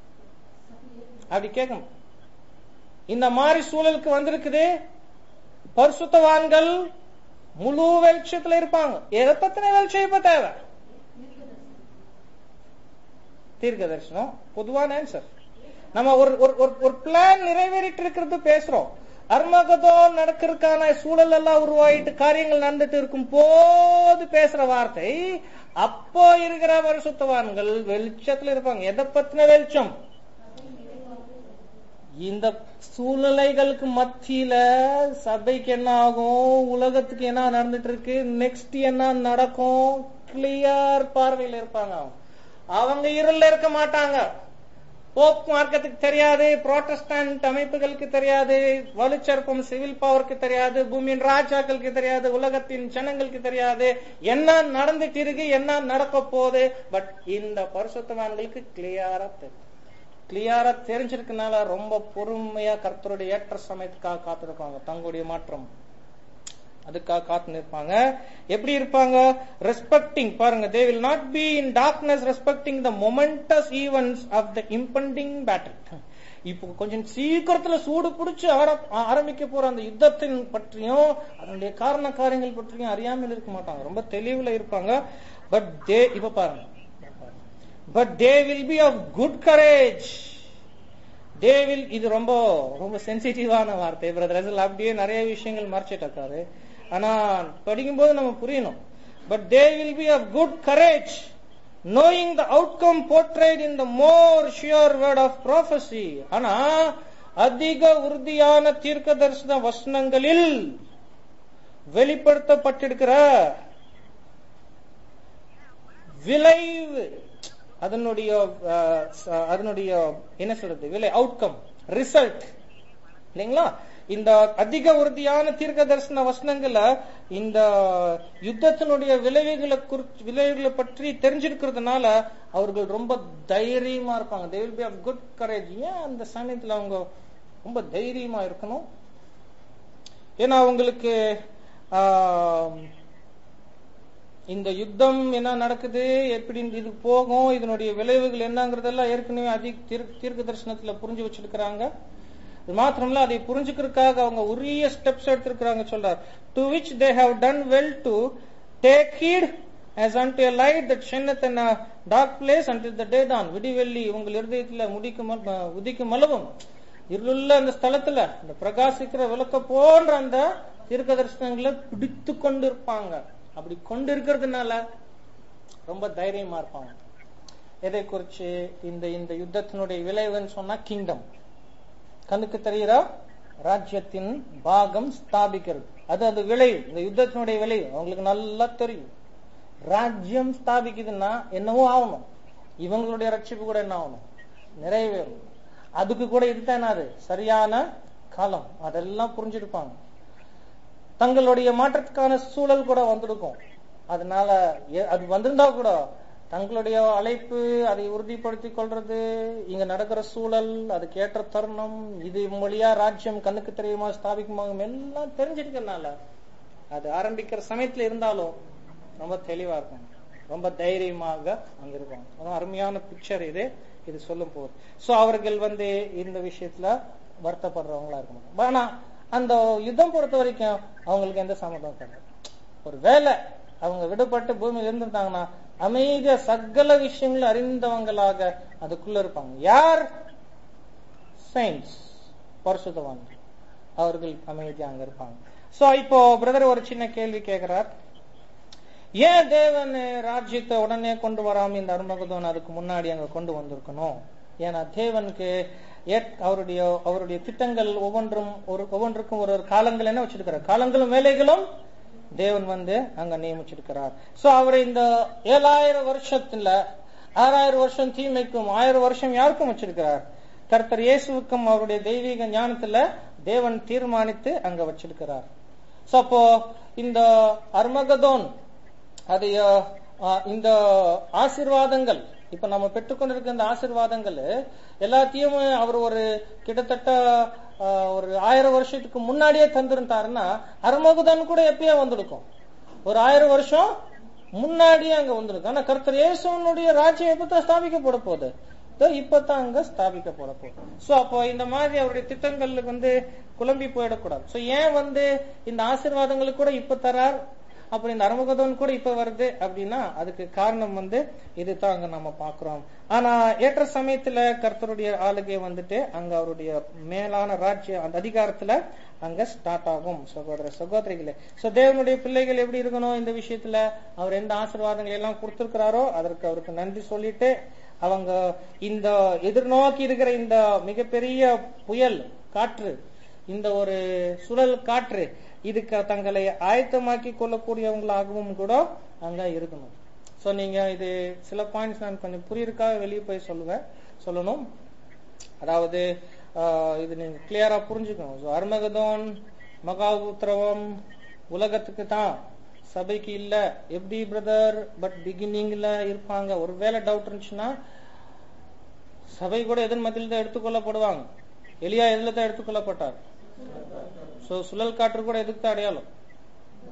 அப்படி கேட்கணும் இந்த மாதிரி சூழலுக்கு வந்திருக்குது பரிசுத்தவான்கள் முழு வெளிச்சத்துல இருப்பாங்க எதை பத்தின வெளிச்சம் இப்ப தேவை தீர்க்க தரிசனம் பொதுவான ஆன்சர் நம்ம ஒரு ஒரு ஒரு- ஒரு பிளான் நிறைவேறிட்டு இருக்கிறது பேசுறோம் அர்மகதோ நடக்கிறதுக்கான சூழல் எல்லாம் உருவாயிட்டு காரியங்கள் நடந்துட்டு இருக்கும் போது பேசுற வார்த்தை அப்போ இருக்கிற பரிசுத்தவான்கள் வெளிச்சத்துல இருப்பாங்க எதை பத்தின வெளிச்சம் இந்த சூழ்நிலைகளுக்கு மத்தியில சபைக்கு என்ன ஆகும் உலகத்துக்கு என்ன நடந்துட்டு இருக்கு நெக்ஸ்ட் என்ன நடக்கும் கிளியர் பார்வையில் இருப்பாங்க அவங்க. அவங்க இருள்ல இருக்க மாட்டாங்க போப் மார்க்கத்துக்கு தெரியாது புரோட்டஸ்டன்ட் அமைப்புகளுக்கு தெரியாது வலுச்சற்பம் சிவில் பவருக்கு தெரியாது பூமியின் ராஜாக்களுக்கு தெரியாது உலகத்தின் ஜனங்களுக்கு தெரியாது என்ன நடந்துட்டு இருக்கு என்ன நடக்க போகுது பட் இந்த பரிசுத்தவான்களுக்கு கிளியரா தெரியும் கிளியரா தெரிஞ்சிருக்கனால ரொம்ப பொறுமையா கர்த்தருடைய ஏற்ற சமயத்துக்காக காத்திருப்பாங்க தங்களுடைய மாற்றம் அதுக்காக காத்து நிற்பாங்க எப்படி இருப்பாங்க ரெஸ்பெக்டிங் பாருங்க they will not be in darkness respecting the momentous events of the impending battle இப்போ கொஞ்சம் சீக்கிரத்துல சூடு பிடிச்சு ஆர- ஆரம்பிக்க போற அந்த யுத்தத்தின் பற்றியும் அதனுடைய காரண காரியங்கள் பற்றியும் அறியாமல் இருக்க மாட்டாங்க ரொம்ப தெளிவுல இருப்பாங்க பட் தே இப்ப பாருங்க but they will be of good courage they will இது ரொம்ப ரொம்ப சென்சிட்டிவான வார்த்தை பிரதர் அப்படியே நிறைய விஷயங்கள் மறைச்சிட்டு ஆனா படிக்கும்போது நம்ம புரியணும் but they will be of good courage knowing the outcome portrayed in the more sure word of prophecy ஆனா அதிக உறுதியான தீர்க்க தரிசன வசனங்களில் வெளிப்படுத்தப்பட்டிருக்கிற விளைவு அதனுடைய அஹ், ச- அதனுடைய என்ன சொல்றது விலை அவுட்கம் ரிசல்ட் இல்லைங்களா இந்த அதிக உறுதியான தீர்க்க தரிசன வசனங்கள இந்த யுத்தத்தினுடைய விளைவுகளை குறித்து விளைவுகளை பற்றி தெரிஞ்சிருக்கிறதுனால அவர்கள் ரொம்ப தைரியமா இருப்பாங்க they will be of good courage ஏன் அந்த சமயத்துல அவங்க ரொம்ப தைரியமா இருக்கணும் ஏன்னா அவங்களுக்கு ஆஹ், இந்த யுத்தம் என்ன நடக்குது எப்படி இது போகும் இதனுடைய விளைவுகள் என்னங்கறதெல்லாம் ஏற்கனவே அதிக தீர்க்க தீர்க்க தரிசனத்துல புரிஞ்சு வச்சிருக்கிறாங்க இது மாத்திரமல்ல அதை புரிஞ்சுக்கிறதுக்காக அவங்க உரிய ஸ்டெப்ஸ் எடுத்திருக்கிறாங்க சொல்றார் to which they have done well to take heed as unto a light that shineth in a dark place until the day dawn விடிவெள்ளி உங்கள் இருதயத்துல முடிக்கும் ம- உதிக்கும் அளவும் இருளுள்ள அந்த ஸ்தலத்துல இந்த பிரகாசிக்கிற விளக்க போன்ற அந்த தீர்க்க தரிசனங்களை பிடித்து கொண்டு இருப்பாங்க அப்படி கொண்டு இருக்கிறதுனால ரொம்ப தைரியமா இருப்பாங்க எதை குறிச்சு இந்த இந்த யுத்தத்தினுடைய விளைவுன்னு சொன்னா கிங்டம் கண்ணுக்கு தெரிகிற ராஜ்யத்தின் பாகம் ஸ்தாபிக்கிறது அது அது விளைவு இந்த யுத்தத்தினுடைய விளைவு அவங்களுக்கு நல்லா தெரியும் ராஜ்யம் ஸ்தாபிக்குதுன்னா என்னவோ ஆகணும் இவங்களுடைய ரட்சிப்பு கூட என்ன ஆகணும் நிறைவேறும் அதுக்கு கூட இதுதான் என்னது சரியான காலம் அதெல்லாம் புரிஞ்சிருப்பாங்க தங்களுடைய மாற்றத்துக்கான சூழல் கூட வந்திருக்கும் அதனால எ- அது வந்திருந்தா கூட தங்களுடைய அழைப்பு அதை உறுதிப்படுத்திக் கொள்றது இங்க நடக்கிற சூழல் அதுக்கு ஏற்ற தருணம் இது மொழியா ராஜ்யம் கண்ணுக்கு தெரியுமா ஸ்தாபிக்குமா எல்லாம் தெரிஞ்சிருக்கனால அது ஆரம்பிக்கிற சமயத்துல இருந்தாலும் ரொம்ப தெளிவா இருக்கும் ரொம்ப தைரியமாக அங்க இருப்பாங்க அதான் அருமையான பிக்சர் இது இது சொல்லும் போது சோ அவர்கள் வந்து இந்த விஷயத்துல வருத்தப்படுறவங்களா இருக்க மாட்டாங்க ஆனா அந்த யுத்தம் பொறுத்த வரைக்கும் அவங்களுக்கு எந்த சம்மதம் கிடையாது ஒரு வேலை அவங்க விடுபட்டு பூமியில இருந்திருந்தாங்கன்னா அமைதியா சகல விஷயங்கள் அறிந்தவங்களாக அதுக்குள்ள இருப்பாங்க யார் சயின்ஸ் பரிசுத்தவான் அவர்கள் அமைதியா அங்க இருப்பாங்க சோ இப்போ பிரதர் ஒரு சின்ன கேள்வி கேக்குறார் ஏன் தேவன் ராஜ்யத்தை உடனே கொண்டு வராம இந்த அருமகதோன் அதுக்கு முன்னாடி அங்க கொண்டு வந்திருக்கணும் ஏன்னா தேவனுக்கு ஏற்- அவருடைய அவருடைய திட்டங்கள் ஒவ்வொன்றும் ஒரு ஒவ்வொன்றுக்கும் ஒரு ஒரு காலங்கள் என்ன வச்சிருக்கிறார் காலங்களும் வேலைகளும் தேவன் வந்து அங்க நியமிச்சிருக்கிறார் சோ அவர் இந்த ஏழாயிரம் வருஷத்துல ஆறாயிரம் வருஷம் தீமைக்கும் ஆயிரம் வருஷம் யாருக்கும் வச்சிருக்கிறார் கர்த்தர் இயேசுவுக்கும் அவருடைய தெய்வீக ஞானத்துல தேவன் தீர்மானித்து அங்க வச்சிருக்கிறார் சோ அப்போ இந்த அர்மகதோன் அது அஹ், அஹ், இந்த ஆசீர்வாதங்கள் இப்ப நம்ம பெற்றுக்கொண்டிருக்க இந்த ஆசீர்வாதங்கள் எல்லாத்தையும் அவர் ஒரு கிட்டத்தட்ட அஹ், ஒரு ஆயிரம் வருஷத்துக்கு முன்னாடியே தந்திருந்தாருன்னா அருமகுதான் கூட எப்பயோ வந்திருக்கும் ஒரு ஆயிரம் வருஷம் முன்னாடியே அங்க வந்திருக்கும் ஆனா கர்த்தர் இயேசுவனுடைய ராஜ்யம் எப்பதான் ஸ்தாபிக்கப்பட போகுது இதோ இப்பதான் அங்க ஸ்தாபிக்கப்பட போகுது சோ அப்போ இந்த மாதிரி அவருடைய திட்டங்களுக்கு வந்து குழம்பி போயிடக்கூடாது சோ ஏன் வந்து இந்த ஆசீர்வாதங்களுக்கு கூட இப்ப தரார் அப்புறம் இந்த அருமகதவன் கூட இப்ப வருது அப்படின்னா அதுக்கு காரணம் வந்து இதுதான் அங்க நம்ம பாக்குறோம் ஆனா ஏற்ற சமயத்துல கர்த்தருடைய ஆளுகை வந்துட்டு அங்க அவருடைய மேலான ராஜ்ய அந்த அதிகாரத்துல அங்க ஸ்டார்ட் ஆகும் சகோதர சகோதரிகளே சோ தேவனுடைய பிள்ளைகள் எப்படி இருக்கணும் இந்த விஷயத்துல அவர் எந்த ஆசீர்வாதங்கள் எல்லாம் கொடுத்திருக்கிறாரோ அதற்கு அவருக்கு நன்றி சொல்லிட்டு அவங்க இந்த எதிர்நோக்கி இருக்கிற இந்த மிகப்பெரிய புயல் காற்று இந்த ஒரு சுழல் காற்று இதுக்கு தங்களை ஆயத்தமாக்கி கொள்ளக்கூடியவங்களாகவும் கூட அங்க இருக்கணும் சோ நீங்க இது சில பாயிண்ட்ஸ் நான் கொஞ்சம் புரியிருக்காக வெளியே போய் சொல்லுவேன் சொல்லணும் அதாவது ஆஹ், இது நீங்க கிளியரா புரிஞ்சுக்கணும் So, அர்மகதோன் மகா உத்திரவம் உலகத்துக்கு தான் சபைக்கு இல்ல எப்படி பிரதர் பட் பிகினிங்ல இருப்பாங்க ஒருவேளை டவுட் இருந்துச்சுன்னா சபை கூட எதன் மத்தியில் தான் எடுத்துக்கொள்ளப்படுவாங்க எலியா எதுல தான் எடுத்துக்கொள்ளப்பட்டார் சோ சுழல் காற்று கூட எதுக்கு தான் அடையாளம்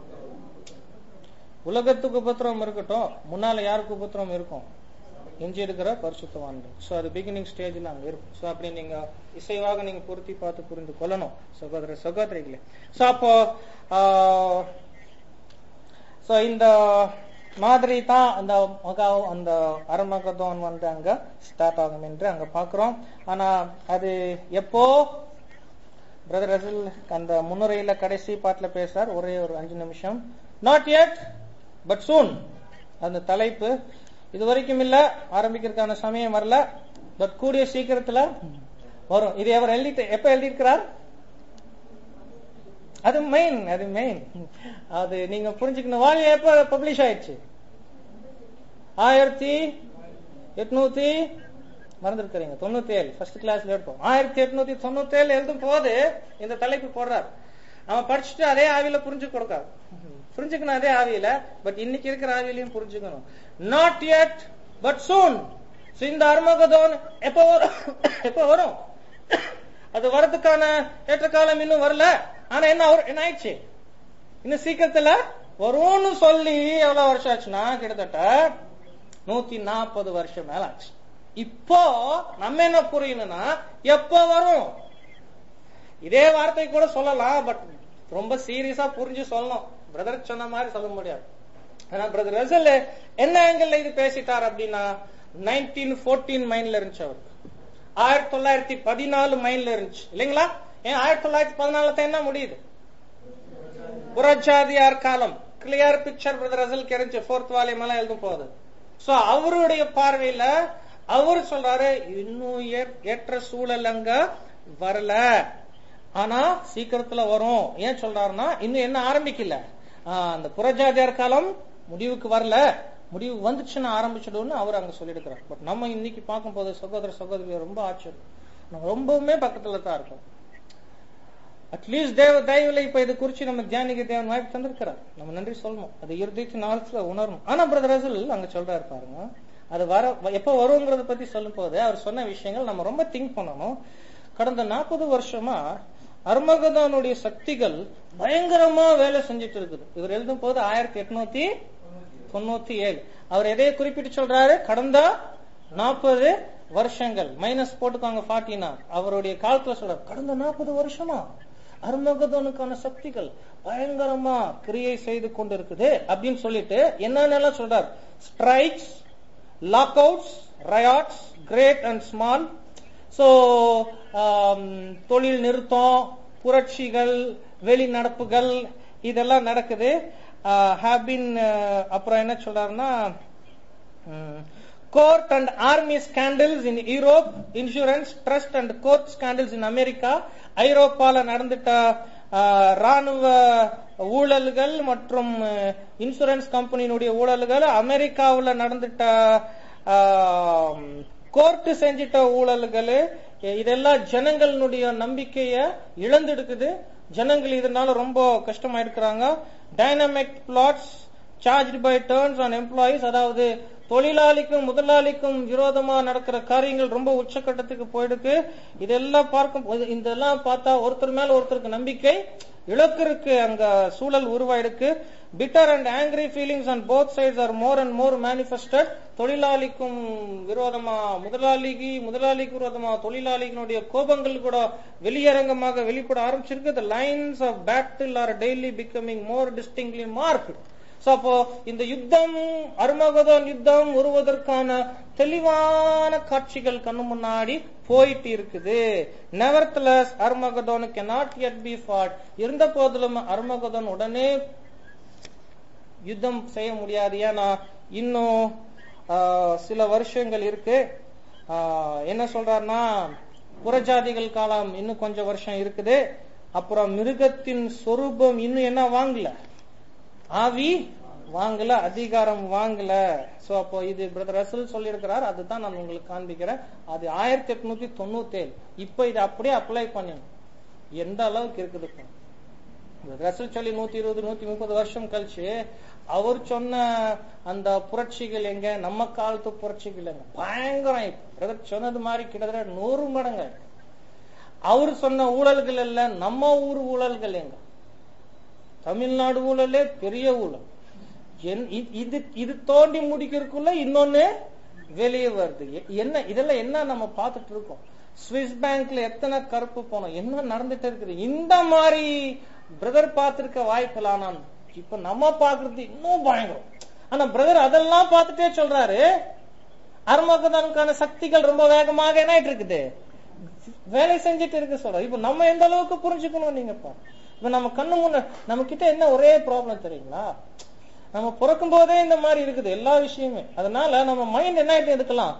உலகத்துக்கு உபத்திரம் இருக்கட்டும் முன்னால யாருக்கு உபத்திரம் இருக்கும் எஞ்சி இருக்கிற பரிசுத்தவான்கள் சோ அது பிகினிங் ஸ்டேஜ்ல அங்க இருக்கும் சோ அப்படி நீங்க இசைவாக நீங்க பொருத்தி பார்த்து புரிந்து கொள்ளணும் சகோதர சகோதரிகளே சோ அப்போ சோ இந்த மாதிரி தான் அந்த மகா அந்த அரமகதோன் வந்து அங்க ஸ்டார்ட் ஆகும் என்று அங்க பாக்குறோம் ஆனா அது எப்போ பிரதர் ரசல் அந்த முன்னுரையில கடைசி பாட்டுல பேசுறார் ஒரே ஒரு அஞ்சு நிமிஷம் நாட் yet பட் சூன் அந்த தலைப்பு இது வரைக்கும் இல்ல ஆரம்பிக்கிறதுக்கான சமயம் வரல பட் கூடிய சீக்கிரத்துல வரும் இது அவர் எழுதிட்டு எப்ப எழுதியிருக்கிறார் அது மெயின் அது மெயின் அது நீங்க புரிஞ்சுக்கணும் வாலி எப்ப பப்ளிஷ் ஆயிடுச்சு ஆயிரத்தி எட்நூத்தி மறந்துருக்கிறீங்க தொண்ணூத்தி ஏழு ஃபர்ஸ்ட் கிளாஸ்ல எடுத்தோம் ஆயிரத்தி எட்நூத்தி தொண்ணூத்தி ஏழு எழுதும் போது இந்த தலைப்பு போடுறார் அவன் படிச்சுட்டு அதே ஆவியில புரிஞ்சு கொடுக்காது புரிஞ்சுக்கணும் அதே ஆவியில பட் இன்னைக்கு இருக்கிற ஆவியிலையும் புரிஞ்சுக்கணும் நாட் yet பட் சூன் இந்த அருமகதோன் எப்ப வரும் எப்ப வரும் அது வரதுக்கான ஏற்ற காலம் இன்னும் வரல ஆனா என்ன அவர் என்ன ஆயிடுச்சு இன்னும் சீக்கிரத்துல வரும்னு சொல்லி எவ்வளவு வருஷம் ஆச்சுன்னா கிட்டத்தட்ட நூத்தி நாற்பது வருஷம் மேல ஆச்சு இப்போ நம்ம என்ன புரியணும்னா எப்ப வரும் இதே வார்த்தை கூட சொல்லலாம் பட் ரொம்ப சீரியஸா புரிஞ்சு சொல்லணும் பிரதர் சொன்ன மாதிரி சொல்ல முடியாது ஆனா பிரதர் ரசல் என்ன ஆங்கிள் இது பேசிட்டார் அப்படின்னா நைன்டீன் போர்டீன் மைண்ட்ல இருந்துச்சு அவருக்கு ஆயிரத்தி தொள்ளாயிரத்தி பதினாலு மைண்ட்ல இருந்துச்சு இல்லைங்களா ஏன் ஆயிரத்தி தொள்ளாயிரத்தி பதினாலுல என்ன முடியுது புரட்சாதியார் காலம் கிளியர் பிக்சர் பிரதர் ரசல் கிடைச்சு ஃபோர்த் வால்யூம் எல்லாம் எழுதும் போகுது சோ அவருடைய பார்வையில அவர் சொல்றாரு இன்னும் ஏற்- ஏற்ற சூழல் அங்க வரல ஆனா சீக்கிரத்துல வரும் ஏன் சொல்றாருன்னா இன்னும் என்ன ஆரம்பிக்கல ஆஹ், அந்த புரஜாதியார் காலம் முடிவுக்கு வரல முடிவு வந்துச்சுன்னு ஆரம்பிச்சிடும்னு அவர் அங்க சொல்லியிருக்கிறார் பட் நம்ம இன்னைக்கு பார்க்கும்போது சகோதர சகோதரி ரொம்ப ஆச்சரியம் நம்ம ரொம்பவுமே பக்கத்துல தான் இருக்கோம் அட்லீஸ்ட் தேவ தயவுல இப்ப இது குறிச்சு நம்ம தியானிக்க தேவன் வாய்ப்பு தந்திருக்கிறார் நம்ம நன்றி சொல்லணும் அது இருதயத்தின் ஆழத்துல உணரணும் ஆனா பிரதர் ரசல் அங்க சொல்றாரு பாருங்க அது வர எப்ப வருங்கிறத பத்தி சொல்லும் போது அவர் சொன்ன விஷயங்கள் நம்ம ரொம்ப திங்க் பண்ணணும் கடந்த நாற்பது வருஷமா அர்மகதானுடைய சக்திகள் பயங்கரமா வேலை செஞ்சுட்டு இருக்குது இவர் எழுதும் போது ஆயிரத்தி எட்நூத்தி தொண்ணூத்தி ஏழு அவர் எதையை குறிப்பிட்டு சொல்றாரு கடந்த நாற்பது வருஷங்கள் மைனஸ் போட்டுக்கோங்க ஃபார்ட்டினா அவருடைய காலத்துல சொல்றாரு கடந்த நாற்பது வருஷமா அருமகதனுக்கான சக்திகள் பயங்கரமா கிரியை செய்து கொண்டிருக்குது அப்படின்னு சொல்லிட்டு என்னென்னலாம் சொல்றார் strikes lockouts riots great and small so தொழில் நிறுத்தம் புரட்சிகள் வெளிநடப்புகள் இதெல்லாம் நடக்குது ஹேவ் பின் அப்புறம் என்ன சொல்றாருன்னா court and army scandals in Europe insurance trust and court scandals in America ஐரோப்பால நடந்துட்ட ஆஹ், ராணுவ ஊழல்கள் மற்றும் இன்சூரன்ஸ் கம்பெனியினுடைய ஊழல்கள் அமெரிக்காவுல நடந்துட்ட கோர்ட் செஞ்சிட்ட ஊழல்கள் இதெல்லாம் ஜனங்களுடைய நம்பிக்கைய இழந்தெடுக்குது ஜனங்கள் இதனால ரொம்ப கஷ்டமா இருக்கிறாங்க dynamic plots charged by turns on employees அதாவது தொழிலாளிக்கும் முதலாளிக்கும் விரோதமா நடக்கிற காரியங்கள் ரொம்ப உச்சக்கட்டத்துக்கு போயிடுக்கு இதெல்லாம் பார்க்கும் போது இதெல்லாம் பார்த்தா ஒருத்தர் மேல ஒருத்தருக்கு நம்பிக்கை இழக்கிறதுக்கு அங்க சூழல் உருவாயிருக்கு bitter and angry feelings on both sides are more and more manifested தொழிலாளிக்கும் விரோதமா முதலாளிக்கு முதலாளிக்கு விரோதமா தொழிலாளிகளுடைய கோபங்கள் கூட வெளியரங்கமாக வெளிப்பட ஆரம்பிச்சிருக்கு the lines of battle are daily becoming more distinctly marked so அப்போ இந்த யுத்தம் அருமகதோன் யுத்தம் வருவதற்கான தெளிவான காட்சிகள் கண்ணு முன்னாடி போயிட்டு இருக்குது nevertheless Armageddon cannot yet be fought இருந்த போதிலும் அருமகதோன் உடனே யுத்தம் செய்ய முடியாது ஏன்னா இன்னும் ஆஹ், சில வருஷங்கள் இருக்கு ஆஹ், என்ன சொல்றாருன்னா புறஜாதிகள் காலம் இன்னும் கொஞ்சம் வருஷம் இருக்குது அப்புறம் மிருகத்தின் சொரூபம் இன்னும் என்ன வாங்கல ஆவி வாங்கல அதிகாரம் வாங்கல சோ அப்போ இது பிரதர் ரசல் சொல்லியிருக்கிறார் அதுதான் நான் உங்களுக்கு காண்பிக்கிறேன் அது ஆயிரத்தி எட்நூத்தி தொண்ணூத்தி ஏழு இப்ப இதை அப்படியே அப்ளை பண்ணணும் எந்த அளவுக்கு இருக்குது இப்ப? பிரதர் ரசல் சொல்லி நூத்தி இருபது நூத்தி முப்பது வருஷம் கழிச்சு அவர் சொன்ன அந்த புரட்சிகள் எங்க நம்ம காலத்து புரட்சிகள் எங்க பயங்கரம் இப்ப. பிரதர் சொன்னது மாதிரி கிட்டத்தட்ட நூறு மடங்கு அவர் சொன்ன ஊழல்கள் எல்லாம் நம்ம ஊர் ஊழல்கள் எங்க தமிழ்நாடு ஊழலே பெரிய ஊழல் என்- இ- இது இது தோண்டி முடிக்கிறதுக்குள்ள இன்னொன்னு வெளியே வருது எ- என்ன இதெல்லாம் என்ன நம்ம பார்த்துட்டு இருக்கோம் சுவிஸ் பேங்க்ல எத்தனை கருப்பு பணம் என்ன நடந்துட்டு இருக்குது இந்த மாதிரி பிரதர் பார்த்திருக்க வாய்ப்பெல்லாம் நான் இப்ப நம்ம பாக்குறது இன்னும் பயங்கரம் ஆனா பிரதர் அதெல்லாம் பார்த்துட்டே சொல்றாரு அருமகதானுக்கான சக்திகள் ரொம்ப வேகமாக என்ன ஆயிட்டு இருக்குது வேலை செஞ்சுட்டு இருக்கு சொல்ற இப்ப நம்ம எந்த அளவுக்கு புரிஞ்சுக்கணும் நீங்க பாருங்க. இப்ப நம்ம கண்ணு முன்ன நம்ம கிட்ட என்ன ஒரே ப்ராப்ளம் தெரியுங்களா நம்ம பிறக்கும் போதே இந்த மாதிரி இருக்குது எல்லா விஷயமே அதனால நம்ம மைண்ட் என்ன ஆயிட்டு இருக்கலாம்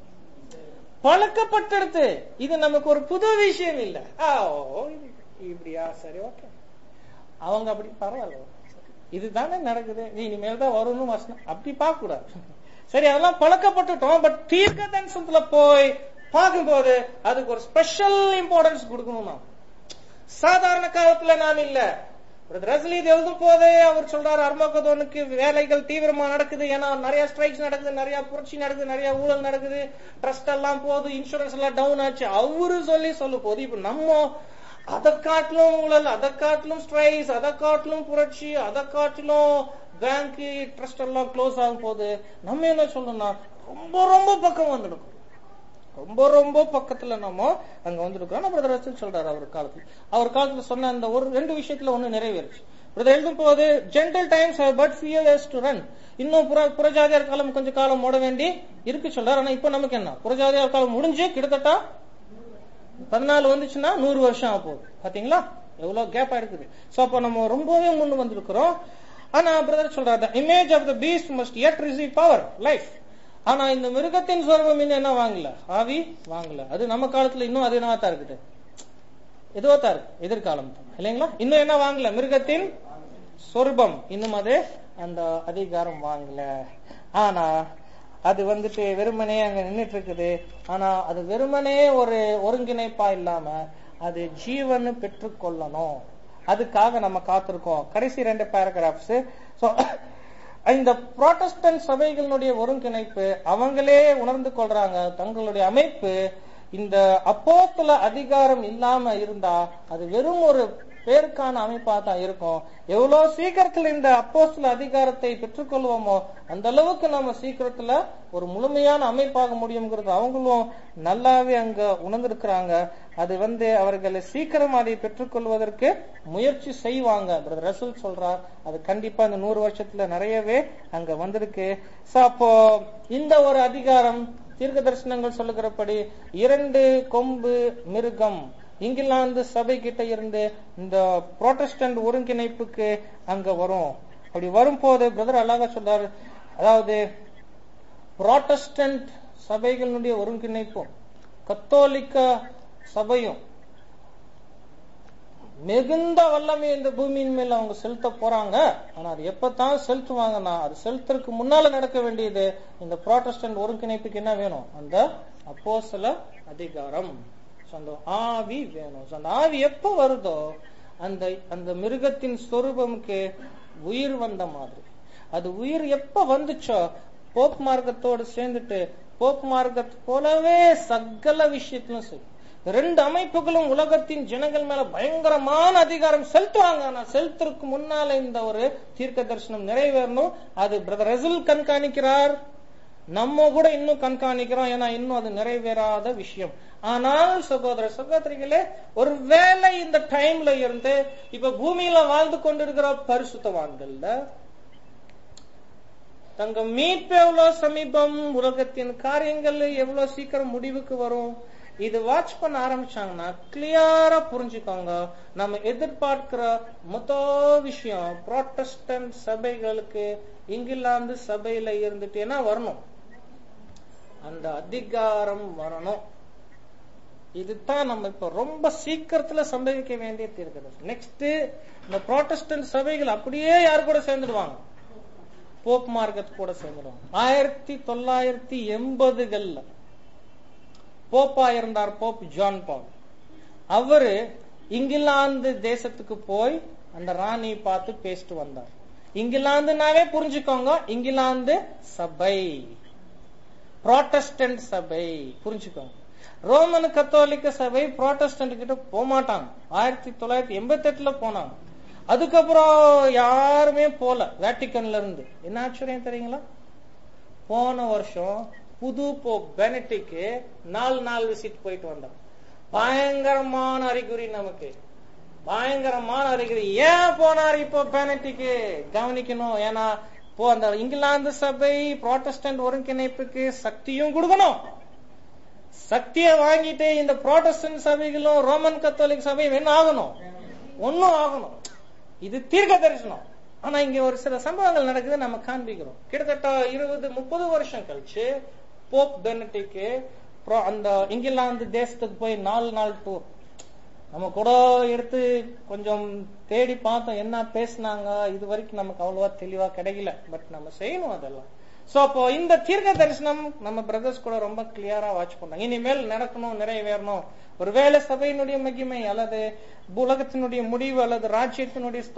பழக்கப்பட்டடுத்து இது நமக்கு ஒரு புது விஷயம் இல்ல ஆ, ஓ, இது- இப்படியா சரி ஓகே அவங்க அப்படி பரவாயில்ல இதுதானே நடக்குது நீ இனிமேல் தான் வரும்னு வசனம் அப்படி பார்க்க கூடாது சரி அதெல்லாம் பழக்கப்பட்டுட்டோம் பட் தீர்க்க தரிசனத்துல போய் பார்க்கும்போது அதுக்கு ஒரு ஸ்பெஷல் இம்பார்ட்டன்ஸ் கொடுக்கணும் நாம் சாதாரண காலத்துல நான் இல்ல ரசலி இது எழுதும் போதே அவர் சொல்றாரு அர்மகதோனுக்கு வேலைகள் தீவிரமா நடக்குது ஏன்னா நிறைய ஸ்ட்ரைக்ஸ் நடக்குது நிறைய புரட்சி நடக்குது நிறைய ஊழல் நடக்குது ட்ரஸ்ட் எல்லாம் போகுது இன்சூரன்ஸ் எல்லாம் டவுன் ஆச்சு அவரு சொல்லி சொல்ல போது இப்ப நம்ம அதை காட்டிலும் ஊழல் அதை காட்டிலும் ஸ்ட்ரைக்ஸ் அதை காட்டிலும் புரட்சி அதை காட்டிலும் பேங்க் ட்ரஸ்ட் எல்லாம் க்ளோஸ் ஆகும் போது நம்ம என்ன சொல்லணும்னா ரொம்ப ரொம்ப பக்கம் வந்துடும் ரொம்ப ரொம்ப பக்கத்துல நம்ம அங்க வந்திருக்கோம் நம்ம பிரதர் ரசல் சொல்றாரு அவர் காலத்துல அவர் காலத்துல சொன்ன அந்த ஒரு ரெண்டு விஷயத்துல ஒண்ணு நிறைவேறுச்சு பிரதர் எழுதும் போது gentile times but fear to run இன்னும் புற புறஜாதியார் காலம் கொஞ்சம் காலம் ஓட வேண்டி இருக்கு சொல்றாரு ஆனா இப்ப நமக்கு என்ன புறஜாதியார் காலம் முடிஞ்சு கிட்டத்தட்ட பதினாலு வந்துச்சுன்னா நூறு வருஷம் ஆக போகுது பாத்தீங்களா எவ்வளவு கேப் இருக்குது சோ அப்ப நம்ம ரொம்பவே முன்னு வந்திருக்கிறோம் ஆனா பிரதர் சொல்றாரு image of the beast must yet receive power life ஆனா இந்த மிருகத்தின் சொர்க்கம் இன்னும் என்ன வாங்கல ஆவி வாங்கல அது நம்ம காலத்துல இன்னும் அது என்னவா தான் இருக்குது எதுவா தான் இருக்கு எதிர்காலம் தான் இல்லைங்களா இன்னும் என்ன வாங்கல மிருகத்தின் சொர்பம் இன்னும் அது அந்த அதிகாரம் வாங்கல ஆனா அது வந்துட்டு வெறுமனே அங்க நின்னுட்டு இருக்குது ஆனா அது வெறுமனே ஒரு ஒருங்கிணைப்பா இல்லாம அது ஜீவன் பெற்றுக்கொள்ளணும் அதுக்காக நம்ம காத்திருக்கோம் கடைசி ரெண்டு பேராகிராஃப்ஸ் இந்த புரோட்டஸ்டன்ட் சபைகளுடைய ஒருங்கிணைப்பு அவங்களே உணர்ந்து கொள்றாங்க தங்களுடைய அமைப்பு இந்த அப்போஸ்தல அதிகாரம் இல்லாம இருந்தா அது வெறும் ஒரு பேருக்கான அமைப்பா தான் இருக்கும் எவ்வளவு சீக்கிரத்துல இந்த அப்போஸ்தல அதிகாரத்தை பெற்றுக்கொள்வோமோ அந்த அளவுக்கு நம்ம சீக்கிரத்துல ஒரு முழுமையான அமைப்பாக முடியுங்கிறது அவங்களும் நல்லாவே அங்க உணர்ந்திருக்கிறாங்க அது வந்து அவர்கள் சீக்கிரம் அதை பெற்றுக்கொள்வதற்கு முயற்சி செய்வாங்க பிரதர் ரசூல் சொல்றார் அது கண்டிப்பா இந்த நூறு வருஷத்துல நிறையவே அங்க வந்திருக்கு சோ அப்போ இந்த ஒரு அதிகாரம் தீர்க்க தரிசனங்கள் சொல்லுகிறபடி இரண்டு கொம்பு மிருகம் இங்கிலாந்து சபை கிட்ட இருந்து இந்த புரோட்டஸ்டன்ட் ஒருங்கிணைப்புக்கு அங்க வரும் அப்படி வரும்போது பிரதர் அழகா சொல்றாரு அதாவது புரோட்டஸ்டன்ட் சபைகளுடைய ஒருங்கிணைப்பும் கத்தோலிக்க சபையும் மிகுந்த வல்லமை இந்த பூமியின் மேல அவங்க செலுத்த போறாங்க ஆனா அது எப்பதான் செலுத்துவாங்கன்னா அது செலுத்துறதுக்கு முன்னால நடக்க வேண்டியது இந்த புரோட்டஸ்டன்ட் ஒருங்கிணைப்புக்கு என்ன வேணும் அந்த அப்போஸ்தல அதிகாரம் So, அந்த ஆவி வேணும் So, அந்த ஆவி எப்ப வருதோ அந்த அந்த மிருகத்தின் சொரூபமுக்கு உயிர் வந்த மாதிரி அது உயிர் எப்ப வந்துச்சோ போப் மார்க்கத்தோடு சேர்ந்துட்டு போப் மார்க்கத்து போலவே சகல விஷயத்திலும் சரி ரெண்டு அமைப்புகளும் உலகத்தின் ஜனங்கள் மேல பயங்கரமான அதிகாரம் செலுத்துவாங்க ஆனா செலுத்துறதுக்கு முன்னால இந்த ஒரு தீர்க்க தரிசனம் நிறைவேறணும் அது பிரதர் ரசூல் கண்காணிக்கிறார் நம்ம கூட இன்னும் கண்காணிக்கிறோம் ஏன்னா இன்னும் அது நிறைவேறாத விஷயம் ஆனால் சகோதர சகோதரிகளே ஒருவேளை இந்த டைம்ல இருந்து இப்ப பூமியில வாழ்ந்து கொண்டிருக்கிற பரிசுத்தவான்கள்ல தங்க மீட்பு எவ்வளவு சமீபம் உலகத்தின் காரியங்கள் எவ்வளவு சீக்கிரம் முடிவுக்கு வரும் இது வாட்ச் பண்ண ஆரம்பிச்சாங்கன்னா கிளியரா புரிஞ்சுக்கோங்க நம்ம எதிர்பார்க்கிற மொத்த விஷயம் புரோட்டஸ்டன்ட் சபைகளுக்கு இங்கிலாந்து சபையில இருந்துட்டேன்னா வரணும் அந்த அதிகாரம் வரணும் இதுதான் நம்ம இப்ப ரொம்ப சீக்கிரத்துல சம்பவிக்க வேண்டிய தீர்க்கிறது நெக்ஸ்ட் இந்த புரோட்டஸ்டன்ட் சபைகள் அப்படியே யார் கூட சேர்ந்துடுவாங்க போப் மார்க்கத்து கூட சேர்ந்துடுவாங்க ஆயிரத்தி தொள்ளாயிரத்தி எண்பதுகள்ல போப்பா இருந்தார் போப் ஜான் பால் அவரு இங்கிலாந்து தேசத்துக்கு போய் அந்த ராணியை பார்த்து பேசிட்டு வந்தார் இங்கிலாந்துனாவே புரிஞ்சுக்கோங்க இங்கிலாந்து சபை புரோட்டஸ்டன்ட் சபை புரிஞ்சுக்கோங்க ரோமன் கத்தோலிக்க சபை புரோட்டஸ்டன்ட் கிட்ட போக மாட்டாங்க ஆயிரத்தி தொள்ளாயிரத்தி எண்பத்தி எட்டுல போனாங்க அதுக்கப்புறம் யாருமே போல வேட்டிக்கன்ல இருந்து என்ன ஆச்சரியம் தெரியுங்களா போன வருஷம் புது போ பெனட்டிக்கு நாலு நாலு விசிட் போயிட்டு வந்தோம் பயங்கரமான அறிகுறி நமக்கு பயங்கரமான அறிகுறி ஏன் போனார் இப்போ பெனட்டிக்கு கவனிக்கணும் ஏன்னா இப்போ அந்த இங்கிலாந்து சபை புரோட்டஸ்டன்ட் ஒருங்கிணைப்புக்கு சக்தியும் கொடுக்கணும் சக்தியை வாங்கிட்டு இந்த புரோட்டஸ்டன்ட் சபைகளும் ரோமன் கத்தோலிக் சபையும் என்ன ஆகணும் ஒன்னும் ஆகணும் இது தீர்க்க தரிசனம் ஆனா இங்க ஒரு சில சம்பவங்கள் நடக்குது நம்ம காண்பிக்கிறோம் கிட்டத்தட்ட இருபது முப்பது வருஷம் கழிச்சு போப் பெனட்டிக்கு pro- அந்த இங்கிலாந்து தேசத்துக்கு போய் நாலு நாள் டூர் நம்ம கூட எடுத்து கொஞ்சம் தேடி பார்த்தோம் என்ன பேசுனாங்க இது வரைக்கும் நமக்கு அவ்வளவா தெளிவா கிடைக்கல பட் நம்ம செய்யணும் அதெல்லாம் சோ அப்போ இந்த தீர்க்க தரிசனம் நம்ம பிரதர்ஸ் கூட ரொம்ப கிளியரா வாட்ச் பண்ணாங்க இனிமேல் நடக்கணும் நிறைவேறணும் ஒருவேளை சபையினுடைய மகிமை அல்லது உலகத்தினுடைய முடிவு அல்லது ராஜ்யத்தினுடைய